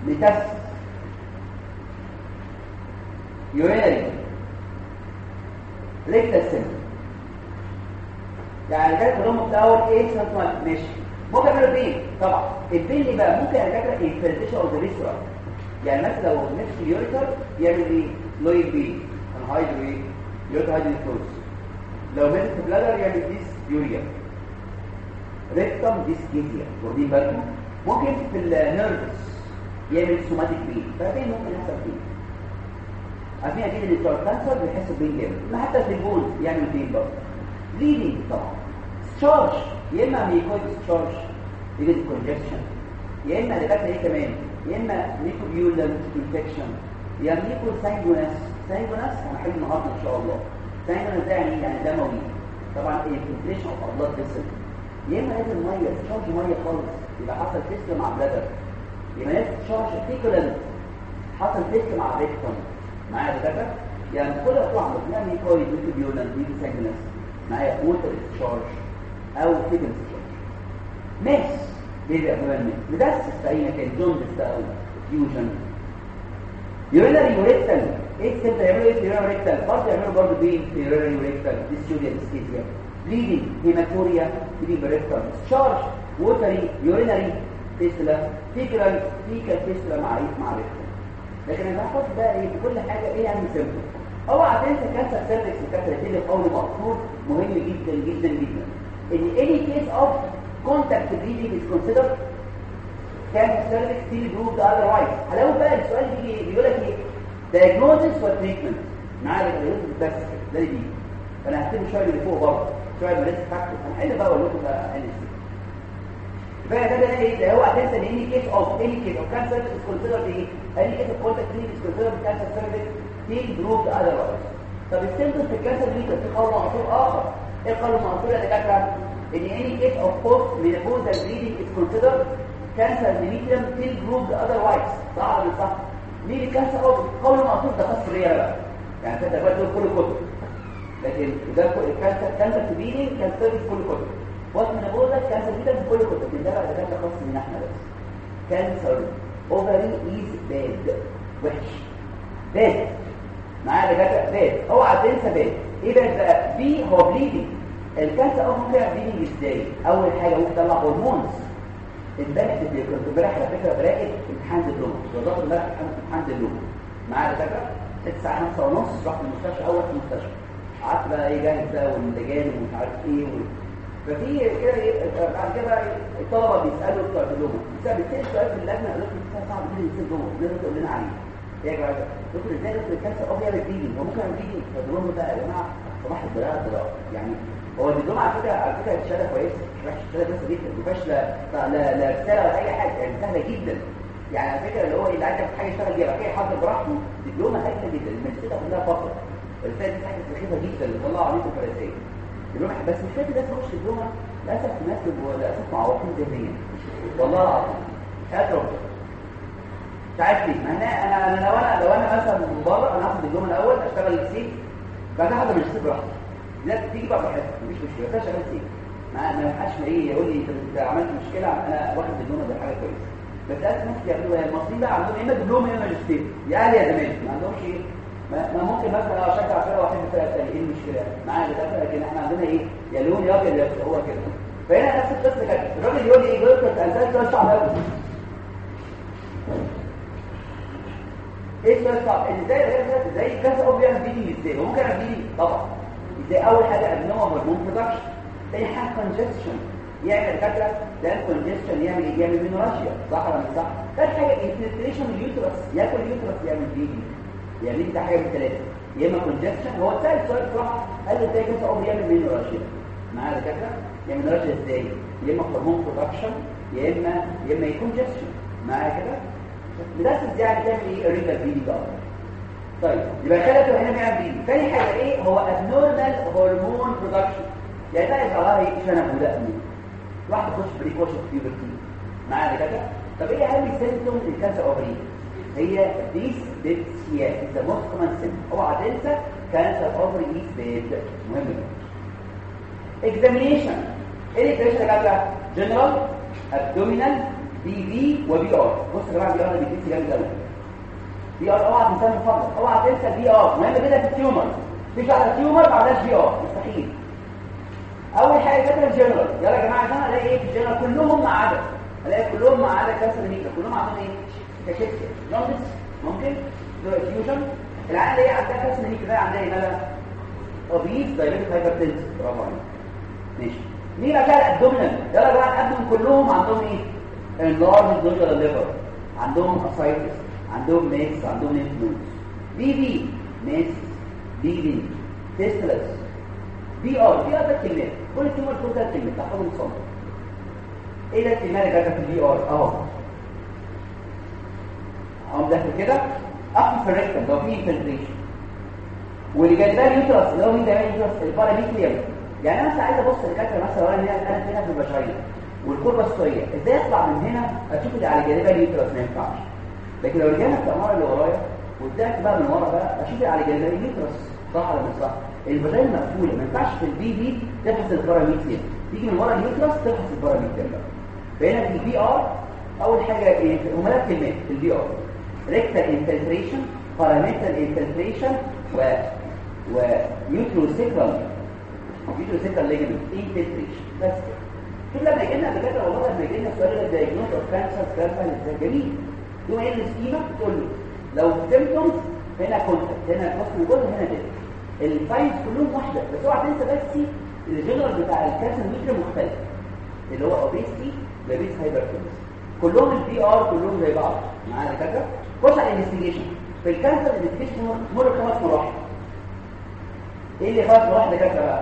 لتس يورينري ريكتال سيمبل يعني ده كلهم بتاعول ايه سنتوال ماشي ممكن يعملوا بين طبعا البين اللي بقى ممكن على فكره انفلتريشن اوف ذا ريسورا يعني مثلا لو نفس اليوريتر يعمل ايه لويد بي انهايدرو ايه يوريتر هايدروكلوز لو ميدت بلادر يعمل ديس يوريا ريكتم ديسكيزيا واخدين بالكم ممكن في النيرفز يعمل سوماتيك بين فبين ممكن يحصل بين عارفين اكيد ان بتوع الكانسر بيحسوا بين جامد ما حتى في البولز يعمل بين برضه بليدنج طبعا ستشارج يا اما ميكويد ستشارج يجي كونجكشن يا اما اللي بقى ايه كمان يا اما ميكوبيولر انفكشن يا ميكو سانجونس سانجونس هنحل النهارده ان شاء الله سانجونس ده يعني يعني دموي طبعا الانفليشن اوف بلاد فيسل يا اما لازم ميه تشارج ميه خالص يبقى حصل فيسل مع بلادر يبقى لازم تشارج فيكولنت حصل فيسل مع ريكتوم معايا دكاتره يعني كل طبعا بنعمل ميكويد ميكوبيولر ميكو سانجونس معايا ووتر تشارج او فيجن تشارج ماس بيبقى كمان ماس مدسس في اي مكان جوندس بقى او فيوجن يورينري يوريكتال ايه السبب يعملوا ايه في يورينري يوريكتال برضه يعملوا برضه بين في يورينري يوريكتال ديسيوريا ديسكيزيا بليدنج هيماتوريا بليدنج بريكتال تشارج ووتري يورينري فيستلا فيكرال فيكال فيستلا مع ايه مع ريكتال لكن انا هاخد بقى ايه في كل حاجه ايه يعني سيمبل اوعى تنسى كانسر سيرفكس وكانسر تيلي قول مقصود مهم جدا جدا جدا ان any case of contact bleeding is considered cancer cervix still proved otherwise هلاقوا بقى السؤال بيجي بيقول لك ايه diagnosis و treatment معايا diagnosis بس ده اللي بيجي فانا هكتب شويه اللي فوق برضه شويه من ريسك فاكتور هنحل بقى اقول لكم بقى هنحل بقى ده ده ايه ده هو هتنسى ان any case of any case of cancer is considered ايه any case of contact bleeding is considered cancer cervix still proved otherwise طب السيمبتوم في الكانسر دي في قول معصور اخر ايه قول معصور يا دكاتره ان any case of post menopausal bleeding is considered cancer endometrium till proved otherwise صح ولا صح مين الكانسر او قول معصور ده خاص بيا بقى يعني انت بقى كل كتب لكن ده الكانسر كانسر bleeding كانسر في كل كتب post menopausal كانسر bleeding في كل كتب لكن ده بقى ده خاص بينا احنا بس كانسر ovary is bad وحش bad معايا دكاتره باد اوعى تنسى باد ايه باد بقى بي هو بليدنج الكانسر او ممكن بليدنج ازاي اول حاجه ممكن تطلع هرمونز امبارح كنت امبارح على فكره براقب امتحان دبلوم وضغط امبارح امتحان دبلوم معايا دكاتره ست ساعات خمسة ونص رحت المستشفى اول في المستشفى قعدت بقى ايه جاهز بقى واللجان ومش عارف ايه و... ففي كده ايه بعد كده الطلبه بيسالوا بتوع الدبلوم بتسال سؤال في اللجنه قالت لي صعب جدا يصير جوه لازم تقول لنا عليه ايه يا جماعه دكتور ازاي دكتور الكانسر اه بيعمل بيجي هو ممكن يعمل بيجي فدول بقى يا جماعه صباح الدراع الدراع يعني هو الدبلوم على فكره على فكره الشهاده كويسه مش وحشه الشهاده كويسه جدا ما فيهاش لا لا لا رساله ولا اي حاجه يعني سهله جدا يعني على فكره اللي هو اللي عايز يعمل حاجه يشتغل بيها كده حد براحته دبلومه هايله جدا الماجستير كلها فقط الرساله دي حاجه سخيفه جدا اللي طلعوا عليكم في الرسائل دبلومه بس مش فاكر ده تخش دبلومه للاسف الناس للاسف معوقين ذهنيا والله العظيم هاتوا مش عارف ليه انا انا انا لو انا لو انا مثلا من بره انا هاخد اليوم الاول اشتغل السي بعد كده مش هسيب براحتي لا تيجي بقى براحتك مفيش مشكله بس شغال سي ما ما ينفعش ايه يقول لي انت عملت مشكله انا واخد الدبلومه ده حاجه كويسه بس لازم الناس يعملوها المصريين بقى عندهم اما دبلوم اما ماجستير يا اهلي يا زمالك ما عندهمش ايه ما, ما ممكن مثلا اشجع فرقه واحد فرقه ثانيه ايه المشكله معايا ده لكن احنا عندنا ايه يا لون يا ابيض يا هو كده فهنا نفس القصه كده الراجل يقول لي ايه يقول لك انت انت صعب قوي ايه السؤال صعب ازاي ازاي الكاس او بيعمل بيدي ازاي ممكن اعمل بيدي طبعا ازاي اول حاجه ان هو هرمون برودكشن تاني حاجه كونجستشن يعمل فكره ده الكونجستشن يعمل ايه يعمل مينوراشيا صح ولا مش صح ثالث حاجه انفلتريشن اليوترس ياكل اليوترس يعمل بيدي يعني دي حاجه من ثلاثه يا اما كونجستشن هو سال سؤال صح قال له ازاي الكاس او بيعمل مينوراشيا معايا الفكره يعمل مينوراشيا ازاي يا اما هرمون برودكشن يا اما يا اما يكون جستشن معايا كده مدسس يعني تعمل ايه ريجال بيدي بقى طيب يبقى خلته هنا بيعمل بيدي ثاني حاجه ايه هو ابنورمال هرمون برودكشن يعني بقى يطلع ايه شنب ودقن واحد يخش بريكوشن بيوبرتي معايا كده طب ايه اهم سيمبتوم للكانسر اوفري هي ديس ديبسيا ذا موست كومن سيمبتوم اوعى تنسى كانسر اوفري از بيد مهم جدا اكزامينيشن ايه الاكزامينيشن يا جماعه جنرال ابدومينال بي في وبي ار بص يا جماعه بي ار بيديك جامد قوي بي ار اوعى تنسى من فضلك اوعى تنسى البي ار مهم جدا في التيومر مفيش على التيومر ما عندهاش بي ار مستحيل اول حاجه كده الجنرال يلا يا جماعه عشان الاقي ايه في الجنرال كلهم ما عدا الاقي كلهم ما عدا كانسر ميكا كلهم عندهم ايه كشكل جوندس ممكن فيوجن العيال اللي هي عندها كانسر ميكا ده عندها ايه مالها اوبيس دايبيتك هايبرتنس برافو عليك ماشي مين بقى الابدومينال يلا يا جماعه الابدومين كلهم عندهم ايه انلارج دوجر ليفر عندهم اسايتس عندهم ميكس عندهم انفلونس بي بي ميكس بيدنج تيستلس بي ار بي ار ده كلمات كل كلمه تقول ثلاث كلمات تحفظهم صم ايه ده الكلمات اللي جت في البي ار اهو اهو ده كده اخر في الريكتم لو في انفلتريشن واللي جاي ده اليوترس اللي هو مين ده اليوترس الباراميتريوم يعني انا مثلا عايز ابص للكاتره مثلا وانا هنا الان هنا في البشريه والكربه السوريه ازاي اطلع من هنا اشوف اللي على جانبها اليوترس ما ينفعش لكن لو رجعنا في الاماره اللي ورايا وطلعت بقى من ورا بقى اشوف اللي على جانبها اليوترس صح ولا مش صح البدايه مقفوله ما ينفعش في البي بي تفحص الباراميتريوم تيجي من ورا اليوترس تفحص الباراميتريوم بقى فهنا في البي ار اول حاجه ايه هم ثلاث كلمات في البي ار ريكتال انفلتريشن باراميتال انفلتريشن و ويوتروسيكرال يوتروسيكرال ليجمنت انفلتريشن بس كل لما يجي لنا بجد والله لما يجي لنا سؤال الدايجنوز اوف كانسر كانسر ازاي جميل تقوم ايه السكيما تقول له لو سيمبتومز هنا كونتاكت هنا فصل جول هنا ده الفايلز كلهم واحده بس اوعى تنسى بس الجنرال بتاع الكانسر ميتر مختلف اللي هو اوبيستي دايبيتس هايبرتنس كلهم البي ار كلهم زي بعض معانا كده خش على الانفستيجيشن في الكانسر الانفستيجيشن مر خمس مراحل ايه اللي خمس مراحل كده بقى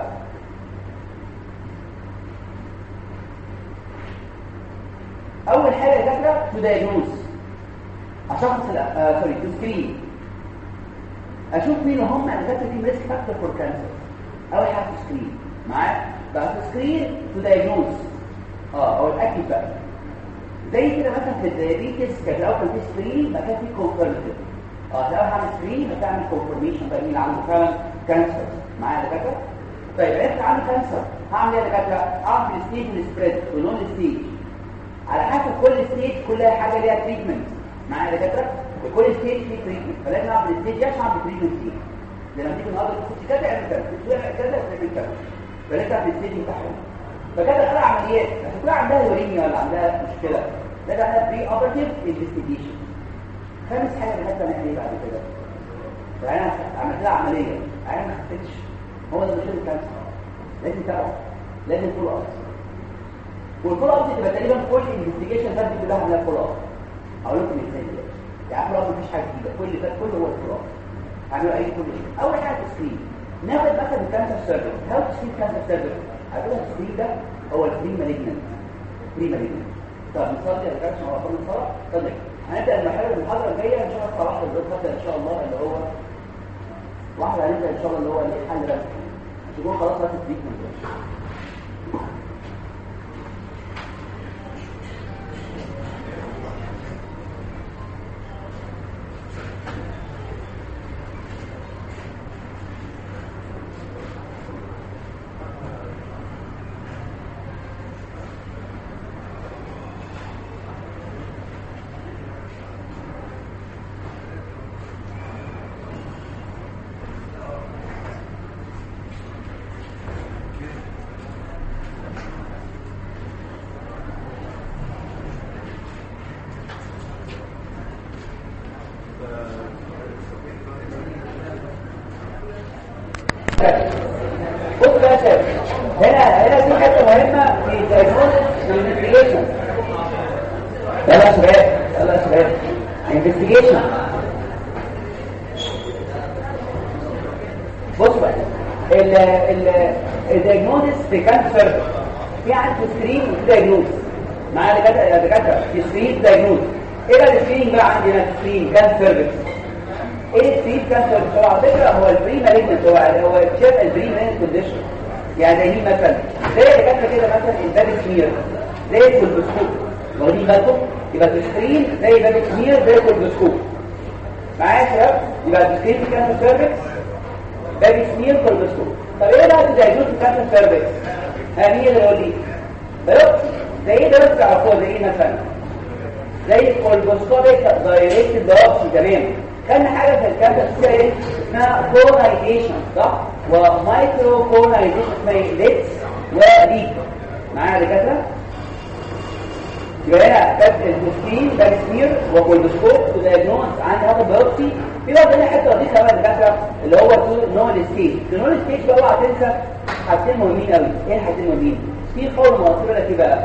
اول حاجه يا دكاتره تو دايجنوز اشخص آه سوري تو سكرين اشوف مين هم الدكاتره في ريسك فاكتور فور كانسر اول حاجه تو سكرين معايا بعد تو سكرين تو دايجنوز اه او الاكيد بقى زي كده مثلا في الدايابيتس كان الاول كان في سكرين ما كان في كونفيرمتيف اه لو هعمل سكرين هتعمل كونفيرميشن بقى مين عنده فعلا كانسر معايا يا دكاتره طيب عرفت عنده كانسر هعمل ايه يا دكاتره اعمل ستيج سبريد ونون ستيج على حسب كل ستيج كل حاجه ليها تريتمنت معايا يا دكاتره في كل ستيج في تريتمنت فلازم اعمل ستيج عشان اعمل تريتمنت دي لما تيجي النهارده تخش كذا اعمل كذا تسوي كذا تعمل كذا فلازم اعمل ستيج بتاعهم فكذا انا عمليات عشان كلها عندها يورينيا ولا عندها مشكله ده ده بري اوبرتيف انفستيجيشن خامس حاجه بنبدا نعمل ايه بعد كده فانا عملت لها عمليه انا ما خفتش هو ده مشكله الكانسر لازم تابع لازم فول اب والفول اب تبقى تقريبا كل انفستيجيشن ده كلها عاملاها فول اب اقول لكم ازاي دلوقتي يعني فول اب مفيش حاجه جديده كل ده كله هو الفول اب هعملوا اي كل شيء اول حاجه تسكرين ناخد مثلا الكانسر سيرفيس هاو تسكرين كانسر سيرفيس هقول لك التسكرين ده هو البري مالجنت بري مالجنت طب نصلي يا دكاتره على طول الصلاه صدق هنبدا المحاضره المحاضره الجايه ان شاء الله واحده بالظبط ان شاء الله اللي هو واحده هنبدا ان شاء الله اللي هو الحل بس تكون خلاص بس التريتمنت بص بقى يا شباب هنا هنا في حته مهمه في diagnosis investigation يلا يا شباب يلا يا شباب investigation بص بقى ال ال الدياجنوستس في كانسر في عندي سكرين وفي دياجنوز معايا دكاتره يا دكاتره في سكرين دياجنوز ايه بقى السكرين بقى عندنا سكرين كانسر ايه السيد كانسر هو على فكره هو البري مالجنت هو هو شاف البري مالجنت كونديشن يعني زي مثلا زي اللي كانت كده مثلا الباب سمير زي الكولبسكوب واخدين بالكم يبقى السكرين زي الباب سمير زي الكولبسكوب معايا يا شباب يبقى السكرين في كانسر سيرفكس باب سمير كولبسكوب طب ايه بقى الدايجنوز كانسر سيرفكس ها مين اللي يقول لي بيوبسي زي ايه بيوبسي عفوا زي ايه مثلا زي الكولبوسكوبيك دايركت بايوبسي تمام خدنا حاجه في الكانسر اسمها ايه اسمها كورنايزيشن صح ومايكرو كورنايزيشن اسمها ايه ليتس وليك معايا يا دكاتره يبقى هنا كانت البوستين باك سمير وكولبوسكوب ودايجنوز عندي هاخد بايوبسي في بقى هنا حته دي كمان دكاتره اللي هو نون ستيج النون ستيج بقى اوعى تنسى حاجتين مهمين قوي ايه الحاجتين المهمين في قول مؤثر لك ايه بقى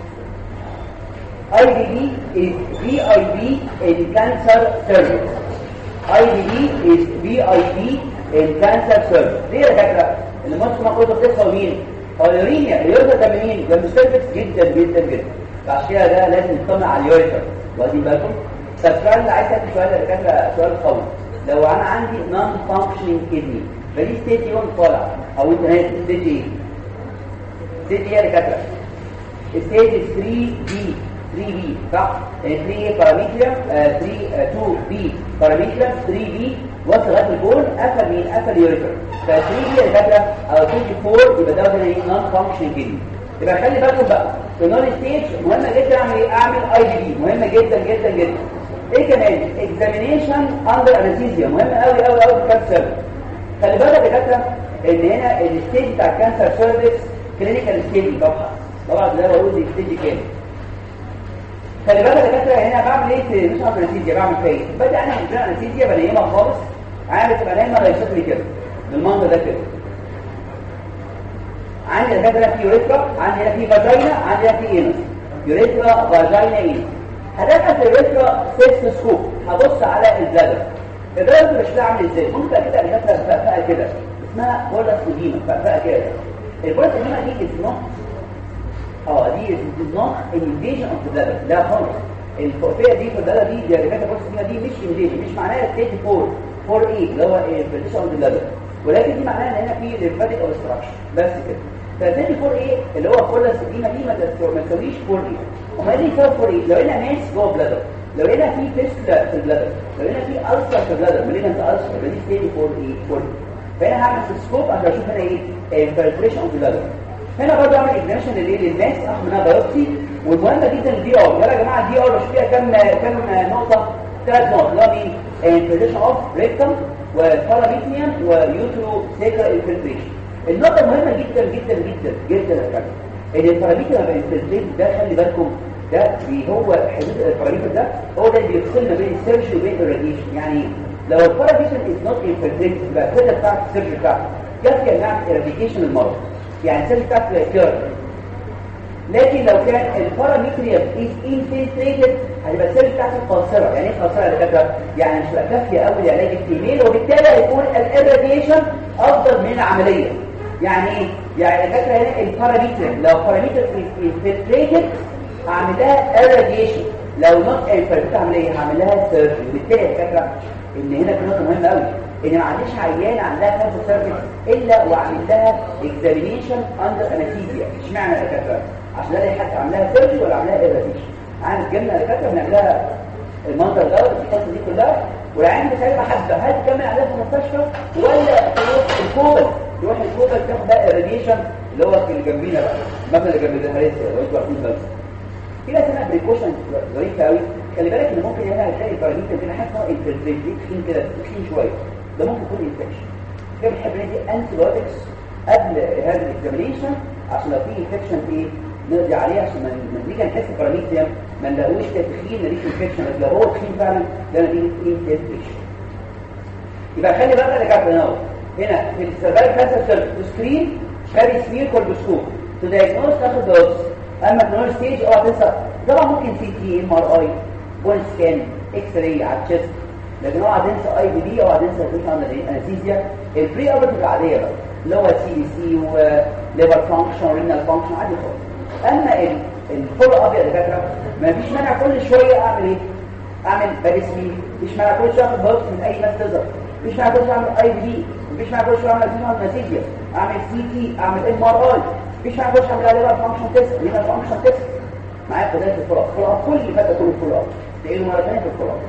IBD is VIB in cancer service. IBD is VIB in cancer service. ليه يا دكاتره؟ اللي ممكن اخده قصه مين؟ اليورينيا اليوريثرا ده مين؟ ده مستلبس جدا جدا جدا. عشان كده ده لازم نطمن على اليوريثرا. واخدين بالكم؟ طب السؤال اللي عايز اسال سؤال يا دكاتره سؤال قوي. لو انا عندي نون فانكشنينج كدني فدي ستيج 1 طالع او انت نازل ستيج ايه؟ ستيج ايه يا دكاتره؟ ستيج 3 بي 3B صح 3 باراميتر 3 2B باراميتر 3B وصل لغايه البول قفل مين قفل يوريتر ف 3B يا دكاتره او 24 يبقى ده ايه نون فانكشن كدني يبقى خلي بالكم بقى في النون ستيج مهمه جدا اعمل ايه اعمل اي دي بي مهمه جدا جدا جدا ايه كمان اكزامينيشن اندر انستيزيا مهم قوي قوي قوي في الكانسر خلي بالك يا دكاتره ان هنا الستيج بتاع الكانسر سيرفيس كلينيكال ستيج طبعا طبعا ده بقول دي ستيج كام خلي بالك يا دكاتره هنا بعمل ايه مش عارف انستيزيا بعمل فيها ايه بدأ انا من غير انستيزيا بنيمها خالص عامل تبقى نايمه ريست لي كده بالمنظر ده كده عندي دكاتره في يوريثرا عندي هنا في فاجينا عندي هنا في اينس يوريثرا فاجينا اينس هدخل في اليوريثرا سيستوسكوب هبص على البلادر البلادر مش عامل ازاي ممكن كده دكاتره فقفقه كده اسمها بولاس اديما فقفقه كده البولاس اديما دي اسمها اه دي is not an invasion of the bladder لا خالص الفوقيه دي في البلد دي دي ريكاتا بورس دي مش invasion مش معناها ستيج 4 4 ايه اللي هو البريشن اوف ذا ولكن دي معناها ان هنا في ليمفاتيك اوبستراكشن بس كده فالستيج 4 ايه اللي هو كل السديمه دي ما ما تسويش 4 ايه امال ايه يساوي 4 ايه لو هنا ماس جوه البلادر لو هنا في فيستلا في البلادر لو هنا في ألسر في البلادر مالجنت ألسر يبقى دي ستيج 4 ايه 4 فهنا هعمل سكوب عشان اشوف هنا ايه الفلتريشن اوف ذا هنا برضه اعمل اكزاميشن للايه للناس اخد منها بايوبسي والمهمه جدا الدي ار يلا يا جماعه الدي ار مش فيها كام كام نقطه ثلاث نقط اللي هو مين انفلتريشن اوف ريكتم وباراميتريوم ويوترو سيكر انفلتريشن النقطه المهمه جدا جدا جدا جدا يا جماعه ان الباراميتر انفلتريت ده خلي بالكم ده هو حدود الباراميتر ده هو ده اللي بيفصلنا بين السيرش وبين الراديشن يعني لو الباراميتر از نوت انفلتريت يبقى الكده بتاعت السيرش بتاعته يكفي نعمل اراديكيشن المرض يعني السيرش بتاعته كيرف لكن لو كان الباراميتريوم از انفلتريتد هتبقى السيرش بتاعته قاصره يعني ايه قاصره يا دكاتره يعني مش هتبقى كافيه قوي لعلاج الفيميل وبالتالي هيكون الاراديشن افضل من العمليه يعني ايه يعني الفكره هنا الباراميتر لو باراميتر انفلتريتد هعمل لها اراديشن لو نوت انفلتريتد عمليه هعمل لها سيرجري وبالتالي الفكره ان هنا في نقطه مهمه قوي ان ما عنديش عيان عندها كانسر سيرفيس الا واعمل لها اكزامينيشن اندر انستيزيا اشمعنى يا دكاتره عشان الاقي حد عاملاها سيرجري ولا عاملاها اراديشن عامل جبنا دكاتره بنعملها المنظر ده القصه دي كلها والعين بتاعتها حبه هل تكمل عليها في المستشفى ولا تروح الكوبل تروح الكوبل تاخد بقى الراديشن اللي هو اللي جنبينا بقى مثلا اللي جنب الهريس لو انتوا عارفين بس في ناس هنا بريكوشن ظريفه قوي خلي بالك ان ممكن هنا هتلاقي الباراميتر هنا حاسس ان هو انفلتريت تخين كده تخين شويه ده ممكن يكون انفكشن كده بنحب ندي انتي بايوتكس قبل هذا الاكزامينيشن عشان لو في انفكشن ايه نقضي عليه عشان ما نيجي نحس الباراميتر ما نلاقوش كده تخين نلاقيش انفكشن لو هو تخين فعلا ده نتيجه انفكشن يبقى خلي بالك اللي كانت هنا هنا في السيرفايف كانسر سيرش سكرين كاري سمير كولبوسكوب تو دايجنوز تاخد دوز اما في نور ستيج اوعى تنسى طبعا ممكن سي تي ام ار اي بون سكان اكس راي على الشيست لكن اوعى تنسى اي بي دي اوعى تنسى تنسى انستيزيا البري اوبرتيف العاديه بقى اللي هو سي بي سي وليفر فانكشن رينال فانكشن عادي خالص اما الفول اب يا دكاتره ما فيش مانع كل شويه اعمل ايه اعمل باريسمي مفيش مانع كل شويه اخد بوكس من اي ناس تظهر مفيش مانع كل شويه اعمل اي بي دي مفيش مانع كل شويه اعمل سينال نتيجه اعمل سي تي اعمل ام ار اي مفيش مانع كل شويه اعمل ليفر فانكشن تيست رينال فانكشن تيست معايا بدايه الفول اب الفول اب كل اللي فات كله فول اب تلاقيه مره ثانيه في الفول اب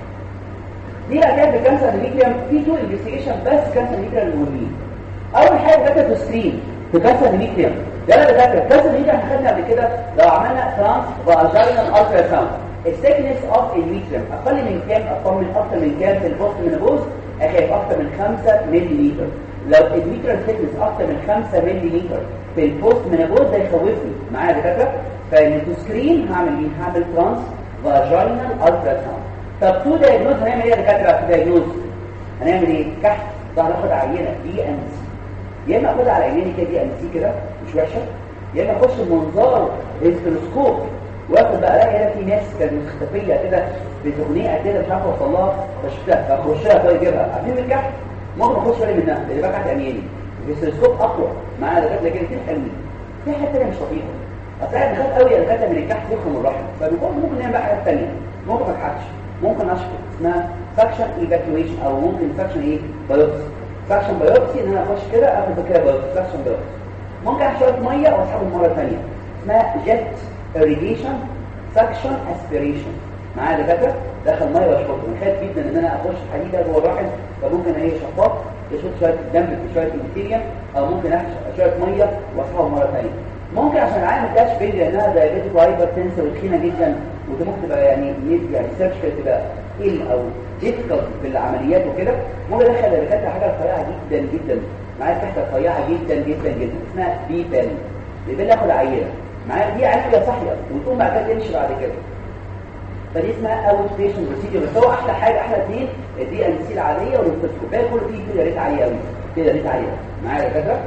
دي بقى في كانسر ميكريم في تو انفستيجيشن بس كانسر ميكريم المهمين اول حاجه فاكر في سكرين في كانسر ميكريم ده انا بذاكر كانسر ميكريم احنا خدنا قبل كده لو عملنا ترانس فاجينال الترا ساوند السيكنس اوف الميترم اقل من كام اقل من اكتر من كام في البوست منابوز اخاف اكتر من 5 ملم لو الميترم سيكنس اكتر من 5 ملم في البوست منابوز ده يخوفني معايا دكاتره فالتسكرين هعمل ايه هعمل ترانس فاجينال الترا ساوند طب تو دايجنوز هنعمل ايه يا دكاتره تو دايجنوز هنعمل ايه كحت ده هناخد عينه دي ان سي يا اما اخدها على عينيني كده دي ان سي كده مش وحشه يا اما اخش بمنظار التلسكوب واخد بقى الاقي هنا في ناس كانت مختفيه كده بتغنيقه كده مش عارف اوصل لها فشفتها فاخش لها طيب اجيبها عارفين الكحت ممكن اخش بالي منها اللي بكحت عينيني التلسكوب اقوى معايا دكاتره لكن الاثنين حلوين في حاجه ثانيه مش لطيفه اصل انا بخاف قوي يا دكاتره من الكحت يخرم الرحم فبيكون ممكن نعمل بقى حاجات ثانيه ممكن ما اكحتش ممكن اشفط اسمها سكشن ايفاكيويشن او ممكن سكشن ايه بايوبسي سكشن بايوبسي ان انا اخش كده اخد كده بايوبسي سكشن بايوبسي ممكن احط شويه ميه واسحبهم مره ثانيه اسمها جيت irrigation سكشن اسبيريشن معايا دكاتره دخل ميه واشفط انا خايف جدا ان انا اخش حديده جوه الرحم فممكن ايه شفاط تشوف شويه دم في شويه بكتيريا او ممكن احشي شويه ميه واسحبهم مره ثانيه ممكن عشان العيان ما تبقاش بين لانها دايابيتيك وهايبر تنسر وتخينه جدا ودي ممكن تبقى يعني يعني سيرجيكال تبقى ايل او ديفيكالت في العمليات وكده ممكن ادخل الدكاتره حاجه رفيعه جدا جدا معايا تحت رفيعه جدا جدا جدا اسمها بيبل بيبل اخد عينه معايا دي عينه صاحيه وتقوم بعد كده تمشي بعد كده فدي اسمها اوت بيشن بروسيجر بس هو احلى حاجه احلى اثنين الدي ان سي العاديه والانتسكوب باقي كله فيه كده ريت عاليه قوي كده ريت عاليه معايا يا دكاتره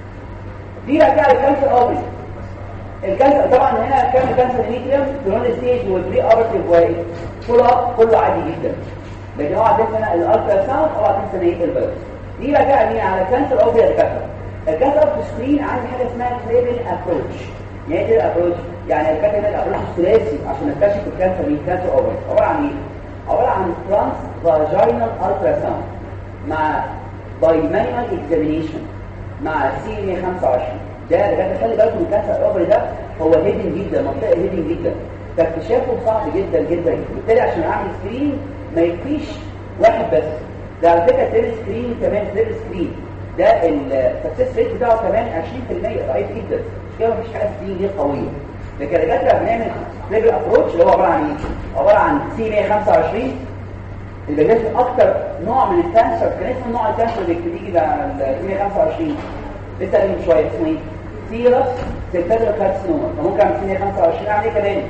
دي بقى كده الكانسر اوبري الكانسر طبعا هنا كام كانسر ميديوم كرون ستيج والبري اوبرتيف واي فول اب كله عادي جدا لكن اوعى تنسى هنا الالترا ساوند اوعى تنسى ايه البيوس دي بقى كده مين على كانسر اوبري الكانسر الكانسر اوف سكرين عندي حاجه اسمها كليبل ابروتش يعني ايه الابروتش يعني الكاتب هنا الابروتش الثلاثي عشان نكتشف الكانسر من كانسر اوبري عباره عن ايه عباره عن ترانس فاجينال الترا ساوند مع باي مانوال اكزامينيشن مع سي 125 ده بجد خلي بالكم الكانسر الاوبري ده هو هيدن جدا منطقه هيدن جدا فاكتشافه صعب جدا جدا بالتالي عشان اعمل سكرين ما يكفيش واحد بس ده على فكره تري سكرين كمان تري سكرين ده السكسس ريت بتاعه كمان 20% ضعيف جدا مش كده مفيش حاجه سكرين دي قويه لكن الدكاتره بنعمل ليفل ابروتش اللي هو عباره عن ايه؟ عباره عن سي 125 اللي بيجي اكتر نوع من الكانسر كان اسمه نوع الكانسر اللي بيجي على ال 125 لسه قايل من شويه اسمه ايه؟ سيرس سيرفيدر كارسينوما فممكن اعمل سي 125 اعمل ايه كمان؟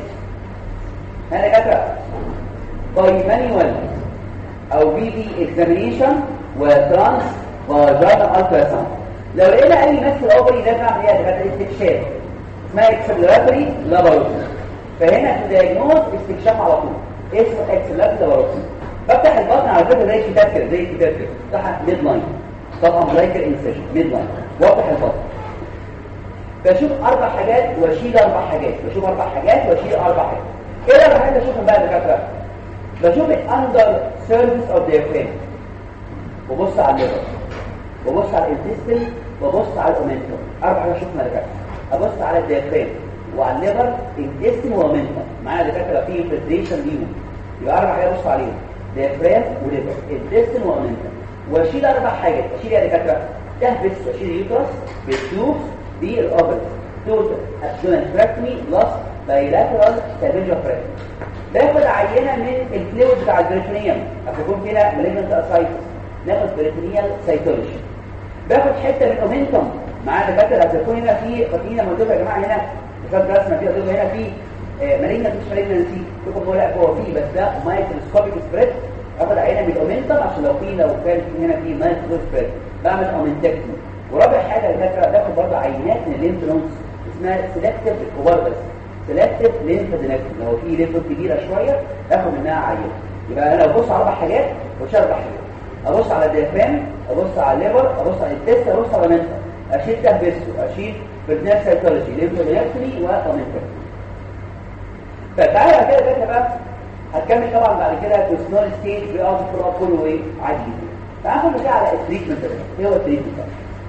انا كاتره باي مانيوال او بي بي اكزامينيشن وترانس فاجانا الترا ساوند لو لقينا اي نفس الاوبري ده نعمل ايه ده استكشاف اسمها اكسبلوراتوري لاباروتومي فهنا في دايجنوز استكشاف على طول اسمه اكسبلوراتوري لاباروتومي بفتح البطن على فكره زي الكتاب كده زي الكتاب كده بفتح ميد لاين طبعا لايك الانسيشن ميد لاين وافتح البطن بشوف اربع حاجات واشيل اربع حاجات بشوف اربع حاجات واشيل اربع حاجات ايه الاربع حاجات اشوفهم بقى يا دكاتره بشوف الاندر سيرفيس اوف ديافرام وبص على الليفر وبص على الانتستين وبص على الاومنتوم اربع حاجات اشوفهم يا دكاتره ابص على الديافرام وعلى الليفر انتستين واومنتوم معايا دكاتره في بريزنتيشن ليهم يبقى اربع حاجات ابص عليهم ديافرام وليفر انتستين واومنتوم واشيل اربع حاجات اشيل يا دكاتره تهبس واشيل اليوترس بالتيوبس بالأوبر توتال ابدومين فراكمي بلس بايلاترال سابيجا فراكمي باخد عينه من الفلويد بتاع البريتونيوم هتكون فيها مالجنت اسايتس ناخد بريتونيال سيتولوجي باخد حته من اومنتوم مع دكاتره هتكون هنا في فاكرين لما قلت يا جماعه هنا مثال رسمه فيها قلت هنا في مالجنت مش مالجنسي تكون بقول لا هو في بس ده مايكروسكوبيك سبريد اخد عينه من الاومنتوم عشان لو في لو كان في هنا في مايكرو سبريد بعمل اومنتكتومي ورابع حاجه الدكاتره باخد برضه عينات من الليمف نودز اسمها سيلكتيف الكبار بس سيلكتيف ليمفادينكتوم لو في ليمف كبيره شويه اخد منها عينه يبقى انا ابص على اربع حاجات ومش اربع حاجات ابص على الديافرام ابص على الليفر ابص على التست ابص على منتا اشيل تهبسه اشيل برنامج سيتولوجي ليمفادينكتومي وامنتكتومي فتعالى بعد كده كده بقى هتكمل طبعا بعد كده بيرسونال ستيج بيقعد الفولو اب كله ايه عادي جدا تعالوا نرجع على التريتمنت ده ايه هو التريتمنت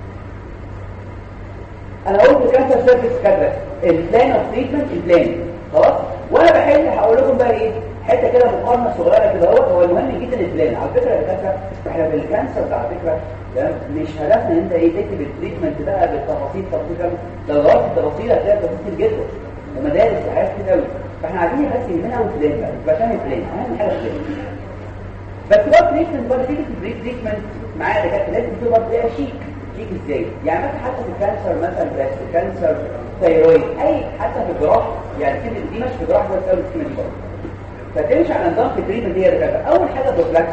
انا قلت كانسر سيرفيس كذا البلان اوف تريتمنت البلان خلاص وانا بحل هقول لكم بقى ايه حته كده مقارنه صغيره كده اهوت هو المهم جدا البلان على فكره يا دكاتره احنا في الكانسر ده على فكره ده مش هدفنا ان انت ايه تكتب التريتمنت بقى بالتفاصيل تفاصيل لو دورت في التفاصيل هتلاقي تفاصيل جدا المدارس حاجات كتير قوي فاحنا عايزين بس يهمنا اول بلان بقى عشان البلان اهم حاجه البلان بس هو تريتمنت برضه تيجي في البريك تريتمنت معايا دكاتره لازم تبقى تلاقيها شيك شيك ازاي يعني مثلا حتى في الكانسر مثلا بريست كانسر ثايرويد اي حتى في الجراحه يعني كلمه دي مش في الجراحه بس قوي الكلمه دي برضه فتمشي على نظام في التريتمنت دي يا دكاتره اول حاجه بروفلاكس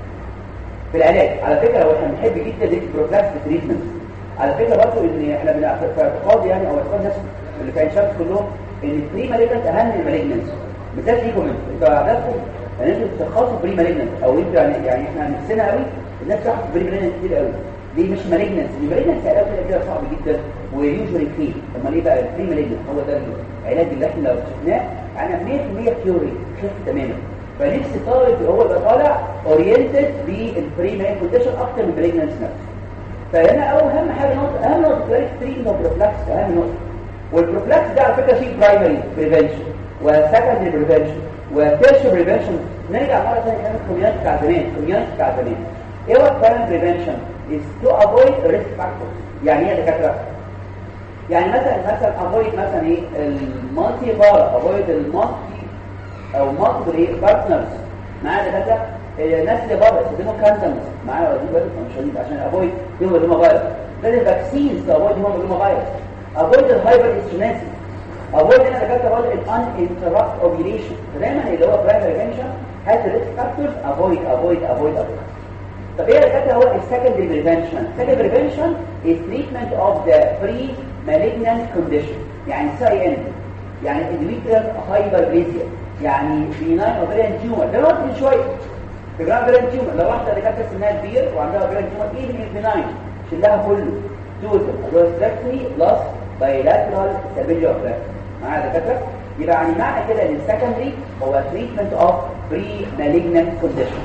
في العلاج على فكره لو احنا بنحب جدا دي البروفلاكس تريتمنت على فكره برضه ان احنا بنعرف في اعتقاد يعني او اعتقاد الناس اللي في شمس كلهم ان البري مالجنس اهم من المالجنس بالذات ليكم انتوا انتوا عندكم يعني انتوا بتتخصصوا بري مالجنس او انتوا يعني يعني احنا نفسنا قوي الناس بتاخد بري مالجنس كتير قوي ليه مش مالجنس المالجنس علاج كده كده صعب جدا ويوجوالي فيه اما ليه بقى البري مالجنس هو ده العلاج اللي احنا لو شفناه يعني 100% كيوري خف تماما فنفس طالب هو يبقى طالع اورينتد بالبري مالجنس كونديشن اكتر من المالجنس نفسه فهنا اهم حاجه نقطه اهم نقطه كلاريك تريتمنت بروفلاكس اهم نقطه والبروفلاكس ده على فكره فيه برايمري بريفنشن وسكندري بريفنشن وتيرشر بريفنشن نرجع مره ثانيه كلام الكوميونتي بتاع زمان الكوميونتي بتاع زمان ايه هو البرايمري بريفنشن is to avoid risk factors يعني ايه يا دكاتره يعني مثلا مثلا avoid مثلا ايه المالتي بار avoid المالتي او مالتي ايه بارتنرز معايا دكاتره الناس اللي بره يستخدموا كاندمز معايا ولا دي مش شديد عشان افويد هيموجلوبين فيروس لازم فاكسينز افويد هيموجلوبين فيروس افويد الهايبر استرنسي افويد هنا دكاتره برضه الان انتربت اوفيليشن فدايما اللي هو برايمري بريفنشن هاز ريسك فاكتورز افويد افويد افويد افويد طب ايه دكاتره هو السكندري بريفنشن السكندري بريفنشن is treatment of the pre malignant condition يعني سي ان يعني endometrial hyperplasia يعني benign ovarian tumor ده قلت من شويه في جرام جرام تيومر لو واحده اللي كانت سنها كبير وعندها جرام تيومر ايه من البناين شلها كله توتال روستراكتري بلس بايلاترال سابيليو اوبراكتري معايا دكاتره يبقى يعني معنى كده ان السكندري هو تريتمنت اوف بري مالجنت كونديشن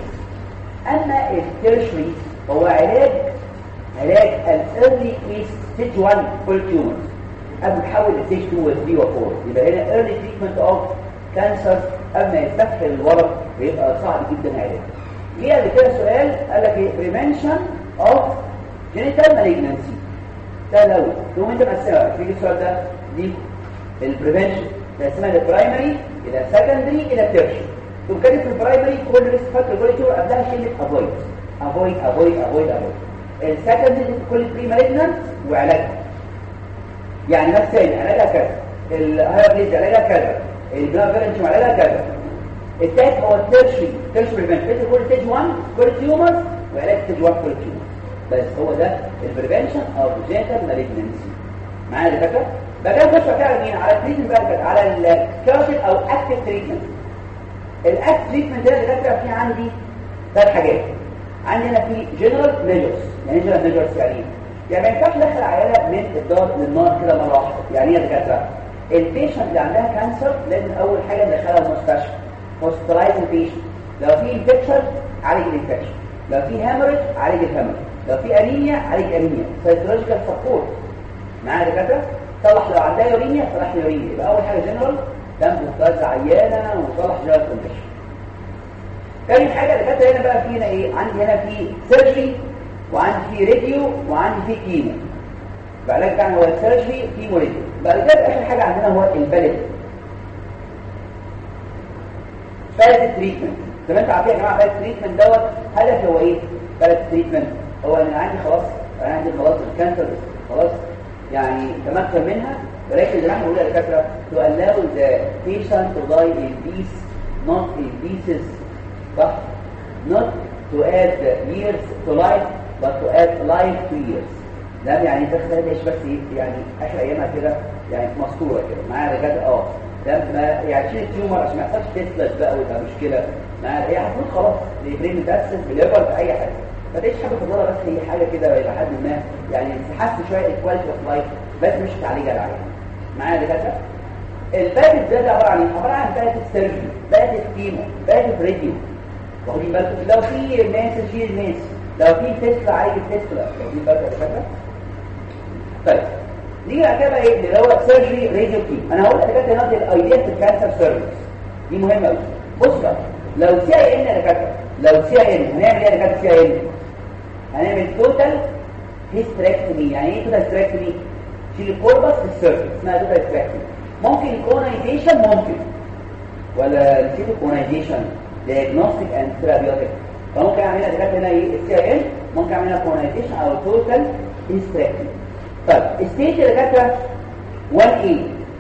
اما التيرشري هو علاج علاج الايرلي كيس ستيج 1 فول تيومر قبل تحول لستيج 2 و 3 و 4 يبقى هنا ايرلي تريتمنت اوف كانسر قبل ما يستفحل الورق بيبقى صعب جدا علاجه جه قبل كده سؤال قال لك ايه بريفنشن اوف جينيتال مالجنسي ده الاول تقوم انت مقسمها تيجي السؤال ده دي البريفنشن تقسمها للبرايمري الى سكندري الى تيرشري تقوم كاتب في البرايمري كل ريسك فاكتور كل تيور قبلها كلمه افويد افويد افويد افويد افويد السكندري كل بري مالجنت وعلاجها يعني مثلا علاجها كذا الهايبريد علاجها كذا البلافيرنج علاجها كذا الثالث هو التيرشري تيرشري بريفنشن كل ستيج 1 كل تيومر وعلاج ستيج 1 كل تيومر بس هو ده البريفنشن او جينيتال مالجنسي معايا يا دكاتره بقى كده نخش على مين على التريتمنت بقى على الكيراتين او اكتيف تريتمنت الاكتيف تريتمنت ده اللي دكاتره في عندي ثلاث حاجات عندي هنا في جنرال ميجرز يعني جنرال ميجرز يعني يعني ما ينفعش ندخل عياله من الدار للنار كده مره واحده يعني ايه يا دكاتره البيشنت اللي عندها كانسر لازم اول حاجه ندخلها المستشفى هوسبيتالايز البيشنت لو في انفكشن عالج الانفكشن لو في هامرج عالج الهامرج لو في انيميا عالج انيميا سايكولوجيكال سبورت معايا دكاتره صلح لو عندها يورينيا صلح لي يورينيا يبقى اول حاجه جنرال دم مستوى عيانه وصلح جنرال كونديشن تاني حاجه دكاتره هنا بقى في هنا ايه عندي هنا في سيرجري وعندي في راديو وعندي في كيمو العلاج بتاعنا هو السيرجري كيمو راديو بعد كده اخر حاجه عندنا هو الباليتيف باليتيف تريتمنت زي ما انتوا عارفين يا جماعه باليتيف تريتمنت دوت هدف هو ايه باليتيف تريتمنت هو انا عندي خلاص انا عندي خلاص الكانسر خلاص يعني تمكن منها ولكن زي ما احنا بنقول يا دكاتره to allow the patient to die in peace not in pieces صح not to add years to life but to add life to years ده يعني الشخص ده يعيش بس ايه يعني اخر ايامها كده يعني مستوره كده معايا دكاتره اه ده ما يعني شيل التيومر عشان ما يحصلش تسلس بقى ويبقى مشكله معايا هي هتموت خلاص البرين متاسس بليفر باي حاجه ما تعيش حاجه في بس هي حاجه كده الى حد ما يعني تحسن شويه الكواليتي اوف لايف بس مش تعالجها العيان معايا دكاتره الباكت ده عباره عن ايه؟ عباره عن باكت سيرجري باكت كيمو باكت راديو واخدين بالكم لو في ناس تشيل ناس لو في تسلا عالج التسلا واخدين بالكم يا دكاتره طيب نيجي بعد كده ايه اللي هو سيرجري راديو كيم انا هقول لك دلوقتي الايديا في الكانسر سيرفيس دي مهمه قوي بص بقى لو سي اي ان يا دكاتره لو سي اي ان هنعمل ايه يا دكاتره سي اي ان هنعمل توتال هيستريكتومي يعني ايه توتال هيستريكتومي شيل الكوربس في السيرفيس اسمها توتال هيستريكتومي ممكن كونايزيشن ممكن ولا نسيت كونايزيشن diagnostic and therapeutic فممكن اعمل لها دلوقتي هنا ايه السي اي ال ممكن اعمل لها كونايزيشن او توتال هيستريكتومي طيب ستيج اللي كانت 1 a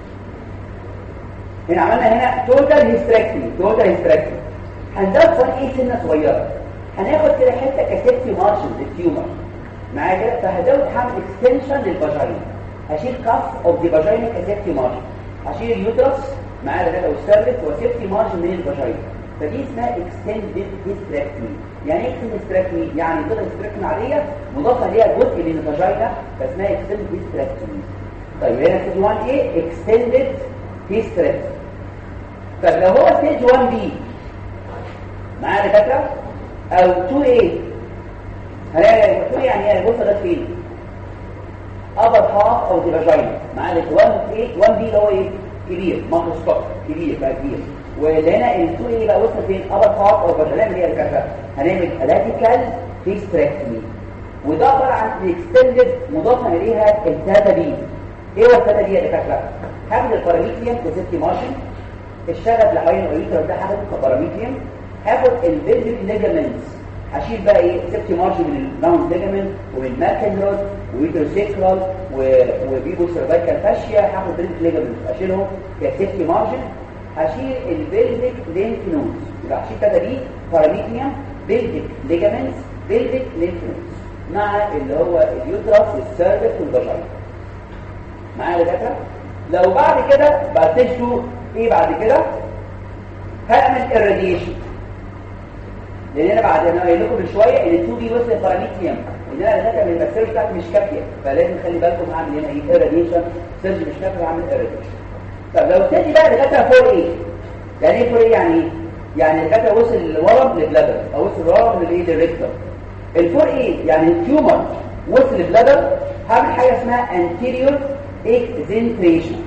هنا عملنا هنا توتال هيستريكتومي توتال هيستريكتومي هنزود 1 a سنه صغيره هناخد كده حته كاسيتي مارشن للتيومر معايا كده فهزود هعمل اكستنشن للفاجينا هشيل كف اوف ذا فاجينا كاسيتي مارشن هشيل اليوترس معايا ده والسيرفكس وسيفتي مارجن من الفاجينا فدي اسمها اكستندد هيستريكتومي يعني ايه اكستندد هيستريكتومي يعني طلع هيستريكتومي عاديه مضاف عليها جزء من الفاجينا فاسمها اكستندد هيستريكتومي طيب هنا ستيج 1 ايه اكستندد هيستريكتومي طب لو هو ستيج 1 بي معايا دكاتره او 2 ايه هلاقي 2 يعني ايه بص ده فين upper half of the vagina معايا 1 ايه 1 بي اللي هو ايه كبير ماكروسكوب كبير بقى كبير وهنا ال2 ايه بقى وصل فين ابر بارت او هنعمل ايه يا دكاتره هنعمل راديكال هيستريكتومي وده عباره عن اكستندد مضاف اليها الثلاثه بي ايه هو الثلاثه بي يا دكاتره هاخد الباراميتريم وسيفتي مارشن الشغف اللي حوالين الاوريتر ده هاخد الباراميتريم هاخد البلفيك ليجامنتس هشيل بقى ايه سيفتي مارشن من الراوند ليجامنت ومن الماكنروز ويتروسيكرال وبيبو سيرفايكال فاشيا هاخد بلفيك ليجامنتس اشيلهم كسيفتي مارجن هشيل البلفيك لينف نودز يبقى هشيل كده دي باراميتريم بلفيك ليجامنتس بلفيك لينف نودز مع اللي هو اليوترس والسيرفكس والفاجينا معايا يا دكاتره لو بعد كده بعد تشتو ايه بعد كده هعمل الراديشن لان انا بعد ما قايل لكم من شويه ان ال2 دي وصل باراميتريم ان انا داتا من الماكسير بتاعتي مش كافيه فلازم خلي بالكم هعمل هنا ايه الراديشن سيرج مش كافيه هعمل الراديشن طب لو ابتدي بقى دكاتره فور ايه يعني ايه فور ايه يعني ايه يعني دكاتره وصل الورم للبلادر او وصل الورم للايه للريكتر الفور ايه يعني التيومر وصل البلادر هعمل حاجه اسمها anterior exentration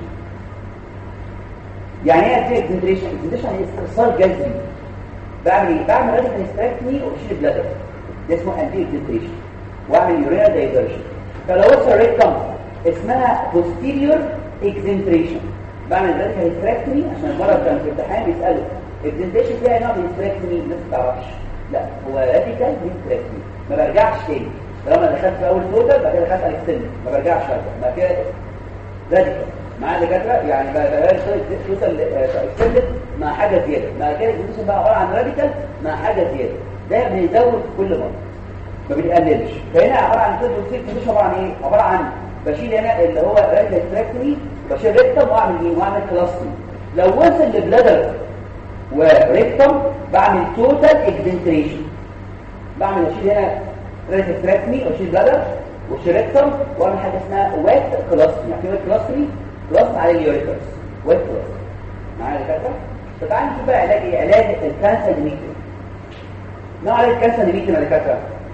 يعني ايه anterior exentration exentration يعني استئصال جذري بعمل ايه بعمل راديكال هيستريكتومي واشيل البلادر ده اسمه anterior exentration واعمل يوريا دايفرجن فلو وصل الريكتم اسمها posterior exentration بعمل راديكال هيستريكتومي عشان المره كان في الامتحان بيسالوا اكزنتيشن فيها نوع من الهيستريكتومي الناس ما تعرفش لا هو راديكال هيستريكتومي ما برجعش تاني طالما دخلت في اول توتال بعد كده دخلت على اكستند ما برجعش بعد بعد كده راديكال معايا دكاتره يعني بقى توتال اكستند مع حاجه زياده مع كده الاكزنتيشن بقى عباره عن راديكال مع حاجه زياده ده بيزود كل مره ما بيقللش فهنا عباره عن توتال اكستند عباره عن ايه عباره عن بشيل هنا اللي هو راديكال هيستريكتومي بشيل ريكتم واعمل ايه واعمل كلاستري لو وصل لبلادر وريكتم بعمل توتال اكزنتريشن بعمل اشيل هنا راديكال هيستريكتومي واشيل بلادر واشيل ريكتم واعمل حاجه اسمها ويت كلاستري يعني ويت كلاستري كلاست على اليوريترز ويت كلاستري معايا يا دكاتره فتعالى نشوف بقى علاج ايه علاج الكانسر ديميتريوم نوع علاج الكانسر ديميتريوم يا دكاتره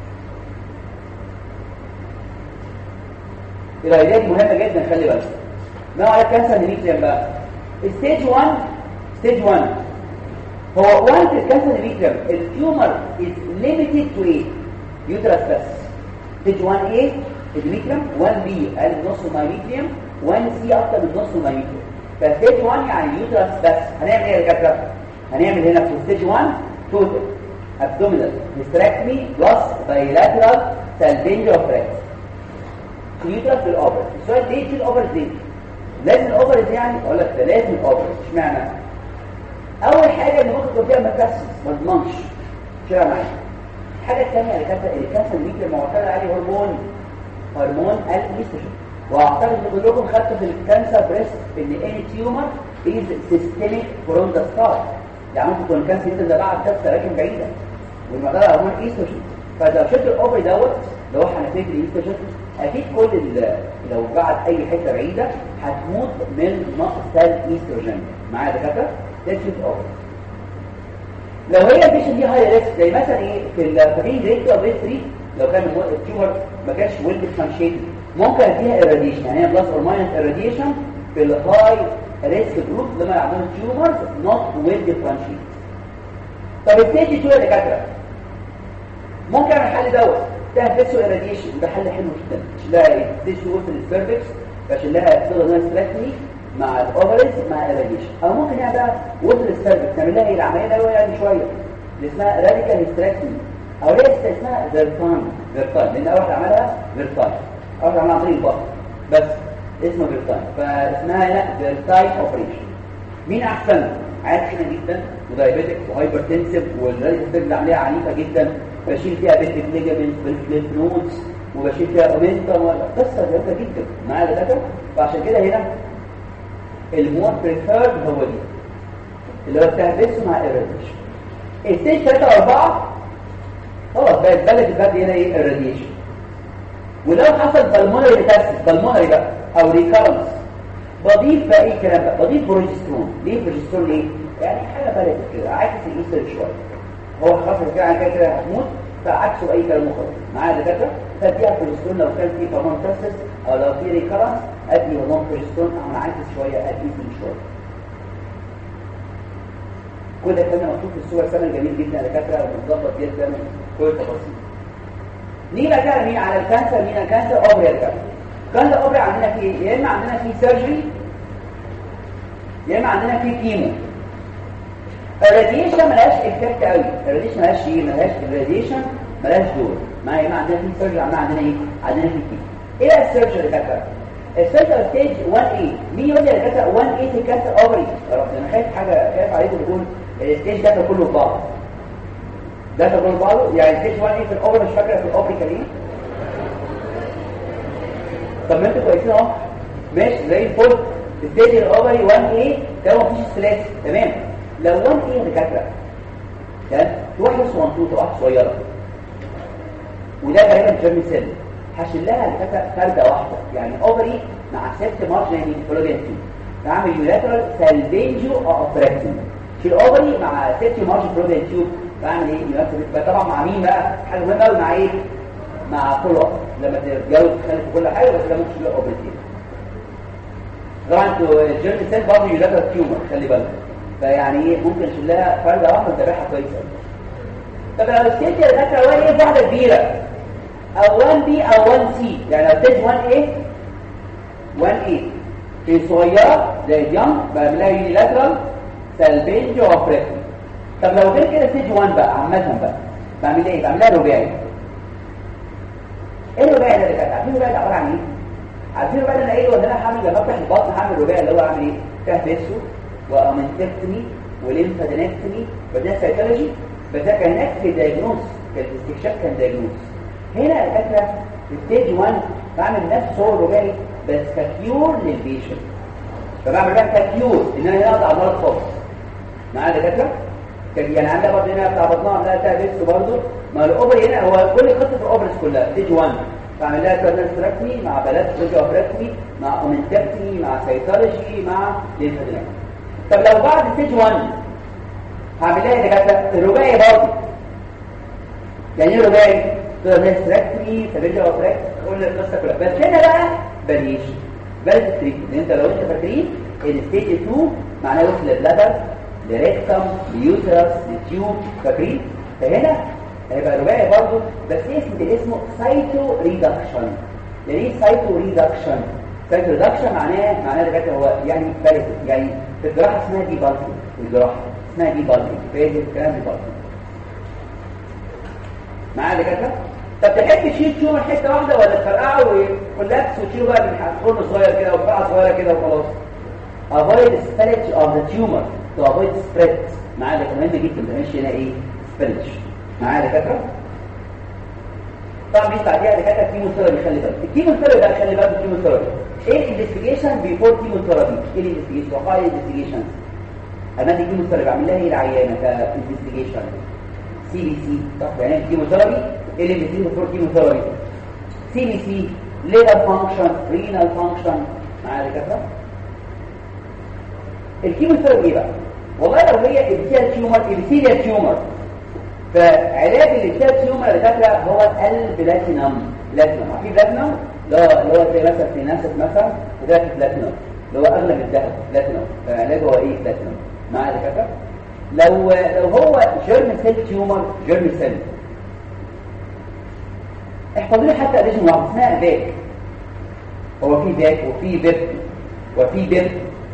العلاج مهمه جدا خلي بالك نوع علاج الكانسر ديميتريوم بقى ستيج 1 ستيج 1 هو وانت الكانسر ديميتريوم التيومر از ليميتد تو ايه يوترس بس ستيج 1 ايه الديميتريوم 1 بي اقل من نص مايميتريوم 1 سي اكتر من نص مايميتريوم فستيج 1 يعني اليوترس بس هنعمل ايه يا دكاتره هنعمل هنا في ستيج 1 توتال abdominal hysterectomy plus bilateral salvage of rectus اليوترس بالاوفر السؤال ليه في الاوفر ليه لازم الاوفر دي يعني اقول لك ده لازم الاوفر اشمعنى اول حاجه ان ممكن يكون فيها مكسس ما تضمنش شيلها معايا الحاجه الثانيه اللي كانت اللي كانت الميكرو معتمد عليه هرمون هرمون الاستروجين واعتقد ان كلكم خدتوا في الكانسر بريست ان اني تيومر از سيستميك فروم ذا ستارت يعني ممكن يكون الكانسر ينزل ده بعد ثلاث سنين بعيده والمعتمد على هرمون ايستروجين فلو شفت الاوفر دوت لو احنا فاكر الايستروجين اكيد كل لو بعد اي حته بعيده هتموت من نقص الايستروجين معايا دكاتره ده شيء اوفر لو هي البيشن دي هاي ريسك زي مثلا ايه في الفريق ريت او ريت 3 لو كان التيومر ما كانش ويل ديفرنشيتد ممكن اديها irradiation يعني هي بلس اور ماينس irradiation في الهاي ريسك جروب لما يعملوا تيومرز نوت ويل ديفرنشيتد طب الستيج 2 يا دكاتره ممكن اعمل الحل دوت ده فيسو irradiation ده حل حلو جدا عشان لها ستيج 2 في السيرفكس عشان لها صيغه ناس ستراكمي مع الاوفرز مع الراديشن او ممكن يعني بقى وصل السيرفكس نعمل لها ايه العمليه ده يعني شويه اللي اسمها راديكال هيستراكتومي او ليه اسمها فيرتان فيرتان لان اول واحد عملها فيرتان اول واحد عملها عن طريق البطن بس اسمه فيرتان فاسمها هنا فيرتاين اوبريشن مين احسن عادي هنا جدا ودايبيتك وهايبرتنسيف والراديكال اللي عمليه عنيفه جدا بشيل فيها بيتك ليجامنت بالفليت نودز وبشيل فيها اومنتم قصه جامده جدا معايا ده فعشان كده هنا المور بريفيرد هو دي اللي هو التهبس مع الراديشن الستيج 3 و4 خلاص بقت بلد الباب هنا ايه الراديشن ولو حصل بالمونري ميتاسيس بالمونري بقى او ريكارنس بضيف بقى ايه الكلام ده بضيف بروجسترون ليه بروجسترون ليه يعني حاجه بلد كده عكس الايستر شويه هو خلاص كده عن كده كده هتموت فعكسه اي كلام مخرج معايا دكاتره فاديها بروجسترون لو كان في بالمون تاسيس او لو في ريكارنس ادي هرمون بروجسترون او عكس شويه ادي شويه كل ده كان مكتوب في الصور سنه جميل جدا دكاتره ومتظبط جدا كل التفاصيل نيجي بقى كده مين على الكانسر مين الكانسر اوبري الكانسر كانسر اوبري عندنا في يا اما عندنا في سيرجري يا اما عندنا في كيمو الراديشن ملهاش افكت قوي الراديشن ملهاش ايه ملهاش الراديشن ملهاش دور ما يا اما عندنا في سيرجري عندنا عندنا ايه عندنا في كيمو ايه بقى السيرجري دكاتره السيرجري ستيج 1 a مين يقول لي يا دكاتره 1 a في الكانسر اوبري يا رب انا خايف حاجه خايف عليكم تقول الستيج ده كله في بعض ده كله في بعضه يعني ستيج 1 a في الاوبري مش فاكره في الاوبري كان ايه طب ما انتوا كويسين اهو ماشي زي الفل ستيج الاوبري 1 a ده مفيش ثلاث تمام لو 1 a دكاتره تمام في واحده صغنطوطه واحده صغيره وده غالبا جيرمي سيل هشيل لها الكتا فرده واحده يعني اوفري مع سيبت مارجن فلوجين بعمل يولاترال سالفينجو اوبريكتومي في الاوفري مع سيبت مارجن فلوجين تيوب بعمل ايه يولاترال طبعا مع مين بقى حاجه مهمه قوي مع ايه مع كل وقت لما تتجوز تخلف كل حاجه بس ده ممكن يبقى اوبريتيف طبعا انتوا الجيرمي سيل برضه يولاترال تيومر خلي بالك فيعني ايه ممكن اشيل لها فرده واحده وتابعها كويس طب لو الستيج اللي فاكره هو ايه واحده كبيره او 1 بي او 1 سي يعني لو ستيج 1 ايه 1 ايه في صغيره زي اليوم بعملها يونيلاترال سالفينج اوبريشن طب لو غير كده ستيج 1 بقى عامه بقى بعمل ايه بعملها رباعي ايه الرباعي ده اللي كانت عارفين الرباعي ده عباره عن ايه عارفين الرباعي ده انا ايه ولا انا هعمل لما افتح البطن هعمل رباعي اللي هو اعمل ايه كهبسه وامنتكتمي وليمفادينكتمي وده سيكولوجي بس ده كان هناك في دايجنوز في الاستكشاف كان دايجنوز هنا الفكره في ستيج 1 بعمل نفس صور رباعي بس ككيور للبيشنت فبعمل بقى ككيور ان انا اقطع المرض خالص معايا دكاتره يعني عندها برضه هنا بتاع بطنها عندها تهبس برضه ما الاوبري هنا هو كل قصه الاوبرز كلها ستيج 1 بعمل لها كارنستراكتمي مع بلاد فيجيوفراكتمي مع اومنتكتمي مع سيتولوجي مع ليمفادينكتمي طب لو بعد ستيج 1 هعمل لها ايه دكاتره الرباعي برضه يعني ايه رباعي كارنستراكتمي فيجيوفراكتمي كل القصه كلها بس هنا بقى بليش بلد التريتمنت انت لو انت فاكرين الستيج 2 معناه وصل للبلدر لريكتم ليوترس لتيوب فاكرين فهنا هيبقى رباعي برضه بس اسم ده اسمه سايتو ريدكشن يعني ايه سايتو ريدكشن سايتو ريدكشن معناه معناه ده هو يعني بلد يعني في الجراحه اسمها دي بالتي في الجراحه اسمها دي بالتي فاهم الكلام دي بالتي معايا دكاتره طب تحب تشيل تيومر حته واحده ولا تفرقعه وكولابس وتشيله بقى من خرم صغير كده وفرقعه صغيره كده وخلاص avoid spillage of the tumor to avoid spread معايا ده مهم جدا ما تعملش هنا ايه spillage معايا دكاتره طبعا مش بعديها دكاتره كيموثيرابي خلي بالك الكيموثيرابي بقى خلي بالك الكيموثيرابي ايه الانفستيجيشن بيفور كيموثيرابي ايه الانفستيجيشن وقايه الانفستيجيشن انا دي كيموثيرابي بعمل لها ايه العيانه كانفستيجيشن سي بي سي صح يعني الكيموثيرابي ايه اللي بيتم فور كيموثيرابي سي بي سي ليفر فانكشن رينال فانكشن معايا دكاتره الكيموثيرابي ايه بقى والله لو هي ابتيال تيومر ابتيال تيومر فعلاج الابتيال تيومر اللي فاكره هو البلاتينم بلاتينم في بلاتينم اللي هو اللي هو زي مثلا في ناسس مثلا وده في بلاتينم اللي هو اغلب الذهب بلاتينم فعلاجه هو ايه بلاتينم معايا دكاتره لو لو هو جيرم سيل تيومر جيرم سيل احفظوا لي حتى اديشن واحد اسمها باك هو في باك وفي بيب وفي بيب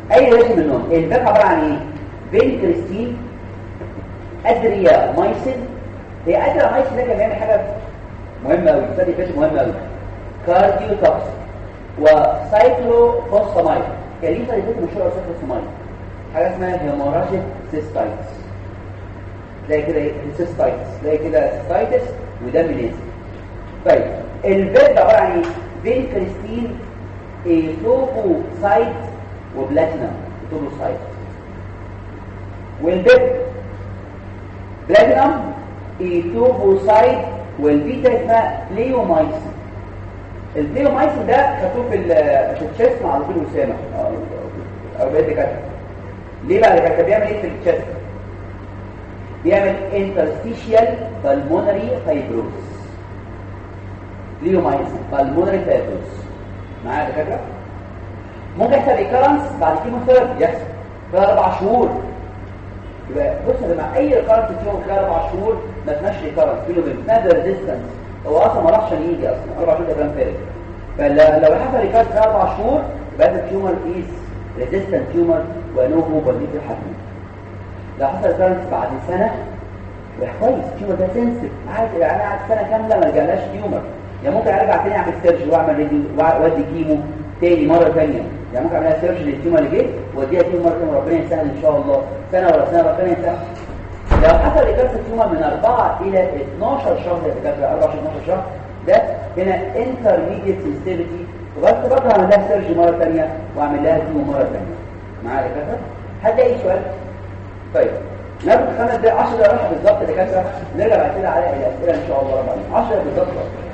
اي ريش منهم الباك عباره عن ايه بين كريستين ادريا مايسن هي ادريا مايسن ده كان بيعمل حاجه مهمه قوي ستادي فيش مهمه قوي كارديو توكس وسايكلو فوسفامايد كان ليه ستادي فيش مشهوره سايكلو فوسفامايد حاجه اسمها هيموراجيك سيستايتس تلاقي كده ايه سيستايتس تلاقي كده سيستايتس ودم نازل طيب البيت عباره عن ايه بين كريستين ايتوبوسايت وبلاتينم ايتوبوسايت والبيت بلاتينم ايتوبوسايت والبيتا اسمها بليومايسين البليومايسين ده خدوه في في التشيست مع دكتور اسامه او بقيت كده ليه بقى كان بيعمل ايه في التشيست بيعمل interstitial pulmonary fibrosis ليومايسين pulmonary fibrosis معايا دكاتره ممكن يحصل ريكارنس بعد كيموثيرابي يحصل في اربع شهور يبقى بص يا جماعه اي ريكارنس فيهم خلال اربع شهور ما اسمهاش ريكارنس بينه وبين ماذا ريزيستنس هو اصلا ما راحش يجي اصلا اربع شهور ده كلام فارغ فلو حصل ريكارنس في اربع شهور يبقى ده تيومر ايز ريزيستنت تيومر ونو هوب وليد الحديد لو حصل ريكارنس بعد سنه يبقى كويس التيومر ده سنسيف عادي يعني قعد سنه كامله ما جالهاش تيومر يعني ممكن ارجع تاني اعمل سيرش واعمل ريديو وادي كيمو تاني مره ثانيه يعني ممكن اعملها سيرش للتيومر اللي جه واديها كيمو مره ثانيه وربنا يسهل ان شاء الله سنه ولا سنه ربنا يسهل لو حصل ريكارس التيومر من 4 الى 12 شهر يا دكاتره 14 12 شهر ده هنا انترميديت سنسيتيفيتي وبس برضه هعمل لها سيرش مره ثانيه واعمل لها كيمو مره ثانيه معايا يا دكاتره حد اي سؤال طيب ناخد خمس دقايق 10 دقايق بالظبط يا دكاتره نرجع بعد كده على الاسئله ان شاء الله رب العالمين 10 بالظبط